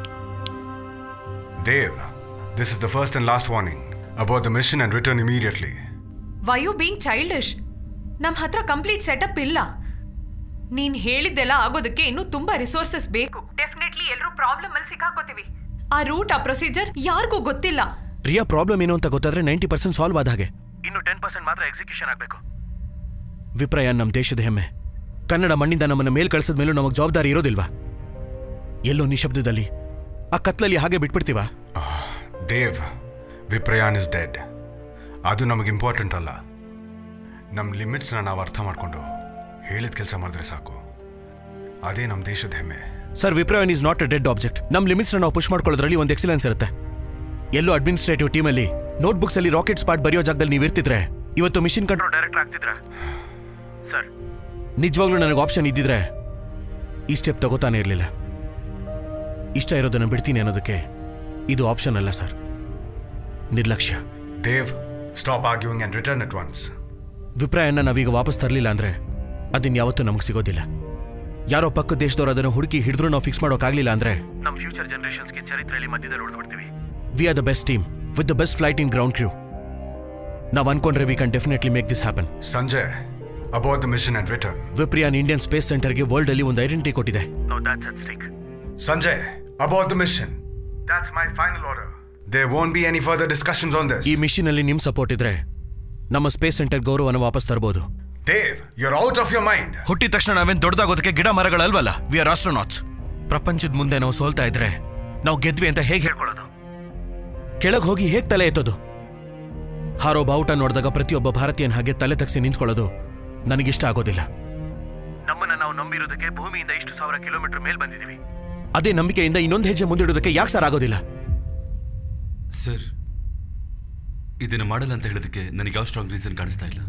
Dev this is the first and last warning about the mission and return immediately why you being childish ನಮ್ಮ ಹತ್ರ ಕಂಪ್ಲೀಟ್ ಸೆಟಪ್ ಇಲ್ಲ ನೀನ್ ಹೇಳಿದ್ದೆಲ್ಲ ಆಗೋದಕ್ಕೆ ಇನ್ನೂ ತುಂಬಾ ರಿಸೋರ್ಸಸ್ ಬೇಕು ಡೆಫಿನೆಟ್ಲಿ ಎಲ್ಲರೂ ಪ್ರಾಬ್ಲಮ್ ಅಲ್ಲಿ ಸಿಕ್ಕಾಕೋತೀವಿ ಆ ರೂಟ್ ಆ ಪ್ರೊಸೀಜರ್ ಯಾರಿಗೂ ಗೊತ್ತಿಲ್ಲ ರಿಯಾ ಪ್ರಾಬ್ಲಮ್ ಏನು ಅಂತ ಗೊತ್ತಾದ್ರೆ ನೈಂಟಿ ಪರ್ಸೆಂಟ್ ಸಾಲ್ವ್ ಆದ ಹಾಗೆ ಇನ್ನು ಟೆನ್ ಪರ್ಸೆಂಟ್ ಮಾತ್ರ ಎಕ್ಸಿಕ್ಯೂಷನ್ ಆಗಬೇಕು ವಿಪ್ರಯಾನ್ ನಮ್ಮ ದೇಶದ ಹೆಮ್ಮೆ ಕನ್ನಡ ಮಣ್ಣಿಂದ ನಮ್ಮನ್ನ ಮೇಲ್ ಕಳಿಸಿದ ಮೇಲೂ ನಮಗೆ ಜವಾಬ್ದಾರಿ ಇರೋದಿಲ್ವಾ ಎಲ್ಲೋ ನಿಶಬ್ದದಲ್ಲಿ ಆ ಕತ್ಲಲ್ಲಿ ಹಾಗೆ ಬಿಟ್ಬಿಡ್ತೀವ ದೇವ್ ವಿಪ್ರಯಾನ್ ಇಸ್ ಡೆಡ್ ಅದು ನಮಗೆ ಇಂಪಾರ್ಟೆಂಟ್ ಅಲ್ಲ ನಮ್ಮ ಲಿಮಿಟ್ಸ್ನ ನಾವು ಅರ್ಥ ಮಾಡಿಕೊಂಡು ಹೇಳಿದ ಕೆಲಸ ಮಾಡಿದ್ರೆ ಸಾಕು ಅದೇ ನಮ್ಮ ದೇಶದ ಹೆಮ್ಮೆ sir Viprayaan is not a dead object ನಮ್ಮ ಲಿಮಿಟ್ಸ್ನ ನಾವು ಪುಷ್ ಮಾಡ್ಕೊಳ್ಳೋದ್ರಲ್ಲಿ ಒಂದು ಎಕ್ಸಲೆನ್ಸ್ ಇರುತ್ತೆ ಎಲ್ಲೋ ಅಡ್ಮಿನಿಸ್ಟ್ರೇಟಿವ್ ಟೀಮಲ್ಲಿ ನೋಟ್ಬುಕ್ಸ್ ಅಲ್ಲಿ ರಾಕೆಟ್ ಸ್ಪಾಟ್ ಬರೆಯೋ ಜಾಗದಲ್ಲಿ ನೀವು ಇರ್ತಿದ್ರೆ ಇವತ್ತು ಮಿಷನ್ ಕಂಟ್ರೋಲ್ ಡೈರೆಕ್ಟರ್ ಆಗ್ತಿದ್ರ ಸರ್ ನಿಜವಾಗ್ಲೂ ನನಗೆ ಆಪ್ಷನ್ ಇದ್ದಿದ್ರೆ ಈ ಸ್ಟೆಪ್ ತಗೋತಾನೆ ಇರಲಿಲ್ಲ ಇಷ್ಟ ಇರೋದನ್ನು ಬಿಡ್ತೀನಿ ಅನ್ನೋದಕ್ಕೆ ಇದು ಆಪ್ಷನ್ ಅಲ್ಲ ಸರ್ ನಿರ್ಲಕ್ಷ್ಯ Dev stop arguing and return at once ವಿಪ್ರಾಯನ ನಾವೀಗ ವಾಪಸ್ ತರಲಿಲ್ಲ ಅಂದ್ರೆ ಅದನ್ನ ಯಾವತ್ತೂ ನಮಗೆ ಸಿಗೋದಿಲ್ಲ ಯಾರೋ ಪಕ್ಕ ದೇಶದವ್ರು ಅದನ್ನು ಹುಡುಕಿ ಹಿಡಿದ್ರು ನಾವು ಫಿಕ್ಸ್ ಮಾಡೋಕ್ಕಾಗಲಿಲ್ಲ ಅಂದ್ರೆ ನಮ್ಮ ಫ್ಯೂಚರ್ ಜನರೇಷನ್ಸ್ಗೆ ಚರಿತ್ರೆಯಲ್ಲಿ ಮಧ್ಯದಲ್ಲಿ ಉಳಿದು ಬಿಡ್ತೀವಿ we are the best team with the best flight in ground crew ನಾವು ಅನ್ಕೊಂಡ್ರೆ we can definitely make this happen Sanjay about the mission and return Vipriyan Indian space ಸೆಂಟರ್ಗೆ ವರ್ಲ್ಡ್ ಅಲ್ಲಿ ಒಂದು ಐಡೆಂಟಿಟಿ ಕೊಟ್ಟಿದೆ Sanjay about the mission That's my final order. There won't be any further discussions on this. ಈ ಮಿಷನ್ ಅಲ್ಲಿ ನಿಮ್ ಸಪೋರ್ಟ್ ಇದ್ರೆ ನಮ್ಮ ಸ್ಪೇಸ್ ಸೆಂಟರ್ ಗೌರವನ ವಾಪಸ್ ತರಬಹುದು Dev you're out of your mind. ಹುಟ್ಟಿದ ತಕ್ಷಣ ನಾವೇನ್ ದೊಡ್ಡದಾಗೋದಕ್ಕೆ ಗಿಡ ಮರಗಳಲ್ವಲ್ಲ ವಿ ಆರ್ ಆಸ್ಟ್ರೋನಾಟ್ಸ್ ಪ್ರಪಂಚದ ಮುಂದೆ ನಾವು ಸೋಲ್ತಾ ಇದ್ರೆ ನಾವು ಗೆದ್ವಿ ಅಂತ ಹೇಗೆ ಹೇಳ್ಕೊಳ್ಳೋದು ಕೆಳಗೆ ಹೋಗಿ ಹೇಗೆ ತಲೆ ಎತ್ತೋದು ಹಾರೋ ಬಾವುಟ ನೋಡಿದಾಗ ಪ್ರತಿಯೊಬ್ಬ ಭಾರತೀಯನ್ ಹಾಗೆ ತಲೆ ತಗ್ಸಿ ನಿಂತ್ಕೊಳ್ಳೋದು ನನಗಿಷ್ಟ ಆಗೋದಿಲ್ಲ ನಮ್ಮನ್ನ ನಾವು ನಂಬಿರೋದಕ್ಕೆ ಭೂಮಿಯಿಂದ ಇಷ್ಟು ಸಾವಿರ ಕಿಲೋಮೀಟರ್ ಮೇಲ್ ಬಂದಿದ್ದೀವಿ ಅದೇ ನಂಬಿಕೆಯಿಂದ ಇನ್ನೊಂದು ಹೆಜ್ಜೆ ಮುಂದಿಡೋದಕ್ಕೆ ಯಾಕೆ ಸರ್ ಆಗೋದಿಲ್ಲ ಸರ್ ಇದನ್ನು ಮಾಡಲ್ಲ ಅಂತ ಹೇಳೋದಕ್ಕೆ ನನಗೆ ಯಾವ ಸ್ಟ್ರಾಂಗ್ ರೀಸನ್ ಕಾಣಿಸ್ತಾ ಇಲ್ಲ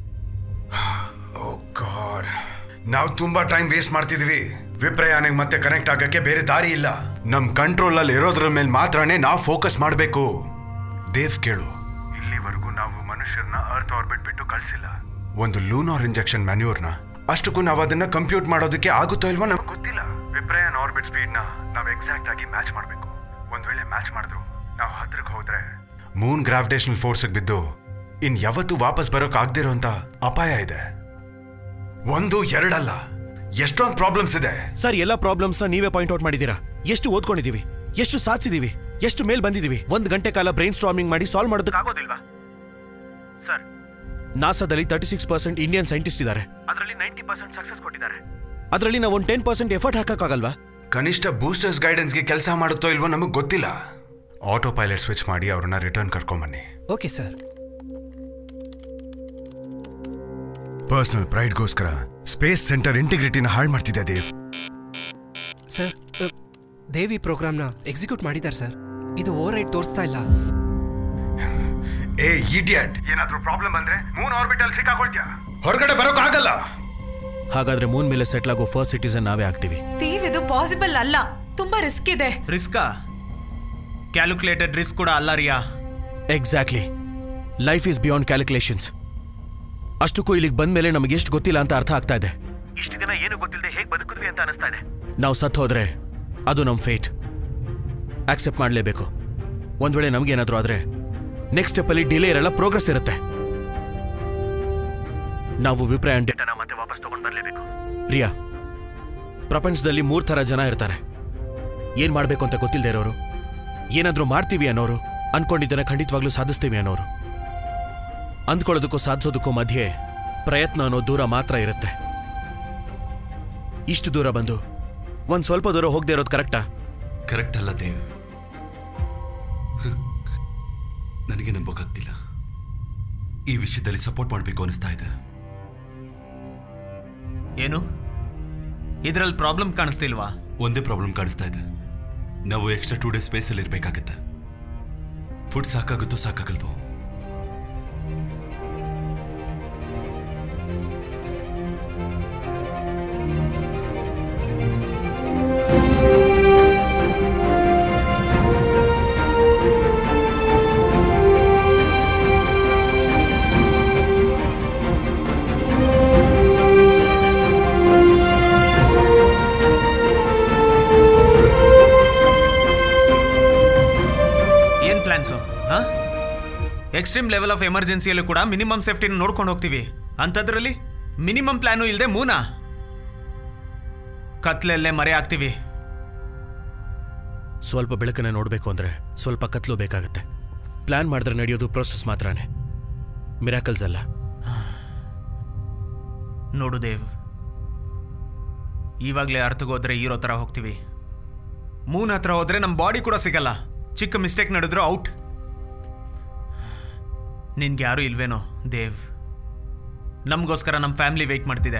ಓ ಗಾಡ್ ನಾವು ತುಂಬಾ ಟೈಮ್ ವೇಸ್ಟ್ ಮಾಡ್ತಿದ್ವಿ ವಿಪ್ರಯಾಣಿಗೆ ಮತ್ತೆ ಕನೆಕ್ಟ್ ಆಗಕ್ಕೆ ಬೇರೆ ದಾರಿ ಇಲ್ಲ ನಮ್ ಕಂಟ್ರೋಲ್ ಅಲ್ಲಿ ಇರೋದ್ರ ಮೇಲೆ ಮಾತ್ರನೇ ನಾವು ಫೋಕಸ್ ಮಾಡಬೇಕು ದೇವ್ ಕೇಳು ಇಲ್ಲಿವರೆಗೂ ನಾವು ಮನುಷ್ಯರನ್ನ ಅರ್ತ್ ಆರ್ಬಿಟ್ ಬಿಟ್ಟು ಕಳಿಸಿಲ್ಲ ಒಂದು ಲೂನಾರ್ ಇಂಜೆಕ್ಷನ್ ಮ್ಯಾನ್ಯೂರ್ನ ಅಷ್ಟಕ್ಕೂ ನಾವು ಅದನ್ನ ಕಂಪ್ಯೂಟ್ ಮಾಡೋದಕ್ಕೆ ಆಗುತ್ತೋ ಇಲ್ವೋ ನಮ್ಗೆ ಗೊತ್ತಿಲ್ಲ ವಿಪ್ರಯಾನ್ ಆರ್ಬಿಟ್ ಸ್ಪೀಡ್ನ ನಾವು ಎಕ್ಸಾಕ್ಟ್ ಆಗಿ ಮ್ಯಾಚ್ ಮಾಡಬೇಕು ಒಂದ್ ವೇಳೆ ಮ್ಯಾಚ್ ಮಾಡಿದ್ರು ನಾವು ಹತ್ರಕ್ಕೆ ಹೋದ್ರೆ ಮೂನ್ ಗ್ರಾವಿಟೇಷನಲ್ ಫೋರ್ಸ್ಗೆ ಬಿದ್ದು ಇನ್ ಯಾವತ್ತೂ ವಾಪಸ್ ಬರೋಕ್ ಆಗ್ದಿರೋ ಅಂತ ಅಪಾಯ ಇದೆ ಒಂದು ಎರಡಲ್ಲ ಎಷ್ಟೊಂದು ಪ್ರಾಬ್ಲಮ್ಸ್ ಇದೆ ಸರ್ ಎಲ್ಲ ಪ್ರಾಬ್ಲಮ್ಸ್ನ ನೀವೇ ಪಾಯಿಂಟ್ ಔಟ್ ಮಾಡಿದ್ದೀರಾ ಎಷ್ಟು ಓದ್ಕೊಂಡಿದೀವಿ ಎಷ್ಟು ಸಾಧಿಸಿದೀವಿ ಎಷ್ಟು ಮೇಲ್ ಬಂದಿದೀವಿ ಒಂದು ಗಂಟೆ ಕಾಲ ಬ್ರೈನ್ ಸ್ಟ್ರಾಮಿಂಗ್ ಮಾಡಿ ಸಾಲ್ವ್ ಮಾಡೋದಕ್ಕೆ ಆಗೋದಿಲ್ವಾ ಸರ್ ನಾಸಾದಲ್ಲಿ thirty six percent Indian scientist ಇದ್ದಾರೆ ಅದರಲ್ಲಿ ನೈಂಟಿ ಪರ್ಸೆಂಟ್ ಸಕ್ಸಸ್ ಕೊಟ್ಟಿದ್ದಾರೆ ಅದರಲ್ಲಿ ನಾವು ಒಂದು ಟೆನ್ ಪರ್ಸೆಂಟ್ ಎಫರ್ಟ್ ಹಾಕಕ್ಕಾಗಲ್ವಾ ಕನಿಷ್ಠ ಬೂಸ್ಟರ್ಸ್ ಗೈಡೆನ್ಸ್ಗೆ ಕೆಲಸ ಮಾಡುತ್ತೋ ಇಲ್ವೋ ನಮಗೆ ಗೊತ್ತಿಲ್ಲ ಆಟೋ ಪೈಲಟ್ ಸ್ವಿಚ್ ಮಾಡಿ ಅವ್ರನ್ನ ರಿಟರ್ನ್ ಕರ್ಕೊಂಬನ್ನಿ ಓಕೆ ಸರ್ ಪರ್ಸನಲ್ ಪ್ರೈಡ್ಗೋಸ್ಕರ ಸ್ಪೇಸ್ ಸೆಂಟರ್ ಇಂಟಿಗ್ರಿಟಿನ ಹಾಳು ಮಾಡ್ತಿದ್ದೆ ದೇವ್ ಸರ್ ಅ, ದೇವಿ ಪ್ರೋಗ್ರಾಮ್ನ ಎಕ್ಸಿಕ್ಯೂಟ್ ಮಾಡಿದ್ದಾರೆ ಸರ್ ಇದು ಓವರ್ ರೈಟ್ ತೋರಿಸ್ತಾ ಇಲ್ಲ ಏ ಇಡಿಯಟ್ ಏನಾದ್ರೂ ಪ್ರಾಬ್ಲಮ್ ಬಂದ್ರೆ ಮೂನ್ ಆರ್ಬಿಟಲ್ ಸಿಕ್ಕಾಕೊಳ್ತೀಯ ಹೊರಗಡೆ ಬರೋಕ್ ಆಗಲ್ಲ ಹಾಗಾದ್ರೆ ಮೂನ್ ಮೇಲೆ ಸೆಟ್ಲ್ ಆಗೋ ಫಸ್ಟ್ ಸಿಟಿಸನ್ ನಾವೇ ಆಗ್ತೀವಿ ತೀವ್ ಇದು ಪಾಸಿಬಲ್ ಅಲ್ಲ ತುಂಬಾ ರಿಸ್ಕ್ ಇದೆ ರಿಸ್ಕಾ ಕ್ಯಾಲ್ಕುಲೇಟೆಡ್ ರಿಸ್ಕ್ ಕೂಡ ಅಲ್ಲ Riya exactly life is beyond calculations ಅಷ್ಟಕ್ಕೂ ಇಲ್ಲಿಗೆ ಬಂದ ಮೇಲೆ ನಮಗೆ ಎಷ್ಟು ಗೊತ್ತಿಲ್ಲ ಅಂತ ಅರ್ಥ ಆಗ್ತಾ ಇದೆ ಇಷ್ಟು ದಿನ ಏನು ಗೊತ್ತಿಲ್ಲದೆ ಹೇಗೆ ಬದುಕಿದ್ವಿ ಅಂತ ಅನಿಸ್ತಾ ಇದೆ ನಾವು ಸತ್ ಹೋದ್ರೆ ಅದು ನಮ್ಮ ಫೇಟ್ ಆಕ್ಸೆಪ್ಟ್ ಮಾಡಲೇಬೇಕು ಒಂದು ವೇಳೆ ನಮಗೇನಾದರೂ ಆದರೆ ನೆಕ್ಸ್ಟ್ ಸ್ಟೆಪ್ಪಲ್ಲಿ ಡಿಲೇ ಇರಲ್ಲ ಪ್ರೋಗ್ರೆಸ್ ಇರುತ್ತೆ ನಾವು ವಿಪ್ರಾಯ ಡೇಟಾನ ಮತ್ತೆ ವಾಪಸ್ ತಗೊಂಡು ಬರಲೇಬೇಕು ರಿಯಾ ಪ್ರಪಂಚದಲ್ಲಿ ಮೂರು ಥರ ಜನ ಇರ್ತಾರೆ ಏನು ಮಾಡಬೇಕು ಅಂತ ಗೊತ್ತಿಲ್ಲದೆ ಇರೋರು ಏನಾದರೂ ಮಾಡ್ತೀವಿ ಅನ್ನೋರು ಅನ್ಕೊಂಡಿದ್ದನ್ನ ಖಂಡಿತವಾಗ್ಲೂ ಸಾಧಿಸ್ತೀವಿ ಅನ್ನೋರು ಅಂದ್ಕೊಳ್ಳೋದಕ್ಕೂ ಸಾಧಿಸೋದಕ್ಕೂ ಮಧ್ಯೆ ಪ್ರಯತ್ನ ಅನ್ನೋ ದೂರ ಮಾತ್ರ ಇರುತ್ತೆ ಇಷ್ಟು ದೂರ ಬಂದು ಒಂದು ಸ್ವಲ್ಪ ದೂರ ಹೋಗದೆ ಇರೋದು ಕರೆಕ್ಟಾ ಕರೆಕ್ಟ್ ಅಲ್ಲ ದೇವ್ ಹ್ಮ್. ನನಗೆ ನಂಬೋಕ್ಕಾಗ್ತಿಲ್ಲ ಈ ವಿಷಯದಲ್ಲಿ ಸಪೋರ್ಟ್ ಮಾಡಬೇಕು ಅನಿಸ್ತಾ ಇದೆ ಏನು ಇದರಲ್ಲಿ ಪ್ರಾಬ್ಲಮ್ ಕಾಣಿಸ್ತಿಲ್ವಾ ಒಂದೇ ಪ್ರಾಬ್ಲಮ್ ಕಾಣಿಸ್ತಾ ಇದೆ ನಾವು ಎಕ್ಸ್ಟ್ರಾ ಟೂ ಡೇಸ್ ಸ್ಪೇಸಲ್ಲಿ ಇರಬೇಕಾಗತ್ತೆ ಫುಡ್ ಸಾಕಾಗುತ್ತೋ ಸಾಕಾಗಲ್ವೋ ಏನ್ ಪ್ಲಾನ್ಸು ಹಾ ಎಕ್ಸ್ಟ್ರೀಮ್ ಲೆವೆಲ್ ಆಫ್ ಎಮರ್ಜೆನ್ಸಿಯಲ್ಲೂ ಕೂಡ ಮಿನಿಮಮ್ ಸೇಫ್ಟಿನ ನೋಡ್ಕೊಂಡು ಹೋಗ್ತೀವಿ ಅಂಥದ್ರಲ್ಲಿ ಮಿನಿಮಮ್ ಪ್ಲಾನು ಇಲ್ಲದೆ ಮೂನಾ ಕತ್ಲೆಲ್ಲೇ ಮರೆ ಆಗ್ತೀವಿ ಸ್ವಲ್ಪ ಬೆಳಕನ್ನ ನೋಡಬೇಕು ಅಂದರೆ ಸ್ವಲ್ಪ ಕತ್ಲು ಬೇಕಾಗುತ್ತೆ ಪ್ಲಾನ್ ಮಾಡಿದ್ರೆ ನಡೆಯೋದು ಪ್ರೋಸೆಸ್ ಮಾತ್ರನೇ ಮಿರಾಕಲ್ಸ್ ಅಲ್ಲ ನೋಡು ದೇವ್ ಇವಾಗಲೇ ಅರ್ಥಗೋದ್ರೆ ಇರೋ ಥರ ಹೋಗ್ತೀವಿ ಮೂನ್ ಹತ್ರ ಹೋದ್ರೆ ನಮ್ಮ ಬಾಡಿ ಕೂಡ ಸಿಗಲ್ಲ ಚಿಕ್ಕ ಮಿಸ್ಟೇಕ್ ನಡೆದ್ರು ಔಟ್ ನಿನ್ಗೆ ಯಾರೂ ಇಲ್ವೇನೋ ದೇವ್ ನಮಗೋಸ್ಕರ ನಮ್ಮ ಫ್ಯಾಮಿಲಿ ವೆಯ್ಟ್ ಮಾಡ್ತಿದೆ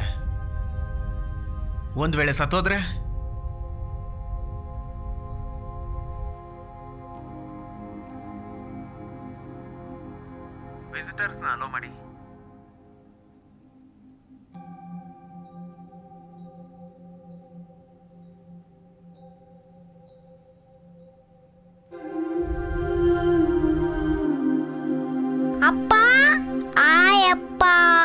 ಒಂದು ವೇಳೆ ಸತ್ತೋದ್ರೆ ವಿಸಿಟರ್ಸ್ನ ಅಲೋ ಮಾಡಿ ಅಪ್ಪ ಆಯಪ್ಪ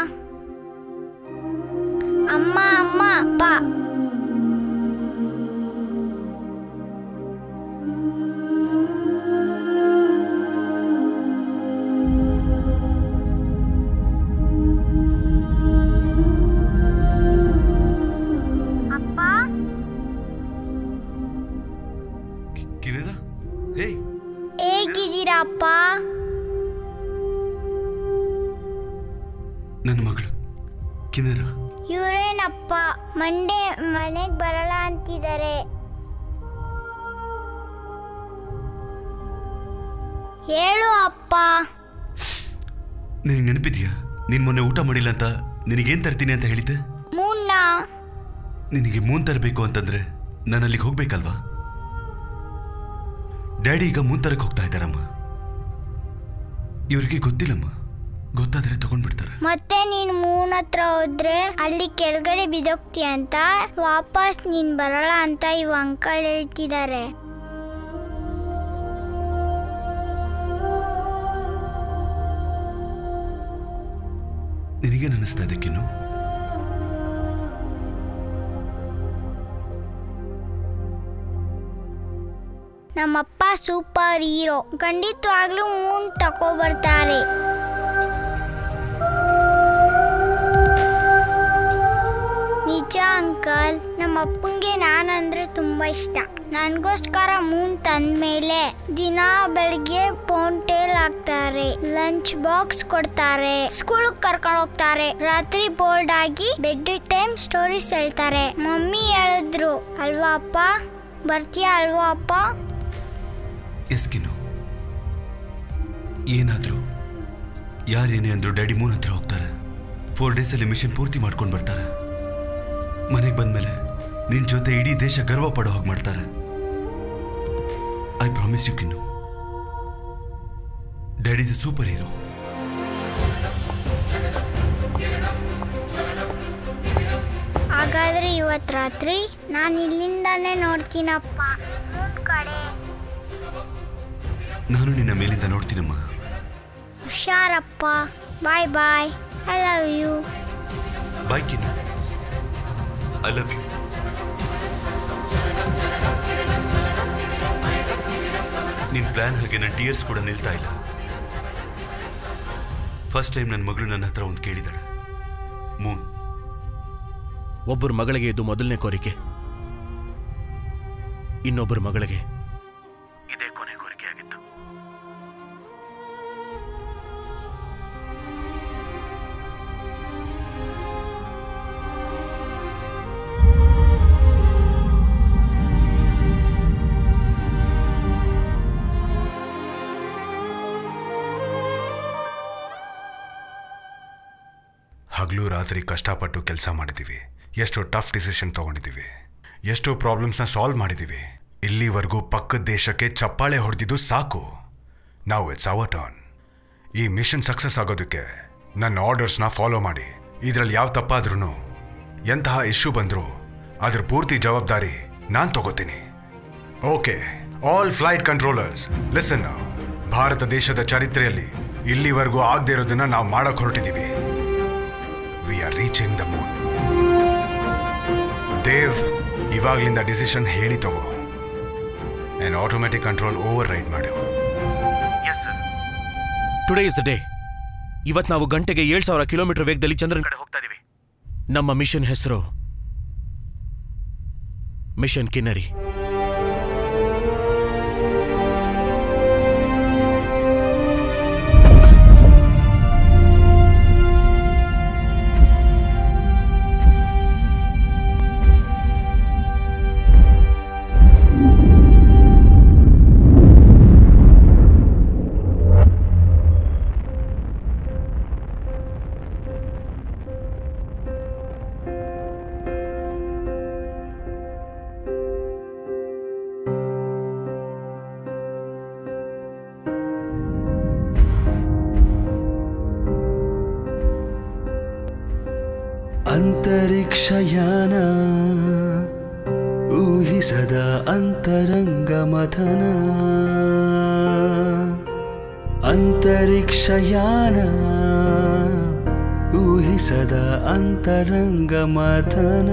ಅಮ್ಮ ಅಮ್ಮ ಅಪ್ಪ ಅಪ್ಪ ಕಿರಣ ಹೇ ಹೇಗಿದ್ದೀರಾ ಅಪ್ಪ ನನ್ನ ಮಗಳು ಕಿನ್ನರ ಇವ್ರೇನಪ್ಪ ಮಂಡೇ ಮನೆಗೆ ಬರಲ್ಲ ಅಂತಿದ್ದಾರೆ ಹೇಳು ಅಪ್ಪ ನಿನಗೆ ನೆನಪಿದ್ಯಾ ನೀನು ಮೊನ್ನೆ ಊಟ ಮಾಡಿಲ್ಲ ಅಂತ ನಿನಗೇನು ತರ್ತೀನಿ ಅಂತ ಹೇಳಿದ್ದೆ ಮೂನ್ನ ನಿನಗೆ ಮೂನ್ ತರಬೇಕು ಅಂತಂದ್ರೆ ನಾನು ಅಲ್ಲಿಗೆ ಹೋಗ್ಬೇಕಲ್ವಾ ಡ್ಯಾಡಿ ಈಗ ಮೂನ್ ತರಕ್ಕೆ ಹೋಗ್ತಾ ಇದ್ದಾರಮ್ಮ ಇವರಿಗೆ ಗೊತ್ತಿಲ್ಲಮ್ಮ ಗೊತ್ತಾದ್ರೆ ತಗೊಂಡ್ಬಿಡ್ತಾರೆ ಮತ್ತೆ ನೀನ್ ಮೂನ್ ಹತ್ರ ಹೋದ್ರೆ ಅಲ್ಲಿ ಕೆಳಗಡೆ ಬಿದೋಗ್ತೀಯ ಅಂತ ವಾಪಸ್ ನೀನ್ ಬರಲ್ಲ ಅಂತ ಇವ್ ಅಂಕಲ್ ಹೇಳ್ತಿದ್ದಾರೆ ನಿನಗೇನು ಅನ್ನಿಸ್ತಾ ಇದೆ ಕಿನ್ನು ನಮ್ಮಪ್ಪ ಸೂಪರ್ ಹೀರೋ ಖಂಡಿತವಾಗ್ಲೂ ಮೂನ್ ತಕೋ ಬರ್ತಾರೆ ನಿಜ ಅಂಕಲ್ ನಮ್ಮ ಅಪ್ಪಂಗೆ ನಾನಂದ್ರೆ ತುಂಬಾ ಇಷ್ಟ ನನಗೋಸ್ಕರ ಮೂನ್ ತಂದ್ಮೇಲೆ ದಿನ ಬೆಳಿಗ್ಗೆ ಪೋಂಟೇಲ್ ಹಾಕ್ತಾರೆ ಲಂಚ್ ಬಾಕ್ಸ್ ಕೊಡ್ತಾರೆ ಸ್ಕೂಲ್ ಕರ್ಕೊಂಡು ಹೋಗ್ತಾರೆ ರಾತ್ರಿ ಬೋಲ್ಡ್ ಆಗಿ ಬೆಡ್ ಟೈಮ್ ಸ್ಟೋರೀಸ್ ಹೇಳ್ತಾರೆ ಮಮ್ಮಿ ಹೇಳಿದ್ರು ಅಲ್ವಾ ಅಪ್ಪ ಬರ್ತೀಯಾ ಅಲ್ವಾ ಅಪ್ಪ ಎಸ್ ಕಿನ್ನು ಏನಾದರೂ ಯಾರೇನೇ ಅಂದ್ರು ಡ್ಯಾಡಿ ಮೂನ್ ಹತ್ರ ಹೋಗ್ತಾರೆ ಫೋರ್ ಡೇಸಲ್ಲಿ ಮಿಷನ್ ಪೂರ್ತಿ ಮಾಡ್ಕೊಂಡು ಬರ್ತಾರೆ ಮನೆಗೆ ಬಂದ್ಮೇಲೆ ನಿನ್ ಜೊತೆ ಇಡೀ ದೇಶ ಗರ್ವ ಪಡೋ ಹಾಗೆ ಮಾಡ್ತಾರೆ I promise you Kinnu daddy is superhero ಹಾಗಾದ್ರೆ ಇವತ್ತು ರಾತ್ರಿ ನಾನು ಇಲ್ಲಿಂದಾನೇ ನೋಡ್ತೀನಪ್ಪ ಮೂನ್ ಕಡೆ ನಾನು ನಿನ್ನ ಮೇಲಿಂದ ನೋಡ್ತೀನಮ್ಮ ಹುಷಾರಪ್ಪ bye bye I love you bye Kinnu I love you ನಿನ್ ಪ್ಲಾನ್ ಹಾಗೆ ನನ್ನ ಟಿಯರ್ಸ್ ಕೂಡ ನಿಲ್ತಾ ಇಲ್ಲ ಫಸ್ಟ್ ಟೈಮ್ ನನ್ನ ಮಗಳು ನನ್ನ ಹತ್ರ ಒಂದು ಕೇಳಿದಾಳೆ ಮೂನ್ ಒಬ್ಬರ ಮಗಳಿಗೆ ಇದು ಮೊದಲನೇ ಕೋರಿಕೆ ಇನ್ನೊಬ್ಬರ ಮಗಳಿಗೆ ಇದೇ ಕೊನೆ ಕೋರಿಕೆ ಆಗಿತ್ತು ಹಗಲು ರಾತ್ರಿ ಕಷ್ಟಪಟ್ಟು ಕೆಲಸ ಮಾಡಿದ್ದೀವಿ ಎಷ್ಟೋ ಟಫ್ ಡಿಸಿಷನ್ ತಗೊಂಡಿದ್ದೀವಿ ಎಷ್ಟೋ ಪ್ರಾಬ್ಲಮ್ಸ್ನ ಸಾಲ್ವ್ ಮಾಡಿದ್ದೀವಿ ಇಲ್ಲಿವರೆಗೂ ಪಕ್ಕದ ದೇಶಕ್ಕೆ ಚಪ್ಪಾಳೆ ಹೊಡೆದಿದ್ದು ಸಾಕು ನಾವು ಇಟ್ಸ್ ಅವರ್ ಟರ್ನ್ ಈ ಮಿಷನ್ ಸಕ್ಸಸ್ ಆಗೋದಕ್ಕೆ ನನ್ನ ಆರ್ಡರ್ಸ್ನ ಫಾಲೋ ಮಾಡಿ ಇದರಲ್ಲಿ ಯಾವ ತಪ್ಪಾದ್ರೂ ಎಂತಹ ಇಶ್ಯೂ ಬಂದರೂ ಅದ್ರ ಪೂರ್ತಿ ಜವಾಬ್ದಾರಿ ನಾನು ತಗೋತೀನಿ okay all flight controllers listen Bharat ದೇಶದ ಚರಿತ್ರೆಯಲ್ಲಿ ಇಲ್ಲಿವರೆಗೂ ಆಗದೆ ಇರೋದನ್ನ ನಾವು ಮಾಡಕ್ ಹೊರಟಿದ್ದೀವಿ we are reaching the moon Dev ಇವಾಗ್ಲಿಂದ ಡಿಸಿಷನ್ ಹೇಳಿ ತಗೋ and automatic control override ಮಾಡು ಟುಡೇ ಇಸ್ ದ ಡೇ ಇವತ್ತು ನಾವು ಗಂಟೆಗೆ ಏಳು ಸಾವಿರ ಕಿಲೋಮೀಟರ್ ವೇಗದಲ್ಲಿ ಚಂದ್ರನ ಕಡೆ ಹೋಗ್ತಾ ಇದೀವಿ ನಮ್ಮ ಮಿಷನ್ ಹೆಸರು ಮಿಷನ್ ಕಿನ್ನರಿ ಅಂತರಿಕ್ಷಯಾನ ಊಹಿಸದ ಅಂತರಂಗ ಮಥನ ಅಂತರಿಕ್ಷಯಾನ ಊಹಿಸದ ಅಂತರಂಗ ಮಥನ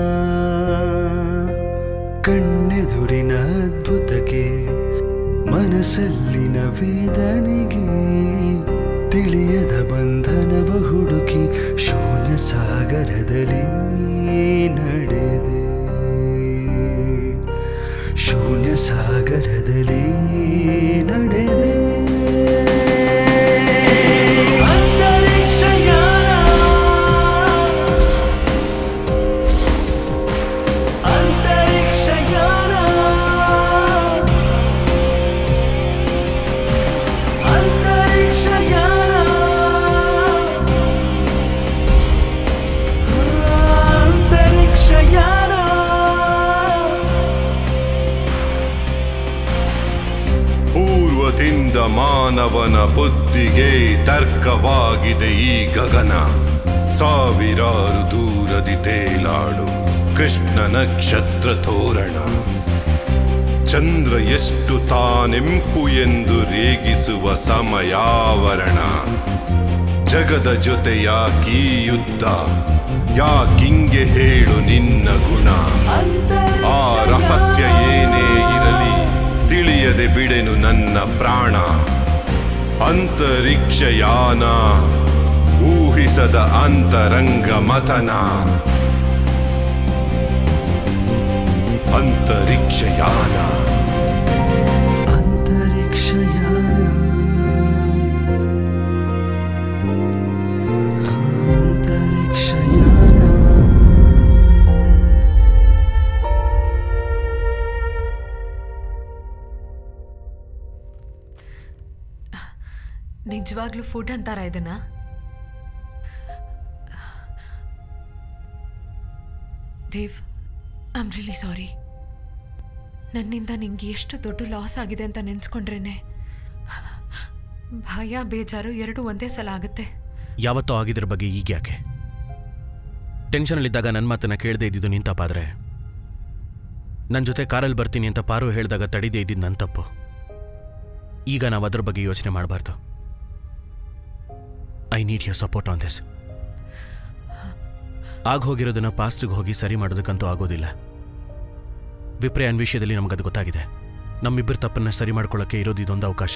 ಕಣ್ಣೆದುರಿನ ಅದ್ಭುತಕ್ಕೆ ಮನಸ್ಸಲ್ಲಿನ ವೇದನೆಗೆ ತಿಳಿಯದ ಬಂಧನವ ಹುಡುಕಿ ಶೂನ್ಯ ಸಾಗರದಲ್ಲಿ ನಡೆದೆ ಶೂನ್ಯ ಸಾಗರದಲ್ಲಿ ನಡೆದೆ ಅಂತರಿಕ್ಷಯಾನ ಅಂತರಿಕ್ಷಯಾನ ಅಂತರಿಕ್ಷಯಾನ ಅಂತರಿಕ್ಷಯಾನ ಪೂರ್ವದಿಂದ ಮಾನವನ ಬುದ್ಧಿಗೆ ತರ್ಕವಾಗಿದೆ ಈ ಗಗನ ಸಾವಿರಾರು ದೂರದಿ ತೇಲಾಡು ಕೃಷ್ಣ ನಕ್ಷತ್ರ ತೋರಣ ಚಂದ್ರ ಎಷ್ಟು ತಾನೆಂಪು ಎಂದು ರೇಗಿಸುವ ಸಮಯಾವರಣ ಜಗದ ಜೊತೆ ಯಾಕೀ ಯುದ್ಧ ಯಾಕಿಂಗೆ ಹೇಳು ನಿನ್ನ ಗುಣ ಆ ರಹಸ್ಯ ಏನೇ ಇರಲಿ ತಿಳಿಯದೆ ಬಿಡೆನು ನನ್ನ ಪ್ರಾಣ ಅಂತರಿಕ್ಷಯಾನ ಊಹಿಸದ ಅಂತರಂಗ ಮತನ ಅಂತರಿಕ್ಷಯಾನ ಅಂತರಿಕ್ಷಯಾನ ಅಂತರಿಕ್ಷಯಾನ ನಿಜವಾಗ್ಲೂ ಫುಡ್ ಅಂತಾರ ಇದನ್ನ Dev I am really sorry ನನ್ನಿಂದ ನಿಂಗೆ ಎಷ್ಟು ದೊಡ್ಡ ಲಾಸ್ ಆಗಿದೆ ಅಂತ ನೆನ್ಸ್ಕೊಂಡ್ರೇನೆ ಭಯ ಬೇಜಾರು ಎರಡೂ ಒಂದೇ ಸಲ ಆಗುತ್ತೆ ಯಾವತ್ತೋ ಆಗಿದ್ರ ಬಗ್ಗೆ ಈಗ ಯಾಕೆ ಟೆನ್ಷನಲ್ಲಿದ್ದಾಗ ನನ್ನ ಮಾತನ್ನ ಕೇಳದೆ ಇದ್ದಿದ್ದು ನಿನ್ ತಪ್ಪಾದ್ರೆ ನನ್ನ ಜೊತೆ ಕಾರಲ್ಲಿ ಬರ್ತೀನಿ ಅಂತ ಪಾರು ಹೇಳಿದಾಗ ತಡಿದೇ ಇದ್ದಿದ್ದು ನನ್ನ ತಪ್ಪು ಈಗ ನಾವು ಅದ್ರ ಬಗ್ಗೆ ಯೋಚನೆ ಮಾಡಬಾರ್ದು I need your support on this ಆಗ ಹೋಗಿರೋದನ್ನ ಪಾಸ್ಟ್ಗೆ ಹೋಗಿ ಸರಿ ಮಾಡೋದಕ್ಕಂತೂ ಆಗೋದಿಲ್ಲ ವಿಪ್ರಯಾನ್ ವಿಷಯದಲ್ಲಿ ನಮಗದು ಗೊತ್ತಾಗಿದೆ ನಮ್ಮಿಬ್ಬರ ತಪ್ಪನ್ನ ಸರಿ ಮಾಡ್ಕೊಳ್ಳೋಕ್ಕೆ ಇರೋದು ಇದೊಂದು ಅವಕಾಶ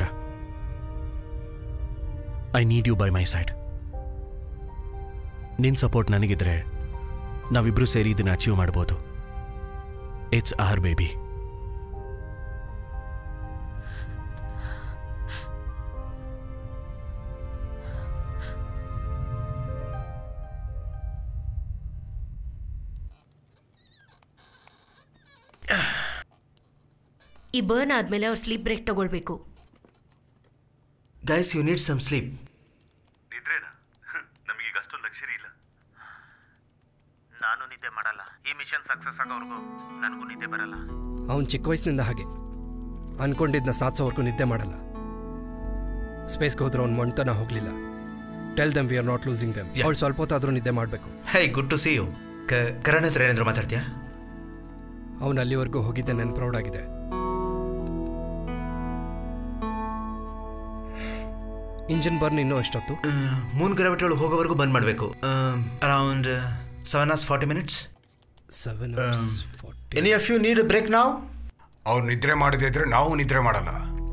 I need you by my side ನಿನ್ ಸಪೋರ್ಟ್ ನನಗಿದ್ರೆ ನಾವಿಬ್ರು ಸೇರಿ ಇದನ್ನ ಅಚೀವ್ ಮಾಡ್ಬೋದು ಇಟ್ಸ್ ಆರ್ ಬೇಬಿ ಈ ಬರ್ನ್ ಆದ್ಮೇಲೆ ಅವ್ರು ಸ್ಲೀಪ್ ಬ್ರೇಕ್ ತಗೊಳ್ಬೇಕು guys you need some sleep ನಿದ್ರೆನಾ ನಮಗೀಗ ಅಷ್ಟೊಂದು ಲಕ್ಷರಿ ಇಲ್ಲ ನಾನು ನಿದ್ದೆ ಮಾಡಲ್ಲ ಈ ಮಿಷನ್ ಸಕ್ಸಸ್ ಆಗೋವರೆಗೂ ನನಗೂ ನಿದ್ದೆ ಬರಲ್ಲ ಅವನು ಚಿಕ್ಕ ವಯಸ್ಸಿನಿಂದ ಹಾಗೆ ಅನ್ಕೊಂಡಿದ್ನ ಸಾಧಿಸೋವರೆಗೂ ನಿದ್ದೆ ಮಾಡಲ್ಲ ಸ್ಪೇಸ್ಗೆ ಹೋದ್ರೆ ಅವ್ನು ಮೊಣ್ತನ ಹೋಗಲಿಲ್ಲ tell them we are not losing them ಅವ್ಳು ಸ್ವಲ್ಪ ಹೊತ್ತಾದರೂ ನಿದ್ದೆ ಮಾಡಬೇಕು hi good to see you Karan ಹತ್ರ ಏನಾದ್ರು ಮಾತಾಡ್ತೀಯಾ ಅವನು ಅಲ್ಲಿವರೆಗೂ ಹೋಗಿದ್ದೆ ನನ್ನ ಪ್ರೌಡ್ ಆಗಿದೆ ಇಂಜಿನ್ ಬರ್ನ್ ಇನ್ನೂ ಎಷ್ಟೊತ್ತು ಮೂನ್ ಗ್ರಾವಿಟಿ ಒಳಗೆ ಹೋಗೋವರೆಗೂ ಬಂದ್ ಮಾಡಬೇಕು around seven hours forty minutes seven any of you need break ನಾವು ಅವ್ರು ನಿದ್ರೆ ಮಾಡದೇ ಇದ್ರೆ ನಾವು ನಿದ್ರೆ ಮಾಡಲ್ಲ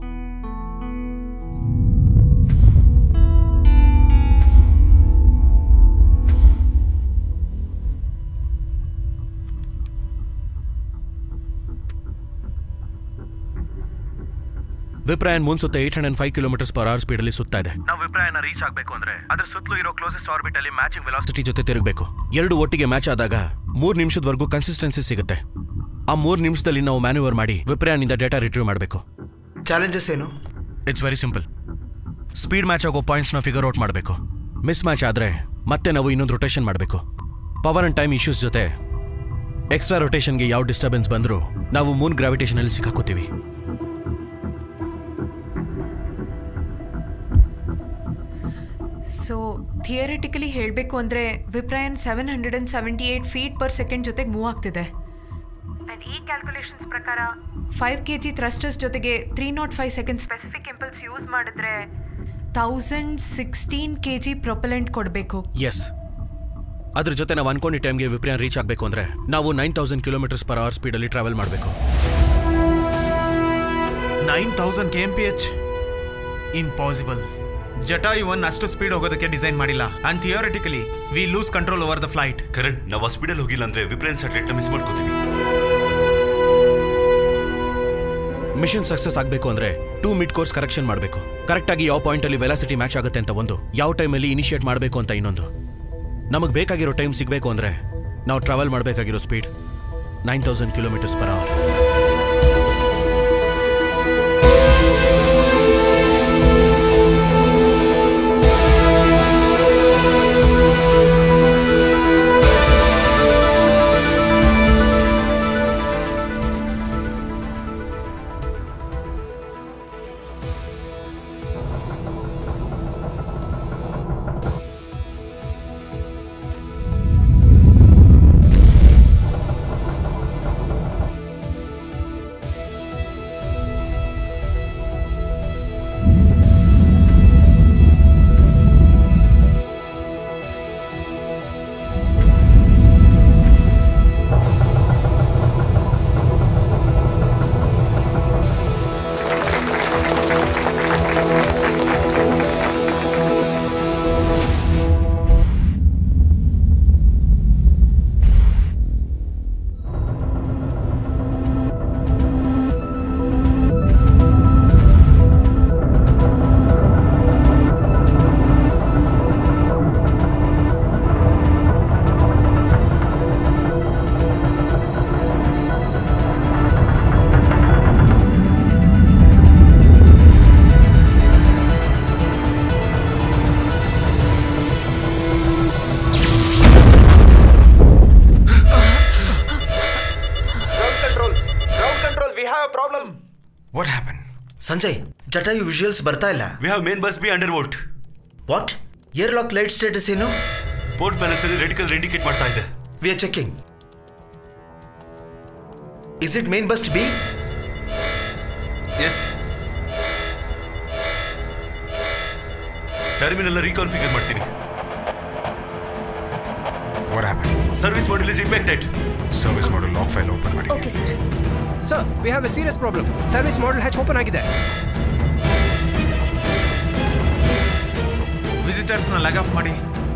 ವಿಪ್ರಾಯನ್ ಮೂನ್ ಸುತ್ತ eight hundred five kilometres per hour ಸ್ಪೀಡಲ್ಲಿ ಸುತ್ತಾ ಇದೆ ನಾವು ವಿಪ್ರಾಯನ ರೀಚ್ ಆಗಬೇಕು ಅಂದ್ರೆ ಅದ್ರ ಸುತ್ತಲೂ ಇರೋ ಕ್ಲೋಸೆಸ್ಟ್ ಆರ್ಬಿಟ್ ಅಲ್ಲಿ ಮ್ಯಾಚಿಂಗ್ ವೆಲಾಸಿಟಿ ಸಿಟಿ ಜೊತೆ ತಿರುಗಬೇಕು ಎರಡು ಒಟ್ಟಿಗೆ ಮ್ಯಾಚ್ ಆದಾಗ ಮೂರು ನಿಮಿಷದವರೆಗೂ ಕನ್ಸಿಸ್ಟೆನ್ಸಿ ಸಿಗುತ್ತೆ ಆ ಮೂರು ನಿಮಿಷದಲ್ಲಿ ನಾವು ಮ್ಯಾನ್ಯೂವರ್ ಮಾಡಿ ವಿಪ್ರಾಯನಿಂದ ಡೇಟಾ ರಿಟ್ರೀವ್ ಮಾಡಬೇಕು ಚಾಲೆಂಜಸ್ ಏನು it's very simple speed match ಆಗೋ ಪಾಯಿಂಟ್ಸ್ನ ಫಿಗರ್ ಔಟ್ ಮಾಡಬೇಕು ಮಿಸ್ ಮ್ಯಾಚ್ ಆದರೆ ಮತ್ತೆ ನಾವು ಇನ್ನೊಂದು ರೊಟೇಷನ್ ಮಾಡಬೇಕು ಪವರ್ ಅಂಡ್ ಟೈಮ್ ಇಶ್ಯೂಸ್ ಜೊತೆ ಎಕ್ಸ್ಟ್ರಾ ರೊಟೇಷನ್ಗೆ ಯಾವ ಡಿಸ್ಟರ್ಬೆನ್ಸ್ ಬಂದರೂ ನಾವು ಮೂನ್ ಗ್ರಾವಿಟೇಷನಲ್ಲಿ ಸಿಕ್ಕಾಕೋತೀವಿ ಸೊ ಥಿಯರಿಟಿಕಲಿ ಹೇಳಬೇಕು ಅಂದರೆ Viprayan seven hundred and seventy eight feet per second ಜೊತೆಗೆ ಮೂವ್ ಆಗ್ತಿದೆ ಅಂಡ್ ಈ ಕ್ಯಾಲ್ಕುಲೇಷನ್ಸ್ ಪ್ರಕಾರ ಫೈವ್ ಕೆ ಜಿ ಥ್ರಸ್ಟರ್ಸ್ ಜೊತೆಗೆ three naught five seconds specific impulse use ಮಾಡಿದ್ರೆ thousand sixteen K G propellant ಕೊಡಬೇಕು ಎಸ್ ಅದ್ರ ಜೊತೆ ನಾವು ಅನ್ಕೊಂಡಿದ್ದ ಟೈಮ್ಗೆ ವಿಪ್ರಾಯನ್ ರೀಚ್ ಆಗಬೇಕು ಅಂದರೆ ನಾವು nine thousand kilometres per hour ಸ್ಪೀಡಲ್ಲಿ ಟ್ರಾವೆಲ್ ಮಾಡಬೇಕು nine thousand K M P H impossible Jatayu one ಅಷ್ಟು ಸ್ಪೀಡ್ ಹೋಗೋದಕ್ಕೆ ಡಿಸೈನ್ ಮಾಡಿಲ್ಲ and theoretically we lose control over the flight Karan ನಾವು ಆ ಸ್ಪೀಡಲ್ಲಿ ಹೋಗಿಲ್ಲ ಅಂದ್ರೆ ವಿಪ್ರೇನ್ ಸ್ಯಾಟಲೈಟ್ನ ಮಿಸ್ ಮಾಡ್ಕೋತೀವಿ ಮಿಷನ್ ಸಕ್ಸಸ್ ಆಗಬೇಕು ಅಂದರೆ ಟೂ ಮಿಡ್ ಕೋರ್ಸ್ ಕರೆಕ್ಷನ್ ಮಾಡಬೇಕು ಕರೆಕ್ಟಾಗಿ ಯಾವ ಪಾಯಿಂಟಲ್ಲಿ ವೆಲಾಸಿಟಿ ಮ್ಯಾಚ್ ಆಗುತ್ತೆ ಅಂತ ಒಂದು ಯಾವ ಟೈಮಲ್ಲಿ ಇನಿಷಿಯೇಟ್ ಮಾಡಬೇಕು ಅಂತ ಇನ್ನೊಂದು ನಮಗೆ ಬೇಕಾಗಿರೋ ಟೈಮ್ ಸಿಗಬೇಕು ಅಂದರೆ ನಾವು ಟ್ರಾವೆಲ್ ಮಾಡಬೇಕಾಗಿರೋ speed nine thousand kilometres per hour what happen Sanjay Jatayu visuals ಬರ್ತಾ ಇಲ್ಲ we have main bus B under volt what air lock light status ಏನು ಪೋರ್ಟ್ ಪ್ಯಾನಲ್ಸ್ ಅಲ್ಲಿ ರೆಡ್ ಕಲರ್ ಇಂಡಿಕೇಟ್ ಮಾಡ್ತಾ ಇದೆ we are checking is it main bus B yes terminal reconfigure ಮಾಡ್ತೀನಿ what happen service module is impacted service ಮಾಡೋ ಲಾಕ್ ಫೈಲ್ ಓಪನ್ ಮಾಡಿ okay sir sir we have a serious problem service module hatch open ಆಗಿದೆ ವಿಸಿಟರ್ಸ್ನ ಲೆಗ್ ಆಫ್ ಮಾಡಿ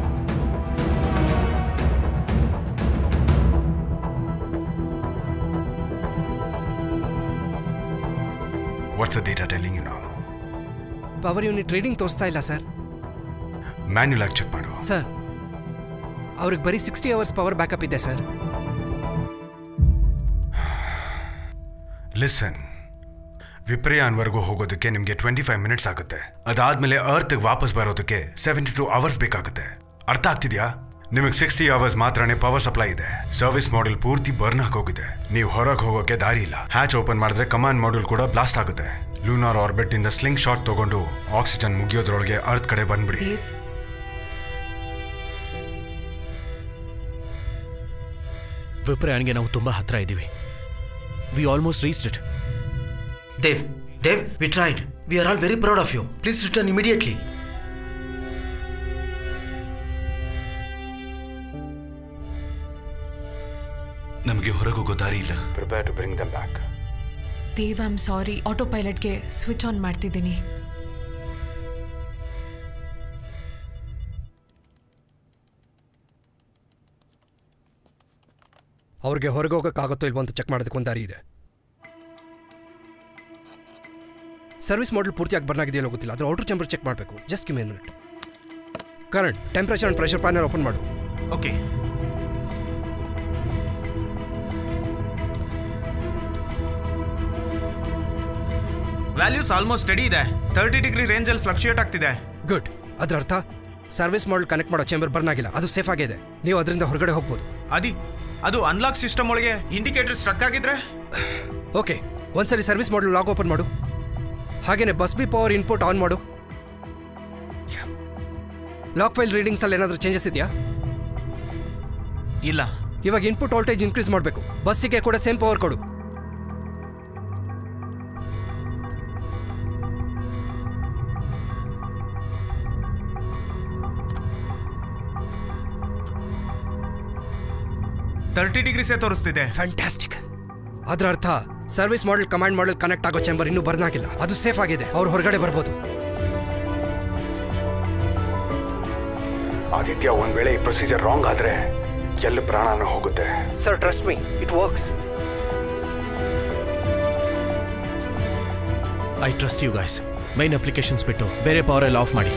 ವಾಟ್ಸ್ ಡೇಟಾ ಟೆಲ್ಲಿಂಗ್ ನಾವು ಪವರ್ ಯೂನಿಟ್ ರೀಡಿಂಗ್ ತೋರಿಸ್ತಾ ಇಲ್ಲ ಸರ್ ಮ್ಯಾನ್ಯುಲ್ ಆಗಿ ಚೆಕ್ ಮಾಡು ಸರ್ ಅವ್ರಿಗೆ ಬರೀ ಸಿಕ್ಸ್ಟಿ ಅವರ್ಸ್ ಪವರ್ ಬ್ಯಾಕಪ್ ಇದೆ ಸರ್ ಲಿಸನ್ ವಿಪ್ರಯಾನ್ವರೆಗೂ ಹೋಗೋದಕ್ಕೆ ನಿಮಗೆ ಟ್ವೆಂಟಿ ಫೈವ್ ಮಿನಿಟ್ಸ್ ಆಗುತ್ತೆ ಅದಾದ್ಮೇಲೆ ಅರ್ತ್ಗೆ ವಾಪಸ್ ಬರೋದಕ್ಕೆ ಸೆವೆಂಟಿ ಟೂ ಅವರ್ಸ್ ಬೇಕಾಗುತ್ತೆ ಅರ್ಥ ಆಗ್ತಿದ್ಯಾ ನಿಮಗೆ ಸಿಕ್ಸ್ಟಿ ಅವರ್ಸ್ ಮಾತ್ರನೇ ಪವರ್ ಸಪ್ಲೈ ಇದೆ ಸರ್ವಿಸ್ ಮಾಡೆಲ್ ಪೂರ್ತಿ ಬರ್ನ್ ಹೋಗಿದೆ ನೀವು ಹೊರಗೆ ಹೋಗೋಕೆ ದಾರಿ ಇಲ್ಲ ಹ್ಯಾಚ್ ಓಪನ್ ಮಾಡಿದ್ರೆ ಕಮಾಂಡ್ ಮಾಡ್ಯೂಲ್ ಕೂಡ ಬ್ಲಾಸ್ಟ್ ಆಗುತ್ತೆ ಲೂನಾರ್ ಆರ್ಬಿಟ್ ಇಂದ ಸ್ಲಿಂಗ್ ಶಾಟ್ ತಗೊಂಡು ಆಕ್ಸಿಜನ್ ಮುಗಿಯೋದ್ರೊಳಗೆ ಅರ್ತ್ ಕಡೆ ಬಂದ್ಬಿಡಿ ವಿಪ್ರಯಾನ್ಗೆ ನಾವು ತುಂಬಾ ಹತ್ರ ಇದ್ದೀವಿ we almost reach it Dave Dave we tried we are all very proud of you please return immediately ನಮಗೆ ಹೊರಗೆ ಹೋಗೋ ದಾರಿ ಇಲ್ಲ Prepare to bring them back. Dave I'm sorry auto ಪೈಲಟ್ಗೆ ಸ್ವಿಚ್ ಆನ್ ಮಾಡ್ತಿದ್ದೀನಿ ಅವ್ರಿಗೆ ಹೊರಗೆ ಹೋಗೋಕ್ಕಾಗತ್ತೋ ಇಲ್ವೋ ಅಂತ ಚೆಕ್ ಮಾಡೋದಕ್ಕೆ ಒಂದು ದಾರಿ ಇದೆ ಸರ್ವಿಸ್ ಮಾಡಲ್ ಪೂರ್ತಿಯಾಗಿ ಬರ್ನ್ ಆಗಿದೆಯೋ ಗೊತ್ತಿಲ್ಲ ಅದ್ರ ಔಟರ್ ಚೇಂಬರ್ ಚೆಕ್ ಮಾಡಬೇಕು just give minute current temperature and pressure panel open ಮಾಡು ಓಕೆ ವ್ಯಾಲ್ಯೂಸ್ ಆಲ್ಮೋಸ್ಟ್ ಸ್ಟಡಿ ಇದೆ ತರ್ಟಿ ಡಿಗ್ರಿ ರೇಂಜಲ್ಲಿ ಫ್ಲಕ್ಚುಯೇಟ್ ಆಗ್ತಿದೆ ಗುಡ್ ಅದ್ರ ಅರ್ಥ ಸರ್ವಿಸ್ ಮಾಡಲ್ ಕನೆಕ್ಟ್ ಮಾಡೋ ಚೇಂಬರ್ ಬರ್ನ್ ಆಗಿಲ್ಲ ಅದು ಸೇಫ್ ಆಗಿದೆ ನೀವು ಅದರಿಂದ ಹೊರಗಡೆ ಹೋಗ್ಬೋದು ಅದಿ ಅದು ಅನ್ಲಾಕ್ ಸಿಸ್ಟಮ್ ಒಳಗೆ ಇಂಡಿಕೇಟರ್ ಸ್ಟ್ರಕ್ ಆಗಿದ್ರೆ ಓಕೆ ಒಂದ್ಸರಿ ಸರ್ವಿಸ್ ಮಾಡಲ್ ಲಾಗ್ ಓಪನ್ ಮಾಡು ಹಾಗೇನೆ bus B power input on ಮಾಡು ಲಾಕ್ ಫೈಲ್ ರೀಡಿಂಗ್ಸ್ ಅಲ್ಲಿ ಏನಾದರೂ ಚೇಂಜಸ್ ಇದೆಯಾ ಇಲ್ಲ ಇವಾಗ ಇನ್ಪುಟ್ ವೋಲ್ಟೇಜ್ ಇನ್ಕ್ರೀಸ್ ಮಾಡಬೇಕು ಬಸ್ಸಿಗೆ ಕೂಡ ಸೇಮ್ ಪವರ್ ಕೊಡು ತರ್ಟಿ ಡಿಗ್ರಿಸೇ ತೋರಿಸ್ತಿದೆ ಫ್ಯಾಂಟಾಸ್ಟಿಕ್ ಅದರ ಅರ್ಥ service module command module connect ಆಗೋ ಚೇಂಬರ್ ಇನ್ನೂ ಬರ್ನ್ ಆಗಿಲ್ಲ ಅದು ಸೇಫ್ ಆಗಿದೆ ಅವ್ರು ಹೊರಗಡೆ ಬರ್ಬೋದು ಆದಿತ್ಯ ಒಂದ್ ವೇಳೆ ಈ ಪ್ರೊಸೀಜರ್ ರಾಂಗ್ ಆದ್ರೆ ಎಲ್ಲಿ ಪ್ರಾಣನೂ ಹೋಗುತ್ತೆ sir trust me it works I trust you guys main applications ಬಿಟ್ಟು ಬೇರೆ ಪವರ್ ಎಲ್ಲ ಆಫ್ ಮಾಡಿ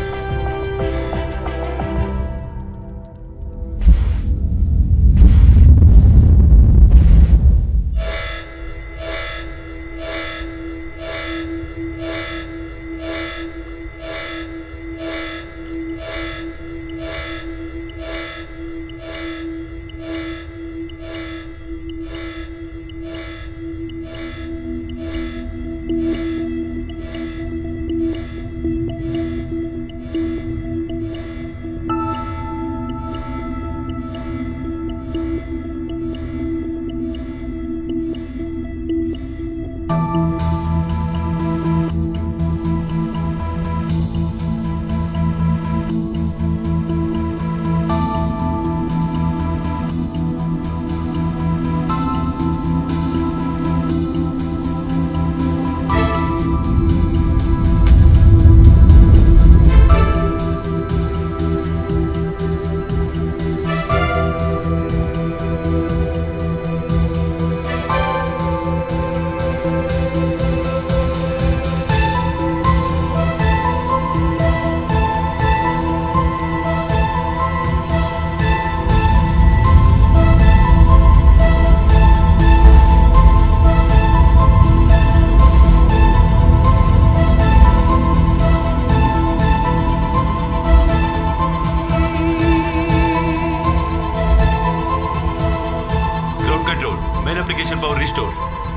ground control main application power restore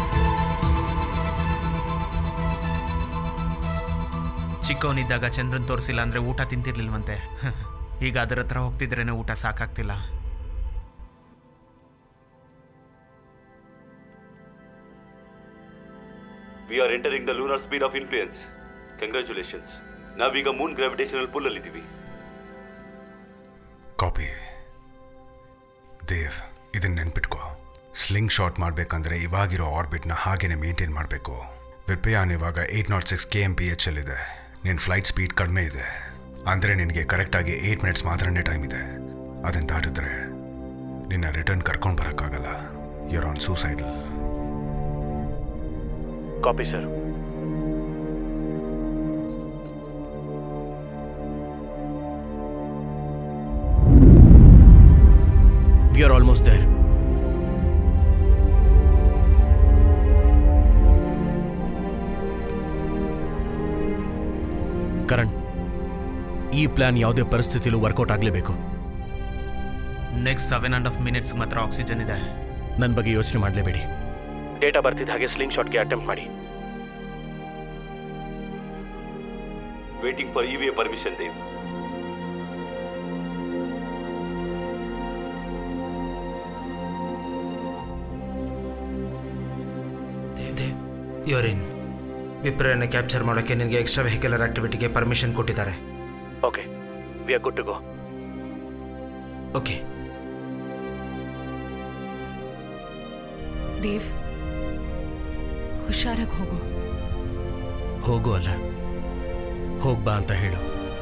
ಚಿಕ್ಕವನಿದ್ದಾಗ ಚಂದ್ರನ್ ತೋರಿಸಿಲ್ಲ ಅಂದ್ರೆ ಊಟ ತಿಂತಿರ್ಲಿಲ್ವಂತೆ ಈಗ ಅದರ ಹತ್ರ ಹೋಗ್ತಿದ್ರೇನೆ ಊಟ ಸಾಕಾಗ್ತಿಲ್ಲ we are entering the lunar speed of influence congratulations ನಾವೀಗ ಮೂನ್ ಗ್ರಾವಿಟೇಷನಲ್ ಪುಲ್ ಅಲ್ಲಿದ್ದೀವಿ ಕಾಪಿ ದೇವ್ ಇದನ್ನ ನೆನ್ಪಿಟ್ಕೋ ಸ್ಲಿಂಗ್ ಶಾಟ್ ಮಾಡಬೇಕಂದ್ರೆ ಇವಾಗಿರೋ ಆರ್ಬಿಟ್ನ ಹಾಗೇನೆ ಮೇಂಟೈನ್ ಮಾಡಬೇಕು ವಿಪ್ರಯಾನ್ ಇವಾಗ eight naught six K M P H ಇದೆ ನಿನ್ನ ಫ್ಲೈಟ್ ಸ್ಪೀಡ್ ಕಡಿಮೆ ಇದೆ ಅಂದರೆ ನಿನಗೆ ಕರೆಕ್ಟಾಗಿ ಏಯ್ಟ್ ಮಿನಿಟ್ಸ್ ಮಾತ್ರನೇ ಟೈಮ್ ಇದೆ ಅದನ್ನು ದಾಟಿದ್ರೆ ನಿನ್ನ ರಿಟರ್ನ್ ಕರ್ಕೊಂಡು ಬರೋಕ್ಕಾಗಲ್ಲ you're on suicidal copy sir we are almost there Karan ಈ ಪ್ಲಾನ್ ಯಾವುದೇ ಪರಿಸ್ಥಿತಿಲೂ ವರ್ಕೌಟ್ ಆಗಲೇಬೇಕು next seven and half minutes ಮಾತ್ರ ಆಕ್ಸಿಜನ್ ಇದೆ ನನ್ನ ಬಗ್ಗೆ ಯೋಚನೆ ಮಾಡಲೇಬೇಡಿ ಡೇಟಾ ಬರ್ತಿದ್ದ ಹಾಗೆ ಸ್ಲಿಂಗ್ ಶಾಟ್ಗೆ ಅಟೆಂಪ್ಟ್ ಮಾಡಿ waiting for E V permission Dave Dave Dave your in ವಿಪ್ರಯನ್ನ ಕ್ಯಾಪ್ಚರ್ ಮಾಡೋಕ್ಕೆ ನಿನಗೆ ಎಕ್ಸ್ಟ್ರಾ ವೆಹಿಕಲರ್ ಆಕ್ಟಿವಿಟಿಗೆ ಪರ್ಮಿಷನ್ ಕೊಟ್ಟಿದ್ದಾರೆ okay we are good to go okay Dave ಹುಷಾರಾಗಿ ಹೋಗು ಹೋಗು ಅಲ್ಲ ಹೋಗ್ಬಾ ಅಂತ ಹೇಳು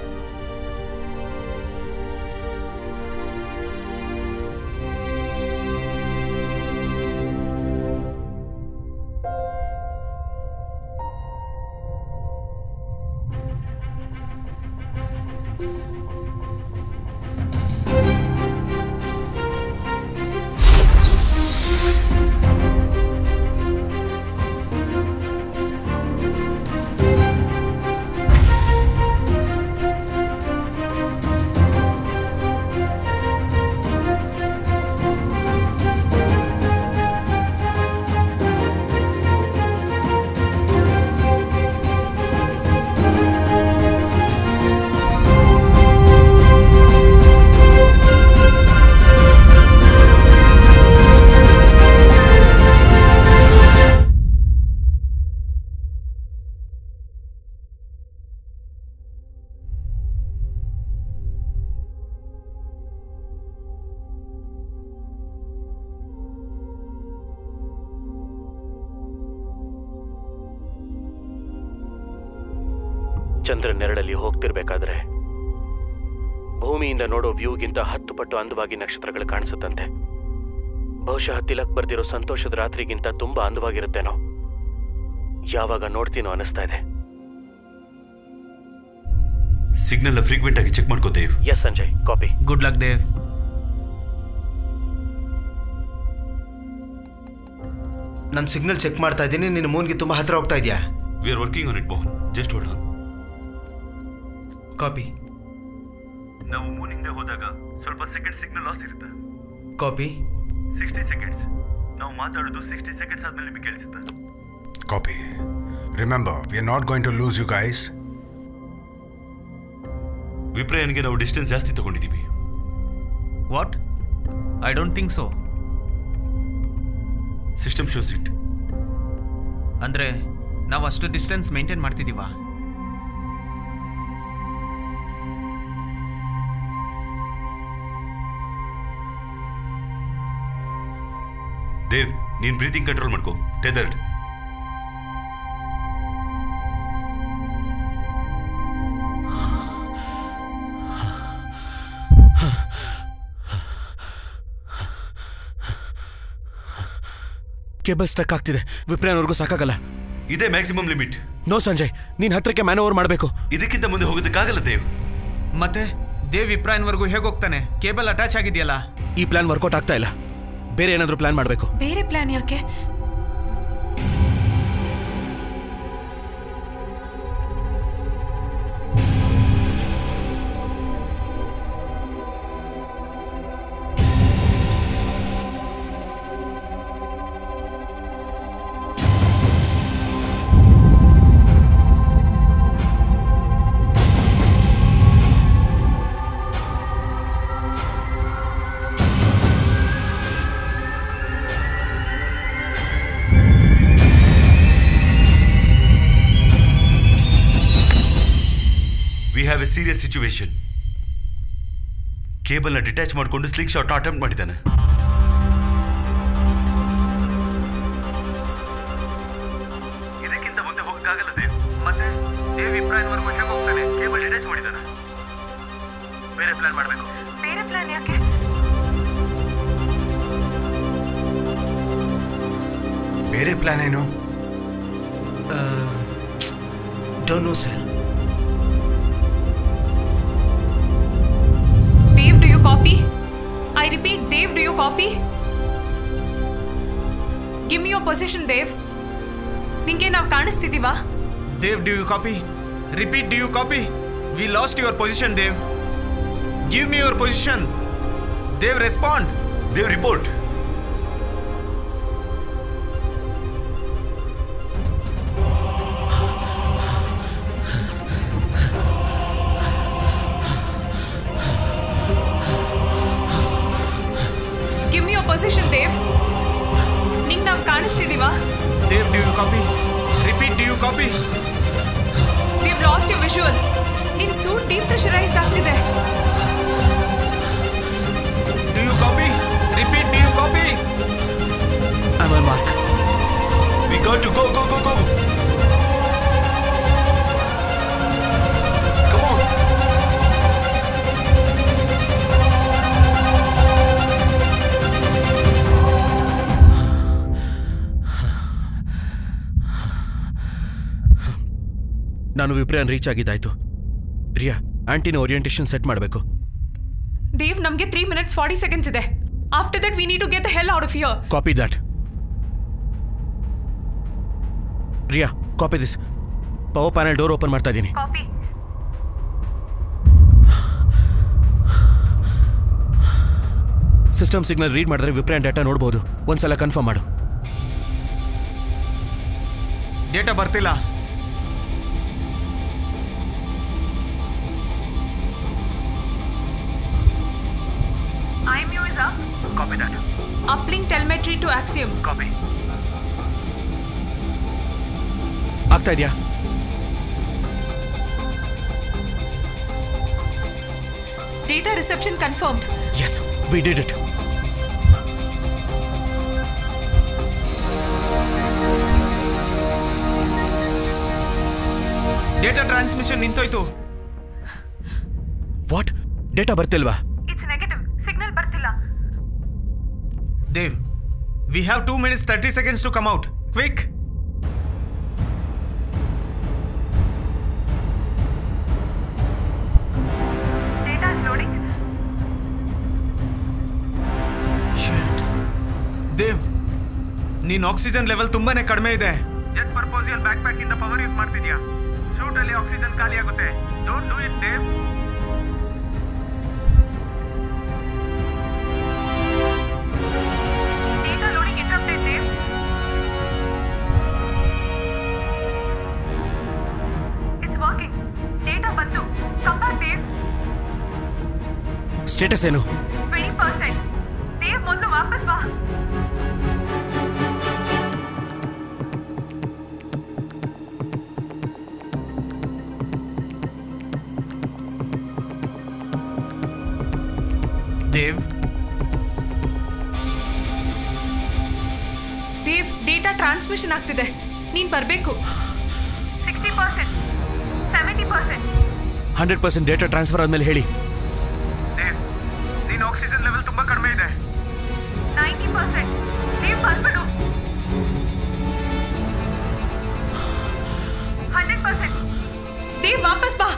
ಚಂದ್ರ ನೆರಳಲ್ಲಿ ಹೋಗ್ತಿರ್ಬೇಕಾದ್ರೆ ಭೂಮಿಯಿಂದ ನೋಡೋ ವ್ಯೂಗಿಂತ ಹತ್ತು ಪಟ್ಟು ಅಂದವಾಗಿ ನಕ್ಷತ್ರಗಳು ಕಾಣಿಸುತ್ತಂತೆ ಬಹುಶಃ ತಿಲಕ್ ಬರ್ದಿರೋ ಸಂತೋಷದ ರಾತ್ರಿಗಿಂತ ತುಂಬಾ ಅಂದವಾಗಿರುತ್ತೇನೋ ಯಾವಾಗ ನೋಡ್ತೀನೋ ಅನಿಸ್ತಾ ಇದೆ ಸಿಗ್ನಲ್ ಫ್ರೀಕ್ವೆಂಟ್ ಆಗಿ ಚೆಕ್ ಮಾಡ್ಕೋ Dave yes Sanjay copy good luck Dave ನಾನು ಸಿಗ್ನಲ್ ಚೆಕ್ ಮಾಡ್ತಾ ಇದ್ದೀನಿ ನಿನ್ನ ಮೂನ್ಗೆ ತುಂಬ ಹತ್ರ ಹೋಗ್ತಾ ಇದೆಯಾ we are working on it Mohan just hold on copy ನಾವು ಮೂನ್ ಹಿಂದೆ ಹೋದಾಗ ಸ್ವಲ್ಪ ಸೆಕೆಂಡ್ ಸಿಗ್ನಲ್ ಲಾಸ್ ಇರುತ್ತೆ ಕಾಪಿ ಸಿಕ್ಸ್ಟಿ ಸೆಕೆಂಡ್ಸ್ ನಾವು ಮಾತಾಡೋದು ಸಿಕ್ಸ್ಟಿ ಸೆಕೆಂಡ್ಸ್ ಆದ್ಮೇಲೆ ನಿಮಗೆ ಕೇಳಿಸುತ್ತೆ copy remember we are not going to lose you guys ವಿಪ್ರಯನ್ಗೆ ನಾವು ಡಿಸ್ಟೆನ್ಸ್ ಜಾಸ್ತಿ ತಗೊಂಡಿದ್ದೀವಿ what I don't think so system shows it ಅಂದರೆ ನಾವು ಅಷ್ಟು ಡಿಸ್ಟೆನ್ಸ್ ಮೇಂಟೈನ್ ಮಾಡ್ತಿದ್ದೀವಾ ದೇವ್ ನೀನ್ ಬ್ರೀತಿಂಗ್ ಕಂಟ್ರೋಲ್ ಮಾಡ್ಕೋ ಟೆದರ್ಡ್ ಕೇಬಲ್ ಸ್ಟಕ್ ಆಗ್ತಿದೆ ವಿಪ್ರಯಾನ್ವರೆಗೂ ಸಾಕಾಗಲ್ಲ ಇದೇ ಮ್ಯಾಕ್ಸಿಮಮ್ ಲಿಮಿಟ್ ನೋ ಸಂಜಯ್ ನೀನ್ ಹತ್ರಕ್ಕೆ ಮ್ಯಾನ್ ಓವರ್ ಮಾಡಬೇಕು ಇದಕ್ಕಿಂತ ಮುಂದೆ ಹೋಗೋದಕ್ಕಾಗಲ್ಲ ದೇವ್ ಮತ್ತೆ ದೇವ್ ವಿಪ್ರಾಯನ್ವರೆಗೂ ಹೇಗೆ ಹೋಗ್ತಾನೆ ಕೇಬಲ್ ಅಟ್ಯಾಚ್ ಆಗಿದೆಯಲ್ಲ ಈ ಪ್ಲಾನ್ ವರ್ಕೌಟ್ ಆಗ್ತಾ ಇಲ್ಲ ಬೇರೆ ಏನಾದರೂ ಪ್ಲಾನ್ ಮಾಡಬೇಕು ಬೇರೆ ಪ್ಲಾನ್ ಯಾಕೆ we have a serious situation ಕೇಬಲ್ನ ಡಿಟ್ಯಾಚ್ ಮಾಡಿಕೊಂಡು ಸ್ಲಿಂಗ್ ಶಾಟ್ ಅಟೆಂಪ್ಟ್ ಮಾಡಿದ್ದಾನೆ ದೇವ್ ಇಬ್ರಾಹಿಂವರೆಗೂ ಹೇಗೆ ಹೋಗ್ತಾನೆ ಕೇಬಲ್ ಡಿಟಚ್ ಮಾಡಿದಾನೆ ಬೇರೆ ಪ್ಲಾನ್ ಮಾಡಬೇಕು ಬೇರೆ ಪ್ಲಾನ್ ಯಾಕೆ ಬೇರೆ ಪ್ಲಾನ್ ಏನು don't know sir Dave do you copy I repeat Dave do you copy give me your position Dave ನಿಂಗೆ ನಾವು ಕಾಣಿಸ್ತಿದೀವಾ Dave do you copy repeat do you copy we lost your position Dave give me your position Dave respond Dave report give me your position Dave ನಿಂಗೆ ನಾವು ಕಾಣಿಸ್ತಿದೀವಾ Dave do you copy repeat do you copy we've lost you visual ನಿನ್ ಸೂಟ್ ಡೀಪ್ ಪ್ರೆಷರೈಸ್ಡ್ ಆಗ್ತಿದೆ do you copy repeat do you copy I'm on mark. We got to go, go, go, go. Come on. ನಾನು ವಿಪ್ರಯನ್ ರೀಚ್ ಆಗಿದ್ದಾಯ್ತು ರಿಯಾ ಆಂಟಿನ ಓರಿಯೆಂಟೇಷನ್ ಸೆಟ್ ಮಾಡಬೇಕು ದೇವ್ ನಮಗೆ ತ್ರೀ ಮಿನಿಟ್ಸ್ ಫಾರ್ಟಿ ಸೆಕೆಂಡ್ಸ್ ಇದೆ after that we need to get the hell out of here copy that Riya copy this power panel door open ಮಾಡ್ತಾ ಇದ್ದೀನಿ ಕಾಪಿ ಸಿಸ್ಟಮ್ ಸಿಗ್ನಲ್ ರೀಡ್ ಮಾಡಿದ್ರೆ ವಿಪ್ರಯನ್ ಡೇಟಾ ನೋಡ್ಬೋದು ಒಂದ್ಸಲ ಕನ್ಫರ್ಮ್ ಮಾಡು ಡೇಟಾ ಬರ್ತಿಲ್ಲ IMU is up. Copy that. Uplink telemetry to Axiom Copy. ಆಗ್ತಾ ಇದೆಯಾ data reception confirmed yes we did it data transmission ನಿಂತೋಯ್ತು ವಾಟ್ ಡೇಟಾ ಬರ್ತಿಲ್ವಾ ಇಟ್ಸ್ ನೆಗೆಟಿವ್ ಸಿಗ್ನಲ್ ಬರ್ತಿಲ್ಲ Dave we have two minutes thirty seconds to come out quick data is loading Dave ನೀನ್ ಆಕ್ಸಿಜನ್ ಲೆವೆಲ್ ತುಂಬಾನೇ ಕಡಿಮೆ ಇದೆ ಜೆಟ್ ಪರ್ಪೋಸಿಯಲ್ ಬ್ಯಾಕ್ ಪ್ಯಾಕ್ ಇಂದ ಪವರ್ ಯೂಸ್ ಮಾಡ್ತಿದ್ಯಾ ಸೂಟ್ ಅಲ್ಲಿ ಆಕ್ಸಿಜನ್ ಖಾಲಿ ಆಗುತ್ತೆ don't do it Dave data loading interrupted Dev it's working data ಬಂತು ಕಮ್ ಬ್ಯಾಕ್ ದೇವ್ ಸ್ಟೇಟಸ್ ಏನು ಟ್ವೆಂಟಿ ಪರ್ಸೆಂಟ್ ದೇವ್ ಮೊದಲು ವಾಪಸ್ ಬಾ ದೇವ್ ದೇವ್ ಡೇಟಾ ಟ್ರಾನ್ಸ್ಮಿಷನ್ ಆಗ್ತಿದೆ ನೀನ್ ಬರಬೇಕು sixty percent seventy percent hundred percent data transfer ಆದ್ಮೇಲೆ ಹೇಳಿ ದೇವ್ ನಿನ್ನ ಆಕ್ಸಿಜನ್ ಲೆವೆಲ್ ತುಂಬಾ ಕಡಿಮೆ ಇದೆ ನೈಂಟಿ ಪರ್ಸೆಂಟ್ ದೇವ್ ಬಂದ್ಬಿಡು ಹಂಡ್ರೆಡ್ ಪರ್ಸೆಂಟ್ ದೇವ್ ವಾಪಸ್ ಬಾ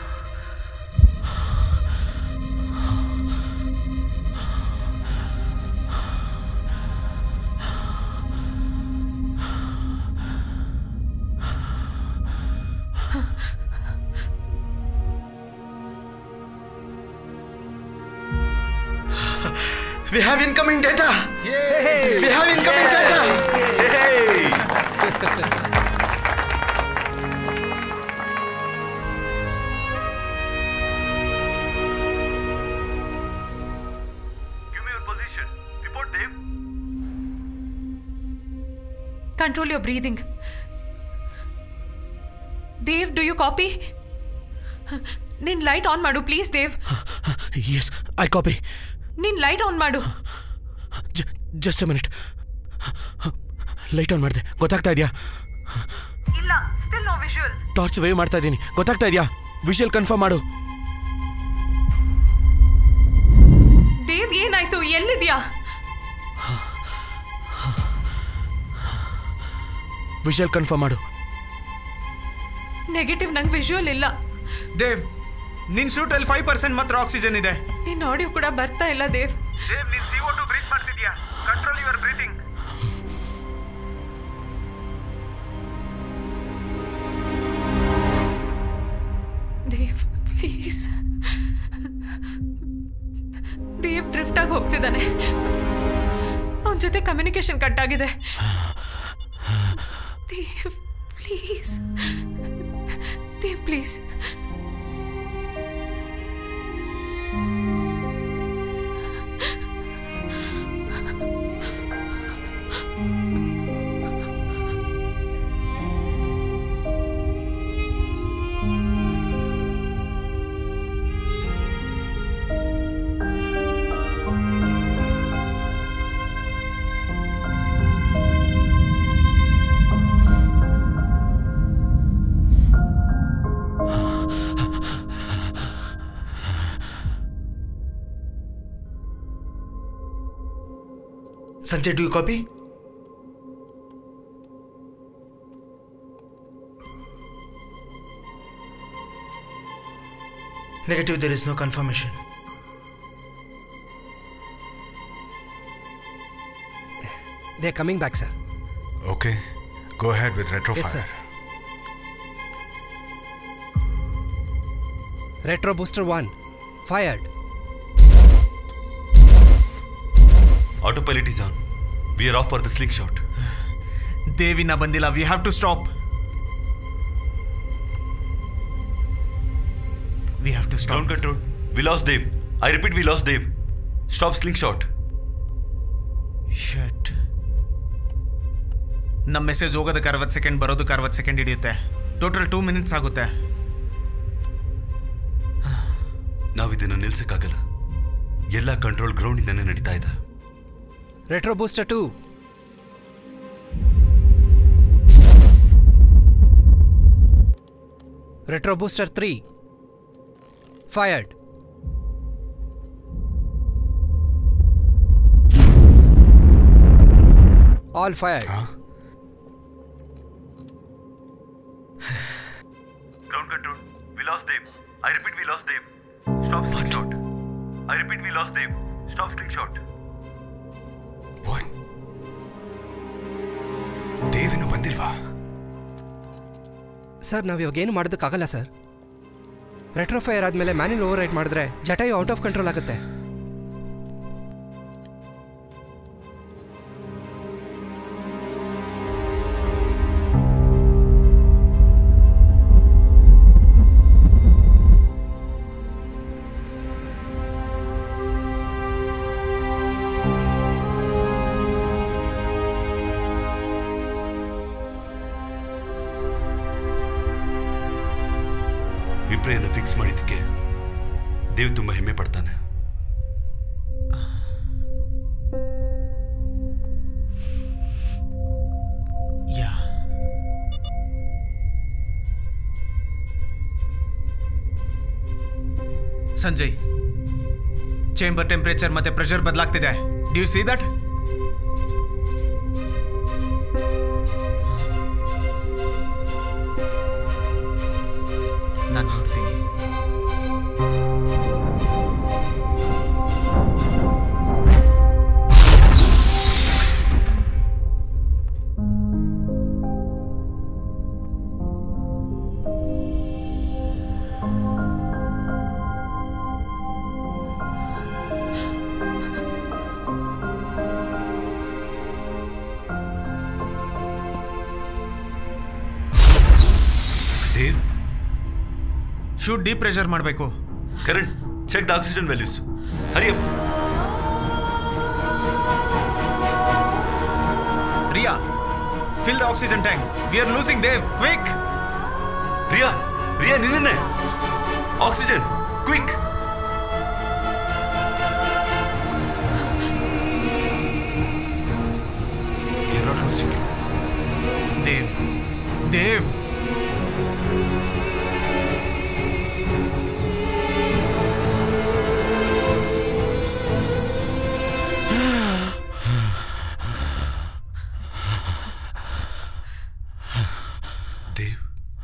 We have incoming data. We have incoming data. Give me your position. Report, Dave. Control your breathing Dave do you copy ನಿನ್ ಲೈಟ್ ಆನ್ ಮಾಡು please Dave yes I copy ನಿನ್ ಲೈಟ್ ಆನ್ ಮಾಡು just a minute light on ಮಾಡಿದೆ ಗೊತ್ತಾಗ್ತಾ ಇದೆಯಾ ಇಲ್ಲ ಇಲ್ಲ still no visual torch wave ಮಾಡ್ತಾ ಇದ್ದೀನಿ ಗೊತ್ತಾಗ್ತಾ ಇದೆಯಾ ವಿಷುವಲ್ ಕನ್ಫರ್ಮ್ ಮಾಡು ದೇವ್ ಏನಾಯ್ತು ಎಲ್ಲಿದ್ಯಾ ವಿಷುವಲ್ ಕನ್ಫರ್ಮ್ ಮಾಡು ನೆಗೆಟಿವ್ ನಂಗೆ ವಿಜುವಲ್ ಇಲ್ಲ ದೇವ್ ನಿನ್ ಸೂಟಲ್ಲಿ ಫೈವ್ ಪರ್ಸೆಂಟ್ ಮಾತ್ರ ಆಕ್ಸಿಜನ್ ಇದೆ ನಿನ್ನ ಆಡಿಯೋ ಕೂಡ ಬರ್ತಾ ಇಲ್ಲ ದೇವ್ ದೇವ್ ನೀನ್ ಸಿ ಟು ಬ್ರೀತ್ ಮಾಡ್ತಿದ್ಯಾ control your breathing Dave please Dave drift ಆಗಿ ಹೋಗ್ತಿದ್ದಾನೆ ಅವನ ಜೊತೆ ಕಮ್ಯುನಿಕೇಶನ್ ಕಟ್ ಆಗಿದೆ Dave please Dave please Sanjay, do you copy? Negative, there is no confirmation. They're coming back, sir. Okay, go ahead with retrofire. Yes, sir. Retro Booster 1, fired. Autopilot is on. We are off for the slingshot. ದೇವಿನ ಬಂದಿಲ್ಲ we have to stop we have to Ground control. We lost Dave. I repeat, we lost Dave. Stop slingshot. Shut ನಮ್ಮ ಮೆಸೇಜ್ ಹೋಗೋದಕ್ಕೆ ಅರವತ್ತು ಸೆಕೆಂಡ್ ಬರೋದಕ್ಕೆ ಅರವತ್ತು ಸೆಕೆಂಡ್ ಹಿಡಿಯುತ್ತೆ ಟೋಟಲ್ ಟೂ ಮಿನಿಟ್ಸ್ ಆಗುತ್ತೆ ನಾವು ಇದನ್ನು ನಿಲ್ಸಕ್ಕಾಗಲ್ಲ ಎಲ್ಲ ಕಂಟ್ರೋಲ್ ಗ್ರೌಂಡಿಂದನೇ ನಡೀತಾ ಇದೆ Retro Booster 2, Retro Booster 3, fired. All fired. Ground control. We lost Dave. I repeat, we lost Dave. Stop slingshot. I repeat, we lost Dave. Stop slingshot. ದೇವಿನ್ನು ಬಂದಿಲ್ವಾ ಸರ್ ನಾವು ಇವಾಗ ಏನು ಮಾಡೋದಕ್ಕಾಗಲ್ಲ ಸರ್ ರೆಟ್ರೋಫೈರ್ ಆದಮೇಲೆ ಮ್ಯಾನ್ಯಲ್ ಓವರ್ ರೈಟ್ ಮಾಡಿದ್ರೆ ಜಟಾಯು ಔಟ್ ಆಫ್ ಕಂಟ್ರೋಲ್ ಆಗುತ್ತೆ ವಿಪ್ರೆಯನ್ನು ಫಿಕ್ಸ್ ಮಾಡಿದ್ದಕ್ಕೆ ದೇವ್ ತುಂಬಾ ಹೆಮ್ಮೆ ಪಡ್ತಾನೆ ಯಾ ಸಂಜಯ್ ಚೇಂಬರ್ ಟೆಂಪರೇಚರ್ ಮತ್ತೆ ಪ್ರೆಷರ್ ಬದಲಾಗ್ತಿದೆ ಡ್ಯೂ ಸಿ ದಟ್ ನಾನು ನೋಡ್ತೀನಿ ದೇವ್ ಶೂಟ್ ಡೀಪ್ ಪ್ರೆಷರ್ ಮಾಡಬೇಕು Karan check the oxygen values hurry up Riya fill the oxygen tank we are losing Dave quick Riya Riya ನಿನ್ನೆ oxygen quick Dave Dave Dave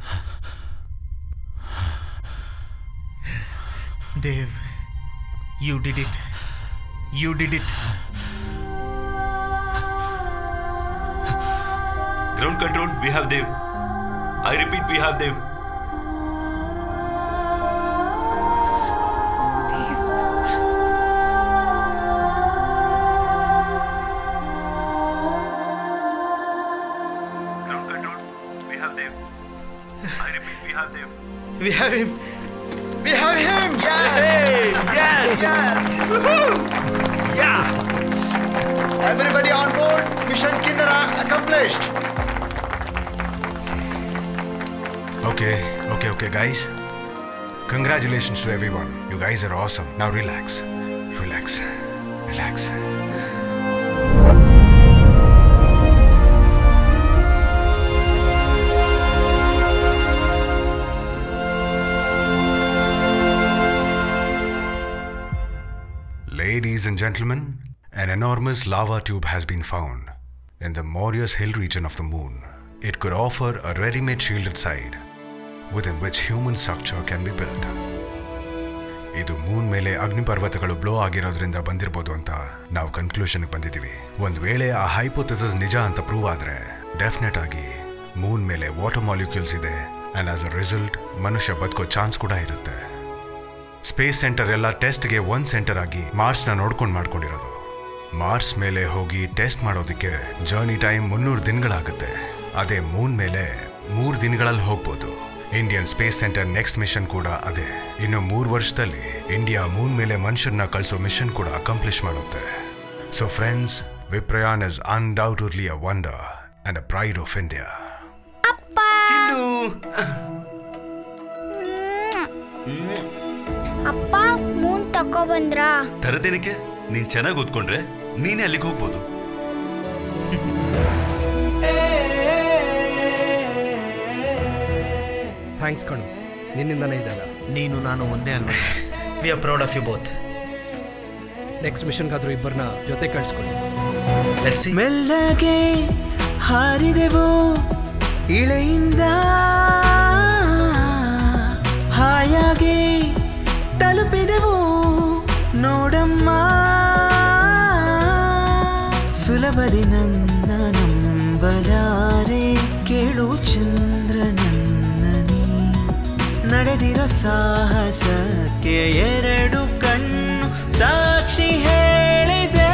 Dave you did it you did it ground control we have Dave I repeat we have Dave Ground control, we have them. I repeat, we have them. We have him. We have him. Yes! Yes! Yes! Yeah. Everybody on board. Mission Kinnara accomplished. Okay, okay, okay, guys. Congratulations to everyone. You guys are awesome. Now relax. Relax. Relax. Ladies and gentlemen, an enormous lava tube has been found in the Maurya's hill region of the moon. It could offer a ready-made shielded side within which human structure can be built. ಇದು ಮೂನ್ ಮೇಲೆ ಅಗ್ನಿಪರ್ವತಗಳು ಬ್ಲೋ ಆಗಿರೋದ್ರಿಂದ ಬಂದಿರ್ಬೋದು ಅಂತ ನಾವು ಕನ್ಕ್ಲೂಷನ್ಗೆ ಬಂದಿದ್ದೀವಿ ಒಂದು ವೇಳೆ ಆ ಹೈಪೋಥಿಸಸ್ ನಿಜ ಅಂತ ಪ್ರೂವ್ ಆದರೆ ಡೆಫಿನೆಟ್ ಆಗಿ ಮೂನ್ ಮೇಲೆ ವಾಟರ್ ಮಾಲಿಕ್ಯೂಲ್ಸ್ ಇದೆ ಆ್ಯಂಡ್ ಆಸ್ ಅ ರಿಸಲ್ಟ್ ಮನುಷ್ಯ ಬದುಕೋ ಚಾನ್ಸ್ ಕೂಡ ಇರುತ್ತೆ ಸ್ಪೇಸ್ ಸೆಂಟರ್ ಎಲ್ಲ ಟೆಸ್ಟ್ಗೆ ಒಂದು ಸೆಂಟರ್ ಆಗಿ ಮಾರ್ಸ್ನ ನೋಡ್ಕೊಂಡು ಮಾಡ್ಕೊಂಡಿರೋದು ಮಾರ್ಸ್ ಮೇಲೆ ಹೋಗಿ ಟೆಸ್ಟ್ ಮಾಡೋದಕ್ಕೆ ಜರ್ನಿ ಟೈಮ್ ಮುನ್ನೂರು ದಿನಗಳಾಗುತ್ತೆ ಅದೇ ಮೂನ್ ಮೇಲೆ ಮೂರು ದಿನಗಳಲ್ಲಿ ಹೋಗ್ಬೋದು Indian space centre next mission ಕೂಡ ಅದೇ ಇನ್ನು ಮೂರು ವರ್ಷದಲ್ಲಿ ಇಂಡಿಯಾ ಮೂನ್ ಮೇಲೆ ಮನುಷ್ಯರನ್ನ ಕಳಿಸೋ ಮಿಷನ್ ಕೂಡ ಅಕಂಪ್ಲಿಷ್ ಮಾಡುತ್ತೆ so friends Viprayan is undoubtedly a wonder and a pride of India ಅಪ್ಪ ಮೂನ್ ತಕೊಬಂದ್ರಾ ತರದೇನಕ್ಕೆ ನೀನ್ ಚೆನ್ನಾಗಿ ಓದ್ಕೊಂಡ್ರೆ ನೀನೇ ಅಲ್ಲಿಗೆ ಹೋಗ್ಬೋದು ಥ್ಯಾಂಕ್ಸ್ ಕಣು ನಿನ್ನಿಂದನೇ ಇದೆಲ್ಲ ನೀನು ನಾನು ಒಂದೇ ಅಲ್ವಾ we are proud of you both next ಮಿಷನ್ಗಾದ್ರೂ ಇಬ್ಬರನ್ನ ಜೊತೆ ಕಳಿಸ್ಕೊಳ್ಳಿ ಮೆಲ್ಲಗೆ ಹಾರಿದೆವು ಇಳೆಯಿಂದ ಹಾಯಾಗಿ ತಲುಪಿದೆವು ನೋಡಮ್ಮ ಸುಲಭದಿ ನನ್ನ ನಂಬಲಾರೆ ಕೇಳು ಚಂದ್ರನನ್ನನಿ ನಡೆದಿರೋ ಸಾಹಸಕ್ಕೆ ಎರಡು ಕಣ್ಣು ಸಾಕ್ಷಿ ಹೇಳಿದೆ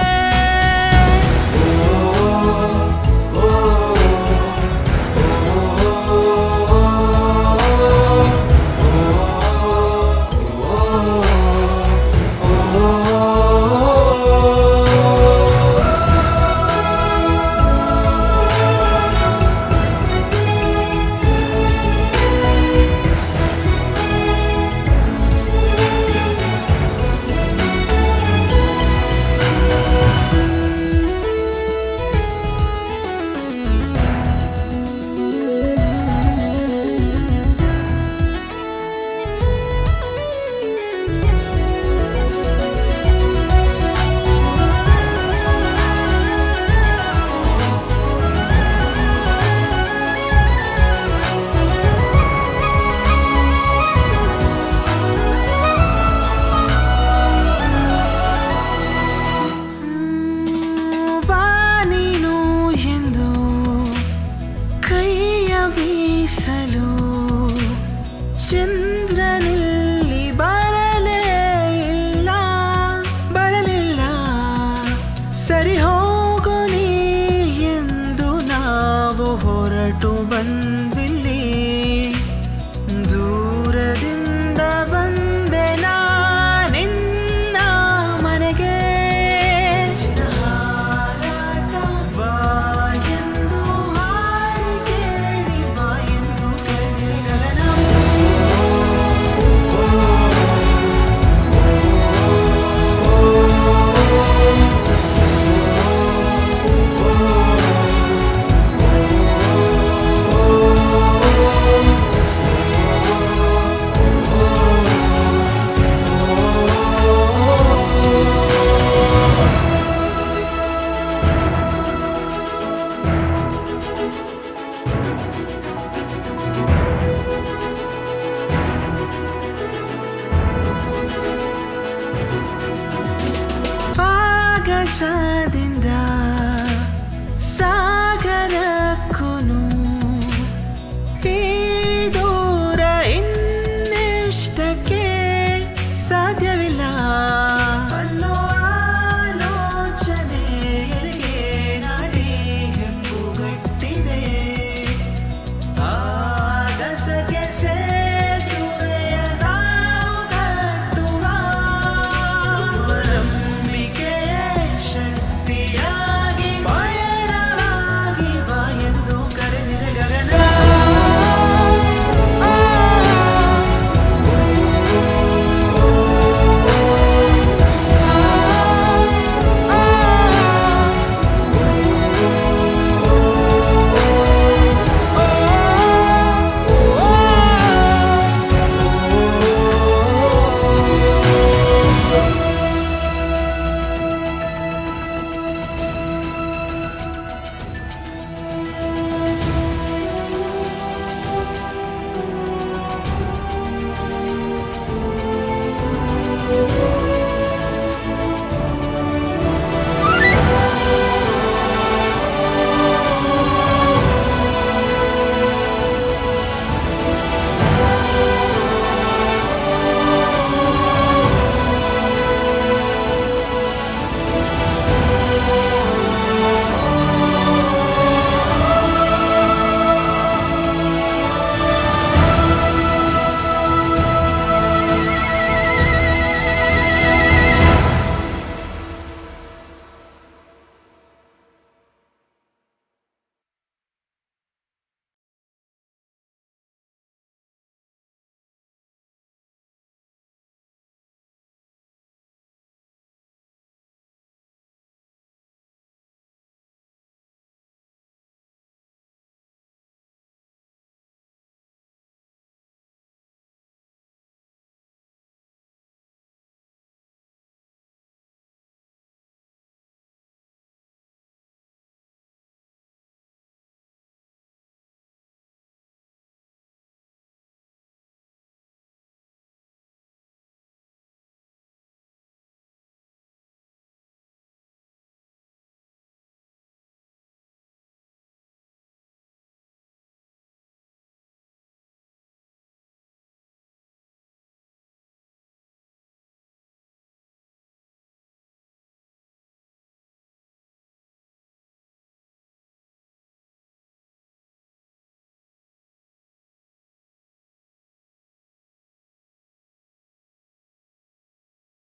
ಬಾ ನೀನು ಎಂದು ಕೈಯ ಬೀಸಲು ಚಂದ್ರನಿಲ್ಲಿ ಬರಲೇ ಇಲ್ಲ ಬರಲಿಲ್ಲ ಸರಿ ಹೋಗು ನೀ ಎಂದು ನಾವು ಹೊರಟು ಬಂದ